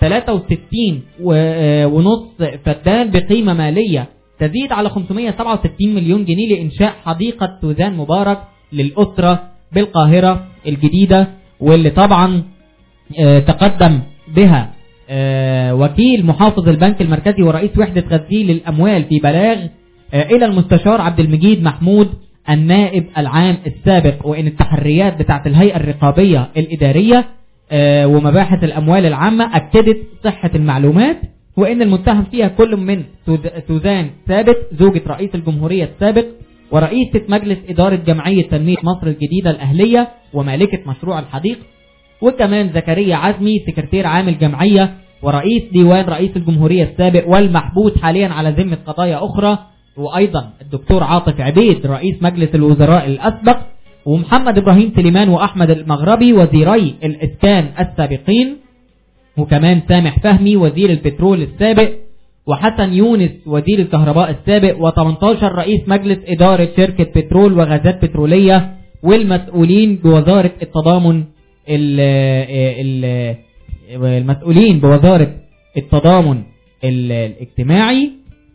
63 و- آه، ونص فدان بقيمة مالية تزيد على 567 مليون جنيه لإنشاء حديقة سوزان مبارك للأسرة بالقاهرة الجديدة واللي طبعا آه، تقدم بها آه، وكيل محافظ البنك المركزي ورئيس وحدة غسيل الأموال في بلاغ آه، إلى المستشار عبد المجيد محمود النائب العام السابق وإن التحريات بتاعت الهيئة الرقابية الإدارية آه، ومباحث الأموال العامة أكدت صحة المعلومات وإن المتهم فيها كل من سوز- سوزان ثابت زوجة رئيس الجمهورية السابق ورئيسة مجلس إدارة جمعية تنمية مصر الجديدة الأهلية ومالكة مشروع الحديقة وكمان زكريا عزمي سكرتير عام الجمعية ورئيس ديوان رئيس الجمهورية السابق والمحبوس حاليا على ذمة قضايا أخرى وأيضا الدكتور عاطف عبيد رئيس مجلس الوزراء الأسبق ومحمد إبراهيم سليمان وأحمد المغربي وزيري الإسكان السابقين وكمان سامح فهمي وزير البترول السابق وحسن يونس وزير الكهرباء السابق و18 رئيس مجلس إدارة شركة بترول وغازات بترولية والمسؤولين بوزارة التضامن ال ال المسؤولين بوزارة التضامن ال- الاجتماعي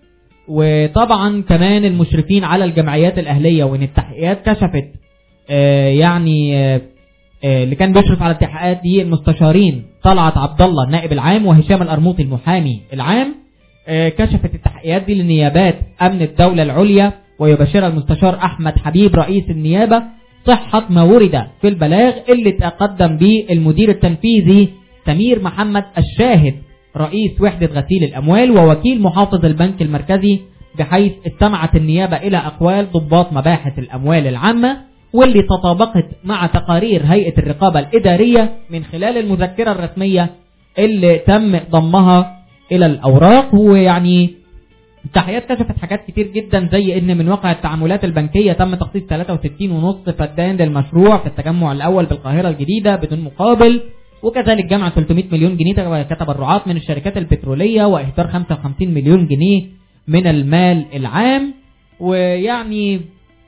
وطبعا كمان المشرفين على الجمعيات الأهلية وإن التحقيقات كشفت آه، يعني آه، آه، اللي كان بيشرف على التحقيقات دي المستشارين طلعت عبد الله النائب العام وهشام الأرموطي المحامي العام آه، كشفت التحقيقات دي لنيابات أمن الدولة العليا ويبشرها المستشار أحمد حبيب رئيس النيابة صحة ما ورد في البلاغ اللي تقدم به المدير التنفيذي سمير محمد الشاهد رئيس وحدة غسيل الأموال ووكيل محافظ البنك المركزي بحيث استمعت النيابة إلى أقوال ضباط مباحث الأموال العامة واللي تطابقت مع تقارير هيئة الرقابة الإدارية من خلال المذكرة الرسمية اللي تم ضمها إلى الأوراق ويعني التحقيقات كشفت حاجات كتير جدا زي ان من واقع التعاملات البنكيه تم تخصيص 63 ونص فدان للمشروع في التجمع الاول بالقاهره الجديده بدون مقابل وكذلك جمع 300 مليون جنيه كتبرعات من الشركات البتروليه واهدار 55 مليون جنيه من المال العام ويعني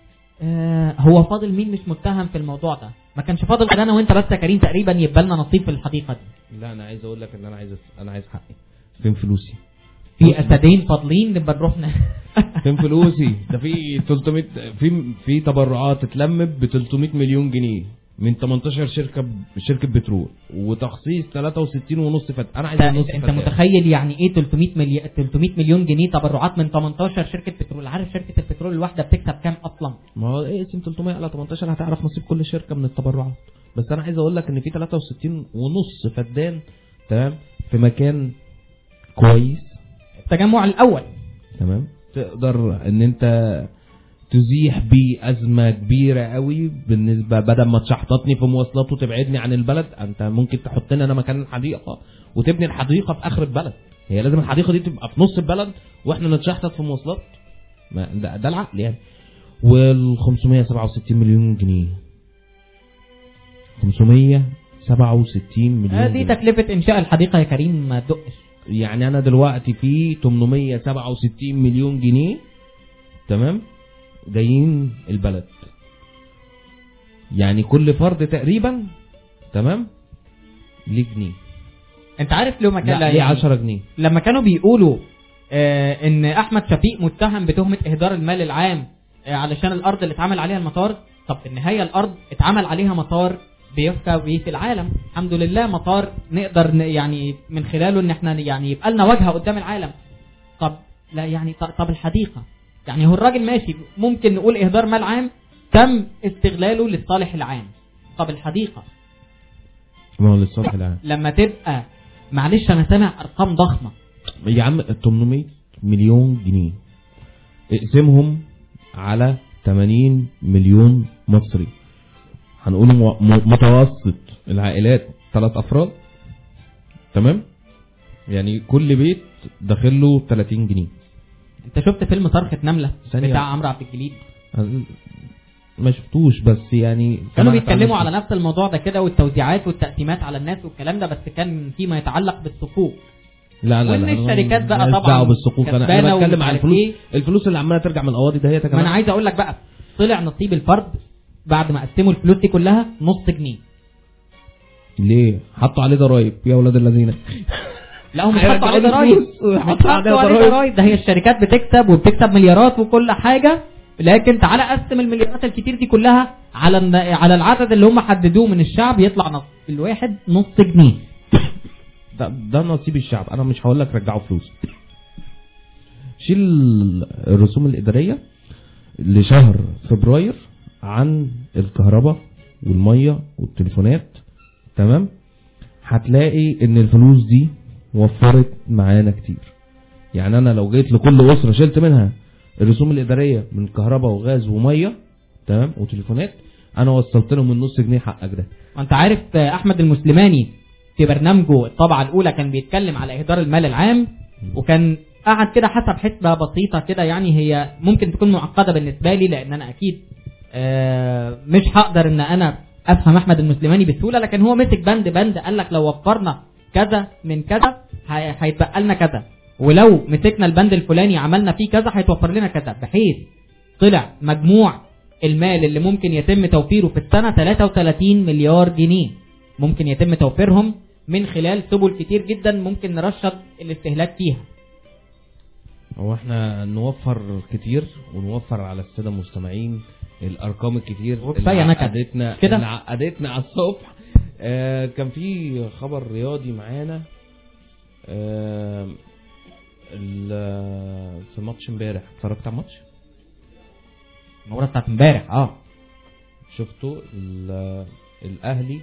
آه هو فاضل مين مش متهم في الموضوع ده ما كانش فاضل غير انا وانت بس يا كريم تقريبا يبقى لنا نصيب في الحديقه دي لا انا عايز اقول لك ان انا عايز انا عايز حقي فين فلوسي في اسدين فاضلين نبقى نروح ن- فين فلوسي ده في 300 في في تبرعات اتلمت ب 300 مليون جنيه من 18 شركه ب- شركه بترول وتخصيص 63 ونص فت انا عايز انت, النص انت فتاة. متخيل يعني ايه 300 مليون 300 مليون جنيه تبرعات من 18 شركه بترول عارف شركه البترول الواحده بتكسب كام اصلا ما هو ايه اسم 300 على 18 هتعرف نصيب كل شركه من التبرعات بس انا عايز اقول لك ان في 63 ونص فدان تمام في مكان كويس التجمع الاول تمام تقدر ان انت تزيح بيه ازمه كبيره قوي بالنسبه بدل ما تشحططني في مواصلات وتبعدني عن البلد انت ممكن تحطني انا مكان الحديقه وتبني الحديقه في اخر البلد هي لازم الحديقه دي تبقى في نص البلد واحنا نتشحطط في مواصلات ما ده, ده العقل يعني وال 567 مليون جنيه 567 مليون آه دي جنيه. تكلفه انشاء الحديقه يا كريم ما تدقش يعني انا دلوقتي في 867 مليون جنيه تمام جايين البلد يعني كل فرد تقريبا تمام ليه جنيه انت عارف لو ما كان لا ليه 10 جنيه لما كانوا بيقولوا آه ان احمد شفيق متهم بتهمه اهدار المال العام آه علشان الارض اللي اتعمل عليها المطار طب في النهايه الارض اتعمل عليها مطار بيفكى بيه في العالم الحمد لله مطار نقدر ن- يعني من خلاله ان احنا يعني يبقى لنا واجهه قدام العالم طب لا يعني ط- طب الحديقه يعني هو الراجل ماشي ممكن نقول اهدار مال عام تم استغلاله للصالح العام طب الحديقه ما هو للصالح العام لما تبقى معلش انا سامع ارقام ضخمه يا عم 800 مليون جنيه اقسمهم على 80 مليون مصري هنقول مو- م- متوسط العائلات ثلاث افراد تمام يعني كل بيت داخل له 30 جنيه انت شفت فيلم صرخة نملة ثانية. بتاع عمرو عبد الجليل ما شفتوش بس يعني كانوا سمعت بيتكلموا عنه. على نفس الموضوع ده كده والتوزيعات والتقسيمات على الناس والكلام ده بس كان فيما يتعلق بالصفوف لا لا وإن لا الشركات بقى مالناش طبعاً دعوه بالسقوط انا كسبانة انا بتكلم ومش عن عارف الفلوس إيه. الفلوس اللي عماله ترجع من القواضي ده هي ما انا عايز اقول لك بقى طلع نصيب الفرد بعد ما قسموا الفلوس دي كلها نص جنيه ليه حطوا عليه ضرايب يا ولاد الذين لا هم مش هيرجعوا حطوا عليه لي ضرايب فلوس ويحطوا مش عليه حطوا عليه ضرايب. ضرايب ده هي الشركات بتكسب وبتكسب مليارات وكل حاجه لكن تعالى قسم المليارات الكتير دي كلها على الن- على العدد اللي هم حددوه من الشعب يطلع نص الواحد نص جنيه ده, ده نصيب الشعب انا مش هقول لك رجعوا فلوس شيل الرسوم الاداريه لشهر فبراير عن الكهرباء والميه والتليفونات تمام هتلاقي ان الفلوس دي وفرت معانا كتير يعني انا لو جيت لكل اسره شلت منها الرسوم الاداريه من كهرباء وغاز وميه تمام وتليفونات انا وصلت لهم النص جنيه حقك ده وانت عارف آه، احمد المسلماني في برنامجه الطبعه الاولى كان بيتكلم على اهدار المال العام وكان قعد كده حسب حسبه بسيطه كده يعني هي ممكن تكون معقده بالنسبه لي لان انا اكيد آه، مش هقدر ان انا افهم احمد المسلماني بسهوله لكن هو مسك بند بند قال لك لو وفرنا كذا من كذا هي- هيتبقى لنا كذا ولو مسكنا البند الفلاني عملنا فيه كذا هيتوفر لنا كذا بحيث طلع مجموع المال اللي ممكن يتم توفيره في السنة 33 مليار جنيه ممكن يتم توفيرهم من خلال سبل كتير جدا ممكن نرشد الاستهلاك فيها هو احنا نوفر كتير ونوفر على الساده المستمعين الارقام الكتير وكفاية اللي نكد. عقدتنا كده؟ اللي عقدتنا على الصبح آه كان في خبر رياضي معانا آه ال- في ماتش امبارح اتفرجت على الماتش المباراة بتاعت امبارح اه شفتوا ال- الاهلي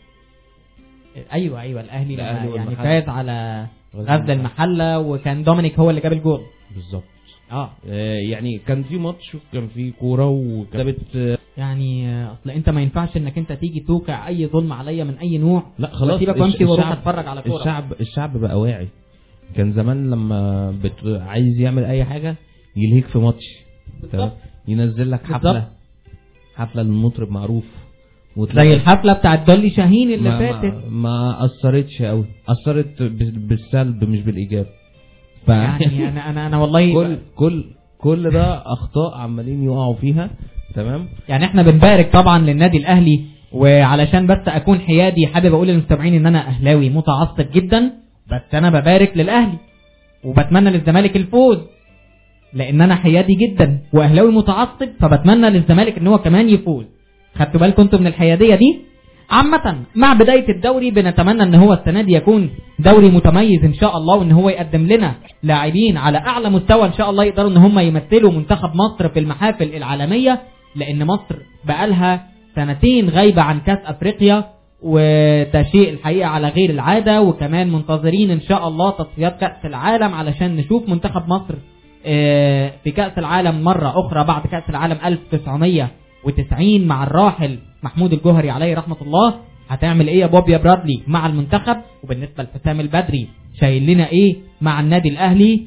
ايوه ايوه الاهلي لما الأهلي يعني والمحلة. فاز على غزل غزل المحله وكان دومينيك هو اللي جاب الجول بالظبط اه آه يعني كان في ماتش وكان في كوره وكتبت يعني آه، اصل انت ما ينفعش انك انت تيجي توقع اي ظلم عليا من اي نوع لا خلاص واسيبك الش- وامشي واروح الشعب- اتفرج على كوره الشعب الشعب بقى واعي كان زمان لما بت... عايز يعمل اي حاجه يلهيك في ماتش تمام ينزل لك حفله بالظبط. حفله للمطرب معروف زي الحفله بتاعت دولي شاهين اللي ما فاتت ما, ما اثرتش قوي اثرت ب- بالسلب مش بالايجاب ف... يعني انا انا انا والله كل كل كل ده اخطاء عمالين يقعوا فيها تمام يعني احنا بنبارك طبعا للنادي الاهلي وعلشان بس اكون حيادي حابب اقول للمستمعين ان انا اهلاوي متعصب جدا بس انا ببارك للاهلي وبتمنى للزمالك الفوز لان انا حيادي جدا واهلاوي متعصب فبتمنى للزمالك ان هو كمان يفوز خدتوا بالكم انتوا من الحياديه دي عامة مع بداية الدوري بنتمنى ان هو السنة دي يكون دوري متميز ان شاء الله وان هو يقدم لنا لاعبين على اعلى مستوى ان شاء الله يقدروا ان هم يمثلوا منتخب مصر في المحافل العالمية لان مصر بقالها سنتين غايبة عن كاس افريقيا وده شيء الحقيقة على غير العادة وكمان منتظرين ان شاء الله تصفيات كأس العالم علشان نشوف منتخب مصر آه، في كأس العالم مرة أخرى بعد كأس العالم 1990 مع الراحل محمود الجوهري عليه رحمة الله هتعمل ايه يا بوب يا برادلي مع المنتخب وبالنسبة لحسام البدري شايل لنا ايه مع النادي الأهلي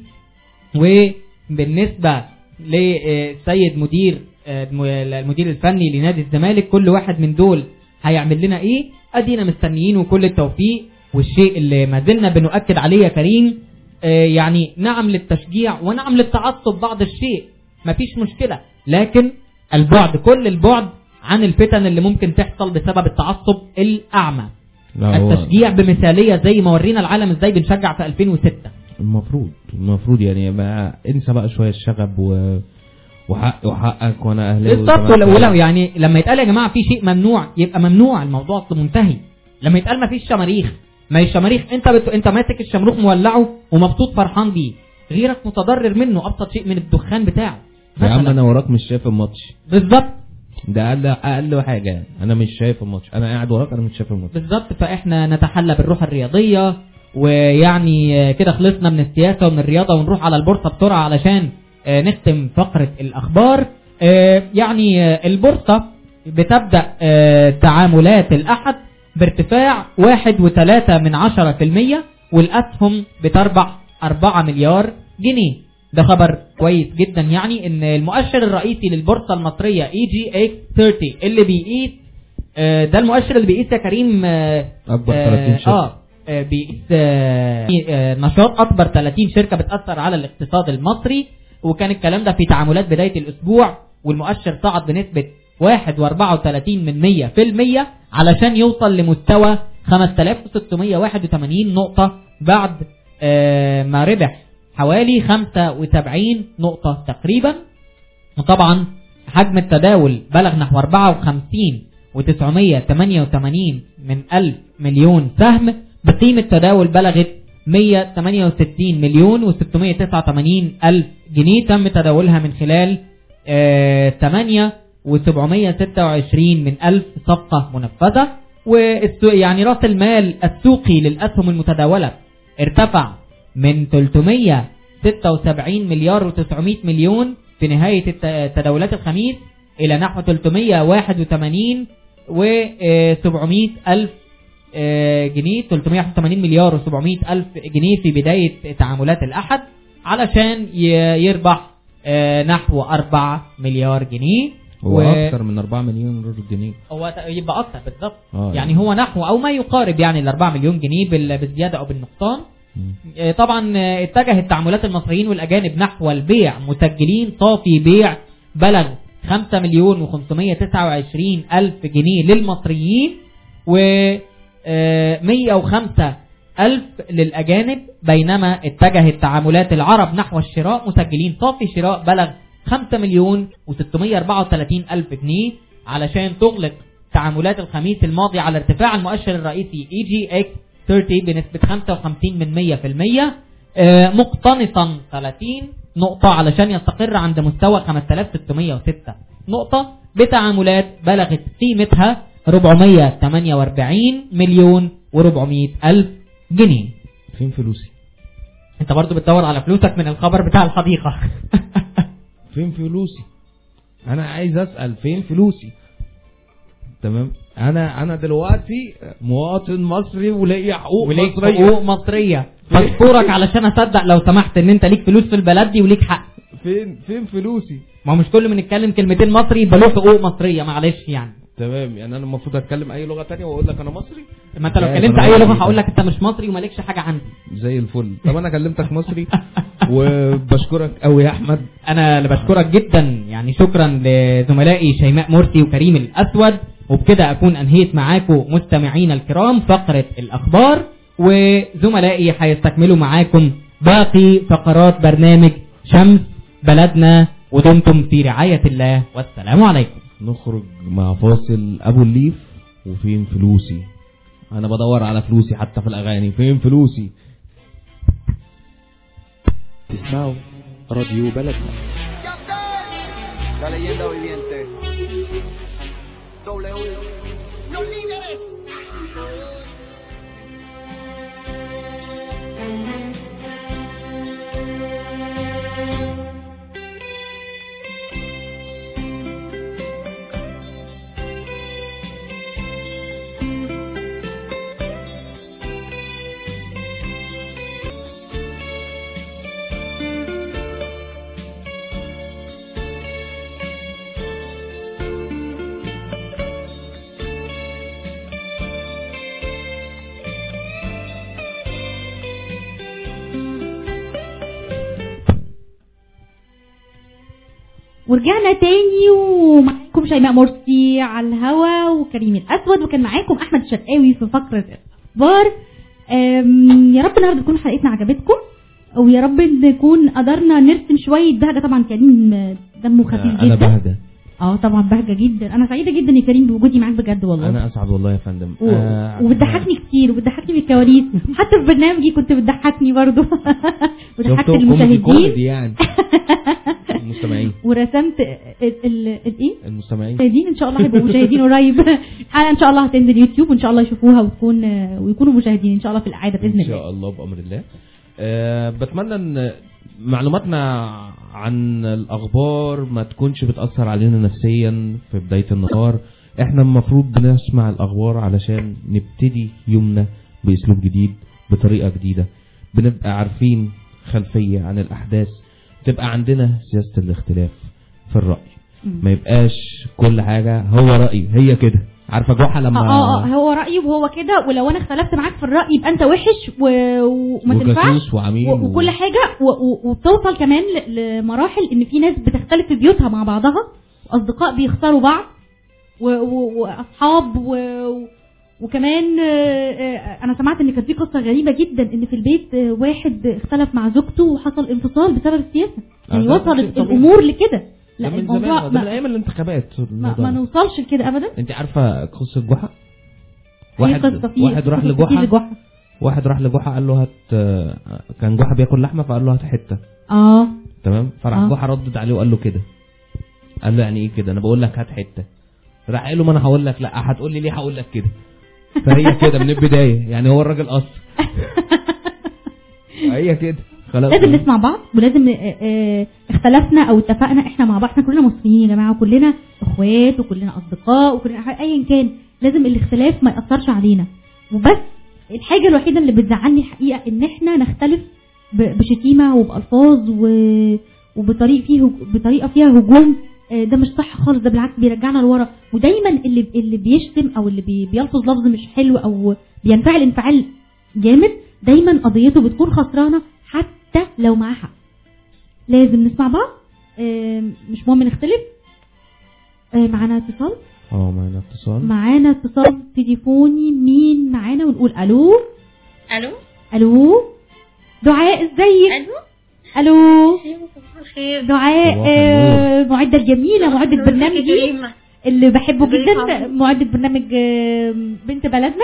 وبالنسبة للسيد مدير آه، الم- المدير الفني لنادي الزمالك كل واحد من دول هيعمل لنا ايه ادينا مستنيين وكل التوفيق والشيء اللي ما زلنا بنؤكد عليه يا كريم آه، يعني نعم للتشجيع ونعم للتعصب بعض الشيء مفيش مشكلة لكن البعد كل البعد عن الفتن اللي ممكن تحصل بسبب التعصب الأعمى لا هو التشجيع بمثالية زي ما ورينا العالم ازاي بنشجع في 2006 المفروض المفروض يعني ما انسى بقى شويه الشغب و... وحق وحقك وانا اهلاوي بالظبط وزملكاوي. ولو ولو يعني لما يتقال يا جماعه في شيء ممنوع يبقى ممنوع الموضوع اصله منتهي لما يتقال ما فيش شماريخ ما هي الشماريخ انت بت... انت ماسك الشمروخ مولعه ومبسوط فرحان بيه غيرك متضرر منه ابسط شيء من الدخان بتاعه يا عم مثلاً. انا وراك مش شايف الماتش بالظبط ده اقل اقل حاجه يعني. انا مش شايف الماتش انا قاعد وراك انا مش شايف الماتش بالظبط فاحنا نتحلى بالروح الرياضيه ويعني آه، كده خلصنا من السياسه ومن الرياضه ونروح على البورصه بسرعه علشان آه، نختم فقره الاخبار آه، يعني آه، البورصه بتبدا آه، تعاملات الاحد بارتفاع واحد وثلاثة من عشرة في المية والأسهم بتربح أربعة مليار جنيه ده خبر كويس جدا يعني ان المؤشر الرئيسي للبورصة المصرية اي جي اكس 30 اللي بيقيس آه، ده المؤشر اللي بيقيس يا كريم آه، اكبر آه، 30 شركه اه آه، بيقيس آه، آه، نشاط اكبر 30 شركه بتاثر على الاقتصاد المصري وكان الكلام ده في تعاملات بدايه الاسبوع والمؤشر صعد بنسبه واحد واربعة وتلاتين من مية في المية علشان يوصل لمستوى خمس تلاف وستمية واحد وتمانين نقطة بعد آه، ما ربح حوالي خمسة وسبعين نقطة تقريبا وطبعا حجم التداول بلغ نحو 54 و988 من ألف مليون سهم بقيمة تداول بلغت 168 مليون و689 ألف جنيه تم تداولها من خلال آه 8 و726 من ألف صفقة منفذة والسوق يعني رأس المال السوقي للأسهم المتداولة ارتفع من 376 مليار و900 مليون في نهاية الت- تداولات الخميس إلى نحو 381 و 700 ألف آه، جنيه 381 مليار و700 ألف جنيه في بداية تعاملات الأحد علشان ي- يربح آه، نحو 4 مليار جنيه هو و- اكتر من 4 مليون جنيه هو ت- يبقى اكتر بالظبط آه، يعني هو نحو او ما يقارب يعني ال 4 مليون جنيه بال- بالزياده او بالنقصان آه، طبعا آه، اتجهت تعاملات المصريين والاجانب نحو البيع مسجلين صافي بيع بلغ 5 مليون و529 الف جنيه للمصريين و آه، 105 ألف للأجانب بينما اتجهت تعاملات العرب نحو الشراء مسجلين صافي شراء بلغ 5 مليون و634 ألف جنيه علشان تغلق تعاملات الخميس الماضي على ارتفاع المؤشر الرئيسي اي جي اكس 30 بنسبة 55 من 100% آه، مقتنصا 30 نقطة علشان يستقر عند مستوى 5606 نقطة بتعاملات بلغت قيمتها 448 مليون و400 ألف جنيه فين فلوسي انت برضو بتدور على فلوسك من الخبر بتاع الحديقة فين فلوسي انا عايز اسال فين فلوسي تمام انا انا دلوقتي مواطن مصري وليا حقوق وليك مصريه حقوق مصرية بشكرك علشان اصدق لو سمحت ان انت ليك فلوس في البلد دي وليك حق فين فين فلوسي ما هو مش كل ما نتكلم كلمتين مصري يبقى له حقوق مصرية معلش يعني تمام يعني انا المفروض اتكلم اي لغه تانية واقول لك انا مصري ما انت لو لا، كلمت أنا اي لغة مصري. هقول لك انت مش مصري ومالكش حاجة عندي زي الفل طب انا كلمتك مصري وبشكرك قوي يا احمد انا اللي بشكرك جدا يعني شكرا لزملائي شيماء مرسي وكريم الاسود وبكده اكون انهيت معاكم مستمعينا الكرام فقرة الاخبار وزملائي هيستكملوا معاكم باقي فقرات برنامج شمس بلدنا ودمتم في رعاية الله والسلام عليكم نخرج مع فاصل ابو الليف وفين فلوسي انا بدور على فلوسي حتى في الاغاني فين فلوسي تسمعوا راديو بلدنا La leyenda viviente. W. Los líderes. ورجعنا تاني ومعاكم شيماء مرسي على الهوا وكريم الاسود وكان معاكم احمد الشرقاوي في فقره الاخبار أم، يا رب النهارده تكون حلقتنا عجبتكم ويا رب نكون قدرنا نرسم شويه بهجه طبعا كريم دمه خفيف انا جدا بهدى اه طبعا بهجه جدا انا سعيده جدا يا كريم بوجودي معاك بجد والله انا اسعد والله يا فندم و... آه، وبتضحكني كتير وبتضحكني من الكواليس حتى في برنامجي كنت بتضحكني برضو وضحكت شفتوا كوميدي المشاهدين كوميدي يعني المستمعين ورسمت ال- ال- الايه المستمعين مشاهدين ان شاء الله هيبقوا مشاهدين قريب الحلقه ان شاء الله هتنزل يوتيوب وان شاء الله يشوفوها وتكون ويكونوا مشاهدين ان شاء الله في الاعاده باذن ان الله شاء الله بامر الله أه بتمنى ان معلوماتنا عن الاخبار ما تكونش بتاثر علينا نفسيا في بدايه النهار احنا المفروض بنسمع الاخبار علشان نبتدي يومنا باسلوب جديد بطريقه جديده بنبقى عارفين خلفيه عن الاحداث تبقى عندنا سياسه الاختلاف في الراي ما يبقاش كل حاجه هو رايي هي كده عارفه جحا لما اه اه اه هو رايي وهو كده ولو انا اختلفت معاك في الراي يبقى انت وحش و... وما تنفعش وجاسوس وعميل و- وكل حاجه و... و... وبتوصل كمان ل... لمراحل ان في ناس بتختلف في بيوتها مع بعضها واصدقاء بيخسروا بعض و- و- واصحاب و- وكمان آه، آه، انا سمعت ان كان في قصه غريبه جدا ان في البيت آه، واحد اختلف مع زوجته وحصل انفصال بسبب السياسه يعني آه، ده وصلت شيء طبيعي. الامور لكده ده لا من الموضوع زمان ده من ما, ايام الانتخابات ما, الموضوع ما ده. نوصلش لكده ابدا انت عارفه قصه جحا هي واحد قصة في- واحد راح قصة كتير لجحا لجحا. واحد راح لجحا قال له هات آه، كان جحا بياكل لحمه فقال له هات حته اه تمام فراح آه. جحا ردد عليه وقال له كده قال له يعني ايه كده انا بقول لك هات حته راح قال له ما انا هقول لك لا هتقول لي ليه هقول لك كده فهي كده من البدايه يعني هو الراجل قصر هي كده خلاص لازم نسمع بعض ولازم آه، آه، اختلفنا او اتفقنا احنا مع بعض احنا كلنا مصريين يا جماعه وكلنا اخوات وكلنا اصدقاء وكلنا ح- ايا كان لازم الاختلاف ما ياثرش علينا وبس الحاجه الوحيده اللي بتزعلني الحقيقه ان احنا نختلف ب- بشتيمه وبالفاظ و... وبطريق فيه بطريقه فيها هجوم آه، ده مش صح خالص ده بالعكس بيرجعنا لورا ودايما اللي اللي بيشتم او اللي بي- بيلفظ لفظ مش حلو او بينفعل انفعال جامد دايما قضيته بتكون خسرانه حتى لو معاه حق لازم نسمع بعض آم، مش مهم نختلف آه، معانا اتصال اه معانا اتصال معانا اتصال تليفوني مين معانا ونقول الو الو الو دعاء ازيك الو الو صباح الخير دعاء صباح آه، معدة جميلة معدة برنامجي كريمة. اللي بحبه ازيك جدا عاملة؟ معدة برنامج آه، بنت بلدنا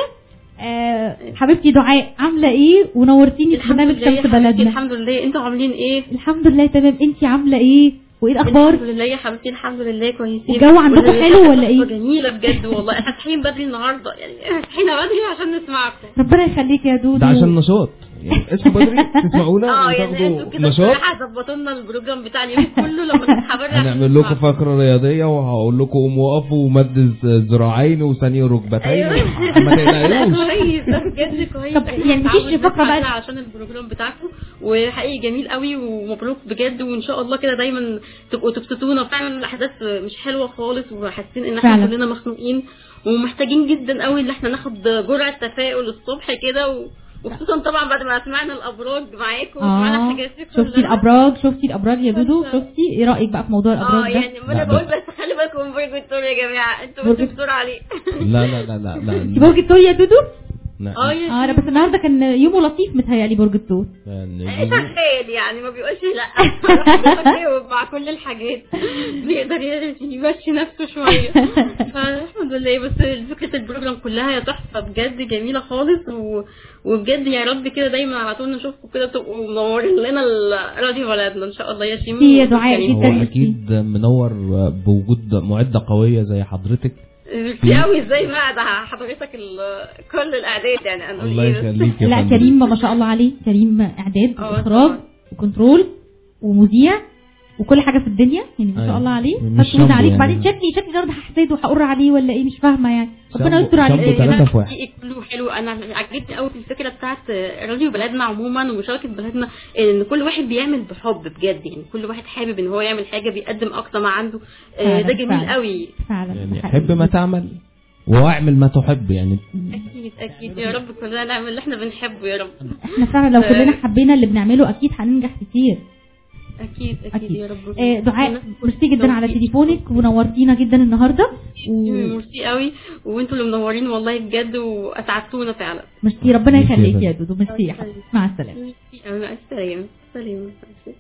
آه، حبيبتي دعاء عاملة ايه ونورتيني في برنامج الحمد لله يا شمس حبيبتي، بلدنا الحمد لله انتوا عاملين ايه الحمد لله تمام انتي عاملة ايه وايه الاخبار الحمد لله يا حبيبتي الحمد لله كويسين الجو عندكم كل حلو حاجة ولا ايه؟ جميله بجد والله احنا صاحيين بدري النهارده يعني صحينا بدري عشان نسمعكم ربنا يخليك يا دودو ده عشان نشاط يعني اسمه بدري تسمعونا اه يعني انتوا وتاخدوا كده نشاط بصراحه ظبطوا لنا البروجرام بتاع اليوم كله لما نصحى بدري عشان هنعمل لكم نسمعكم. فقره رياضيه وهقول لكم قوموا وقفوا ومد الذراعين وثاني ركبتين ايوه ما لا تقلقوش كويس ده بجد كويس طب احنا يعني مفيش بنتعود فقرة نسمع بقى- كده عشان البروجرام بتاعكم وحقيقي جميل قوي ومبروك بجد وان شاء الله كده دايما تبقوا تبسطونا فعلا الاحداث مش حلوه خالص وحاسين ان احنا فعلا. كلنا مخنوقين ومحتاجين جدا قوي ان احنا ناخد جرعه تفاؤل الصبح كده و... وخصوصا طبعا بعد ما سمعنا الابراج معاكم وسمعنا اه الحاجات دي كلها شفتي الابراج شفتي الابراج يا دودو شفتي ايه رايك بقى في موضوع اه الابراج ده يعني ما انا لا، بقول بس- بس خلي بالكم من برج الثور يا جماعه انتوا برج- مش بتدوروا عليه لا لا لا لا لا انت برج الثور يا دودو لا اه يا اه لا بس النهارده كان يومه لطيف متهيألي برج الثور يعني شغال يعني ما بيقولش لا بيجاوب مع كل الحاجات بيقدر يمشي نفسه شويه فالحمد لله بس فكره البروجرام كلها يا تحفه بجد جميله خالص و... وبجد يا رب كده دايما على طول نشوفكم كده تبقوا منورين لنا الراديو بلدنا ان شاء الله يا شيماء ميرسي يا دعاء وكريم. جدا. هو اكيد منور بوجود معده قويه زي حضرتك ميرسي قوي ازاي ما ده حضرتك ال- كل الاعداد يعني هنقول الله ايه بس. يخليك يا لا فندم. كريم ما شاء الله عليه كريم اعداد اه واخراج طبعا. وكنترول ومذيع وكل حاجه في الدنيا يعني ما شاء أيوة. الله عليه مش فتقول شاب عليك يعني. بعدين شكلي شكلي النهارده هحسده وهقر عليه ولا ايه مش فاهمه يعني ربنا شاب- يستر شاب عليه ثلاثة في واحد. حقيقي كله حلو انا عجبتني قوي في الفكره بتاعت راديو بلدنا عموما ومشاركه بلدنا ان كل واحد بيعمل بحب بجد يعني كل واحد حابب ان هو يعمل حاجه بيقدم اقصى ما عنده آه، فعلا، ده جميل فعلا. قوي فعلا يعني ده حقيقي. حب ما تعمل واعمل ما تحب يعني اكيد اكيد يا رب كلنا نعمل اللي احنا بنحبه يا رب احنا فعلا لو كلنا حبينا اللي بنعمله اكيد هننجح كتير اكيد اكيد, اكيد يا رب آه دعاء ميرسي جدا على تليفونك ونورتينا جدا النهارده ميرسي قوي وانتوا اللي منورين والله بجد واسعدتونا فعلا وميرسي ربنا ميرسي يخليك جدا. يا دودو ميرسي يا حبيبي مع السلامه ميرسي قوي مع السلامه سلام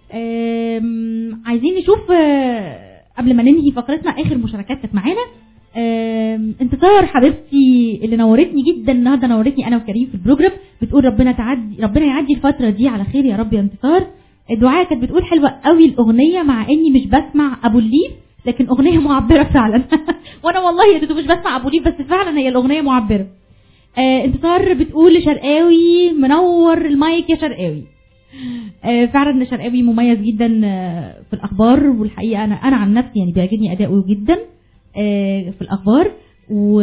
آم، عايزين نشوف آه، قبل ما ننهي فقرتنا اخر مشاركات كانت معانا آم، انتصار حبيبتي اللي نورتني جدا النهارده نورتني انا وكريم في البروجرام بتقول ربنا تعدي ربنا يعدي الفتره دي على خير يا رب يا انتصار دعاء كانت بتقول حلوه قوي الاغنيه مع اني مش بسمع ابو الليف لكن اغنيه معبره فعلا وانا والله يا دودو مش بسمع ابو الليف بس فعلا هي الاغنيه معبره آه انتصار بتقول لشرقاوي منور المايك يا شرقاوي آه، فعلا شرقاوي مميز جدا آه، في الاخبار والحقيقه انا انا عن نفسي يعني بيعجبني اداؤه جدا آه، في الاخبار و...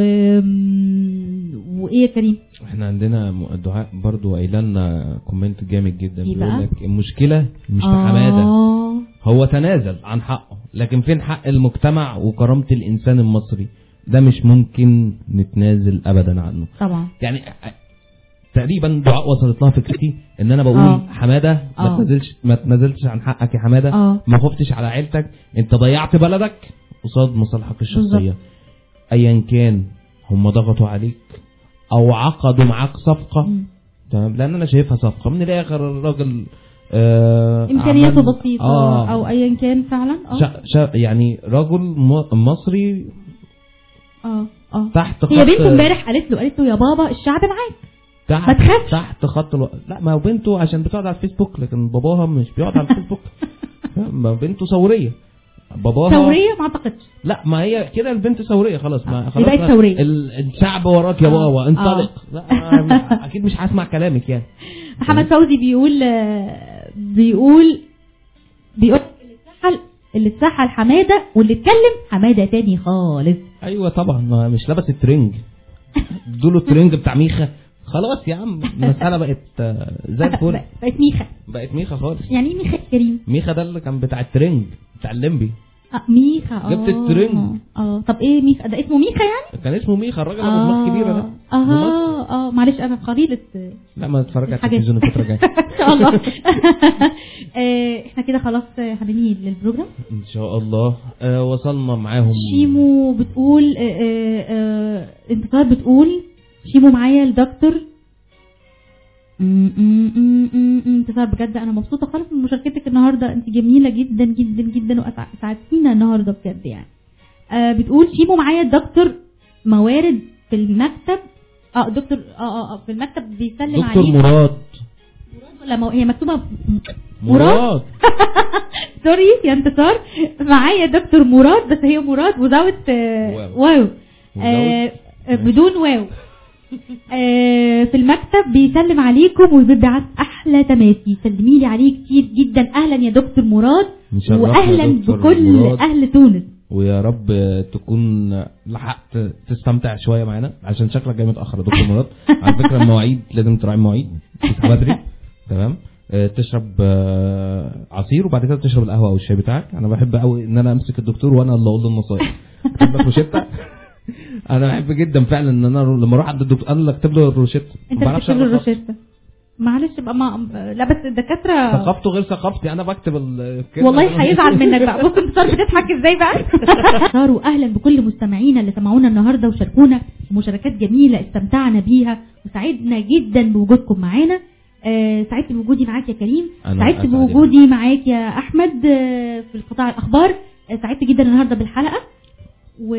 وايه يا كريم احنا عندنا م- دعاء برضو قايله لنا كومنت جامد جدا إيه بيقول بقى؟ لك المشكله مش في آه. حماده هو تنازل عن حقه لكن فين حق المجتمع وكرامه الانسان المصري ده مش ممكن نتنازل ابدا عنه طبعا يعني تقريبا دعاء وصلت لها فكرتي ان انا بقول آه. حماده ما آه. تنزلش ما تنزلش عن حقك يا حماده آه. ما خفتش على عيلتك انت ضيعت بلدك قصاد مصالحك الشخصيه بالظبط. ايا كان هم ضغطوا عليك او عقدوا معاك صفقه تمام لان انا شايفها صفقه من الاخر الراجل آه امكانياته عمل- بسيطه آه او ايا كان فعلا اه شا شا يعني رجل م- مصري اه اه تحت هي خط- بنته امبارح قالت له قالت له يا بابا الشعب معاك تحت ما تخافش. تحت خط الو... لا ما هو بنته عشان بتقعد على الفيسبوك لكن باباها مش بيقعد على الفيسبوك ما بنته ثوريه باباها ثوريه ما اعتقدش لا ما هي كده البنت ثوريه خلاص ما دي خلاص بقت ما- ثورية. ال- الشعب وراك يا آه. بابا انطلق آه. لا أنا اكيد مش هسمع كلامك يعني محمد فوزي بيقول آه، بيقول بيقول اللي اتسحل اللي اتسحل حماده واللي اتكلم حماده تاني خالص ايوه طبعا ما مش لابس الترنج ادوله الترنج بتاع ميخا خلاص يا عم المساله بقت آه، زي الفل بقت ميخا بقت ميخا خالص يعني ايه ميخا كريم ميخا ده اللي كان بتاع الترنج بتاع الليمبي آه ميخا اه جبت الترنج. اه طب ايه ميخا ده اسمه ميخا يعني كان اسمه ميخا الراجل ابو دماغ كبيره ده اه اه معلش انا قليله آه، لا ما اتفرج على الحاجات. التلفزيون الفتره الجايه ان شاء الله آه، احنا كده خلاص آه، هننهي للبروجرام ان شاء الله آه وصلنا معاهم شيمو بتقول آه، آه، آه، انتصار بتقول شيمو معايا الدكتور م- م- م- م- م- انتصار بجد انا مبسوطه خالص من مشاركتك النهارده انت جميله جدا جدا جدا واسعدتينا النهارده بجد يعني آه بتقول شيمو معايا الدكتور موارد في المكتب اه دكتور اه اه آه، في المكتب بيسلم دكتور عليك مراد ولا مو... هي مكتوبه م- مراد سوري يا انتصار معايا دكتور مراد بس هي مراد وزاوت واو. واو آه آه، بدون واو آه في المكتب بيسلم عليكم وبيبعت احلى تماسي سلمي لي عليه كتير جدا اهلا يا دكتور مراد مشرفنا واهلا يا دكتور بكل مراد. اهل تونس ويا رب تكون لحقت تستمتع شويه معانا عشان شكلك جاي متاخر يا دكتور مراد على فكره المواعيد لازم تراعي المواعيد تصحى بدري تمام آه، تشرب آه، عصير وبعد كده تشرب القهوه او الشاي بتاعك انا بحب قوي ان انا امسك الدكتور وانا اللي اقول له النصايح اكتب لك روشته انا بحب جدا فعلا ان انا لما اروح عند الدكتور انا اللي اكتب له الروشته انت ما بعرفش بتكتب له أقرأ خالص. الروشته معلش بقى ما لا بس الدكاتره ثقافته غير ثقافتي انا بكتب الكلمة والله اللي أنا- هيزعل منك بقى بص انتصار بتضحك ازاي بقى صاروا اهلا بكل مستمعينا اللي سمعونا النهارده وشاركونا مشاركات جميله استمتعنا بيها وسعدنا جدا بوجودكم معانا آه سعدت بوجودي معاك يا كريم أنا سعدت أسعد بوجودي معاك يا احمد آه في القطاع الاخبار آه سعدت جدا النهارده بالحلقه و...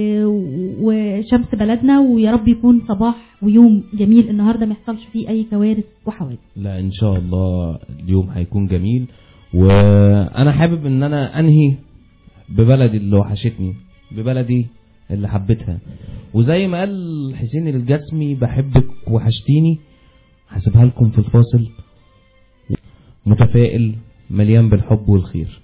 وشمس بلدنا ويا رب يكون صباح ويوم جميل النهارده ما يحصلش فيه اي كوارث وحوادث لا ان شاء الله اليوم هيكون جميل وانا حابب ان انا انهي ببلدي اللي وحشتني ببلدي اللي حبيتها وزي ما قال حسين الجسمي بحبك وحشتيني هسيبها لكم في الفاصل متفائل مليان بالحب والخير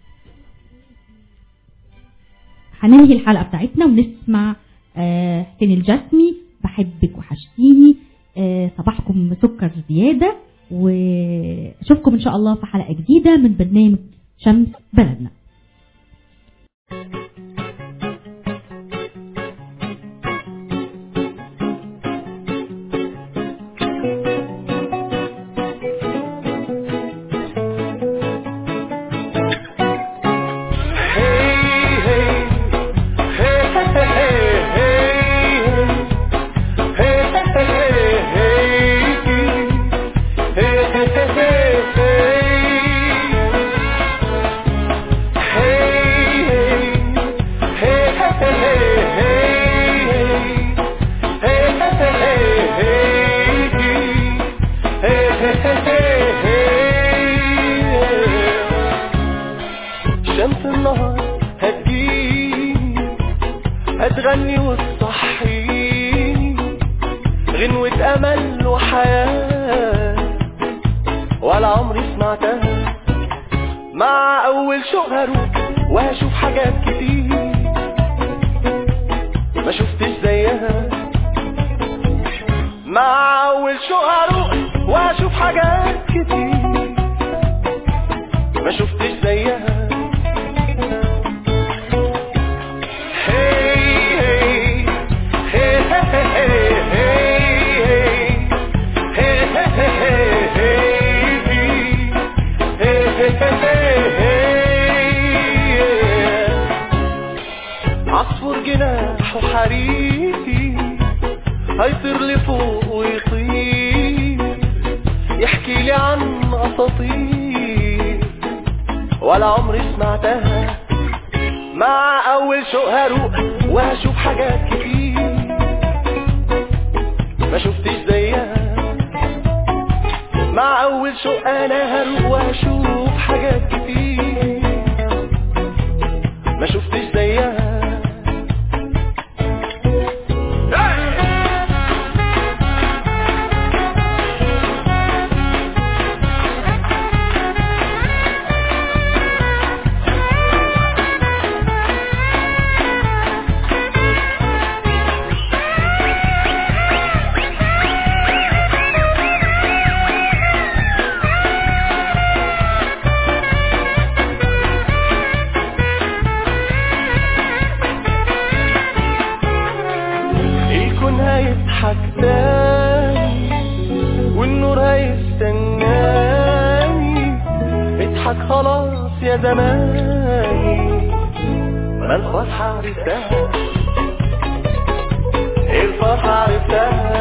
هننهي الحلقه بتاعتنا ونسمع آه، حسين الجسمي بحبك وحشتيني آه، صباحكم سكر زياده واشوفكم ان شاء الله في حلقه جديده من برنامج شمس بلدنا شمس النهار هتجيني هتغني وتصحيني غنوة أمل وحياة ولا عمري سمعتها مع أول شوق هروح وهشوف حاجات كتير ما شفتش زيها مع أول شوق هروح وهشوف حاجات كتير ما شفتش زيها عصفور جناح وحرير هيطير لفوق ويطير يحكي لي عن اساطير ولا عمري سمعتها مع اول شوق هروق وهشوف حاجات كتير ما شفتش زيها مع اول شوق انا هروق وهشوف حاجات كتير ما شفتش زيها الكون هيضحك تاني والنور هيستناني اضحك خلاص يا زماني ما الفرحة عرفتها الفرحة عرفتها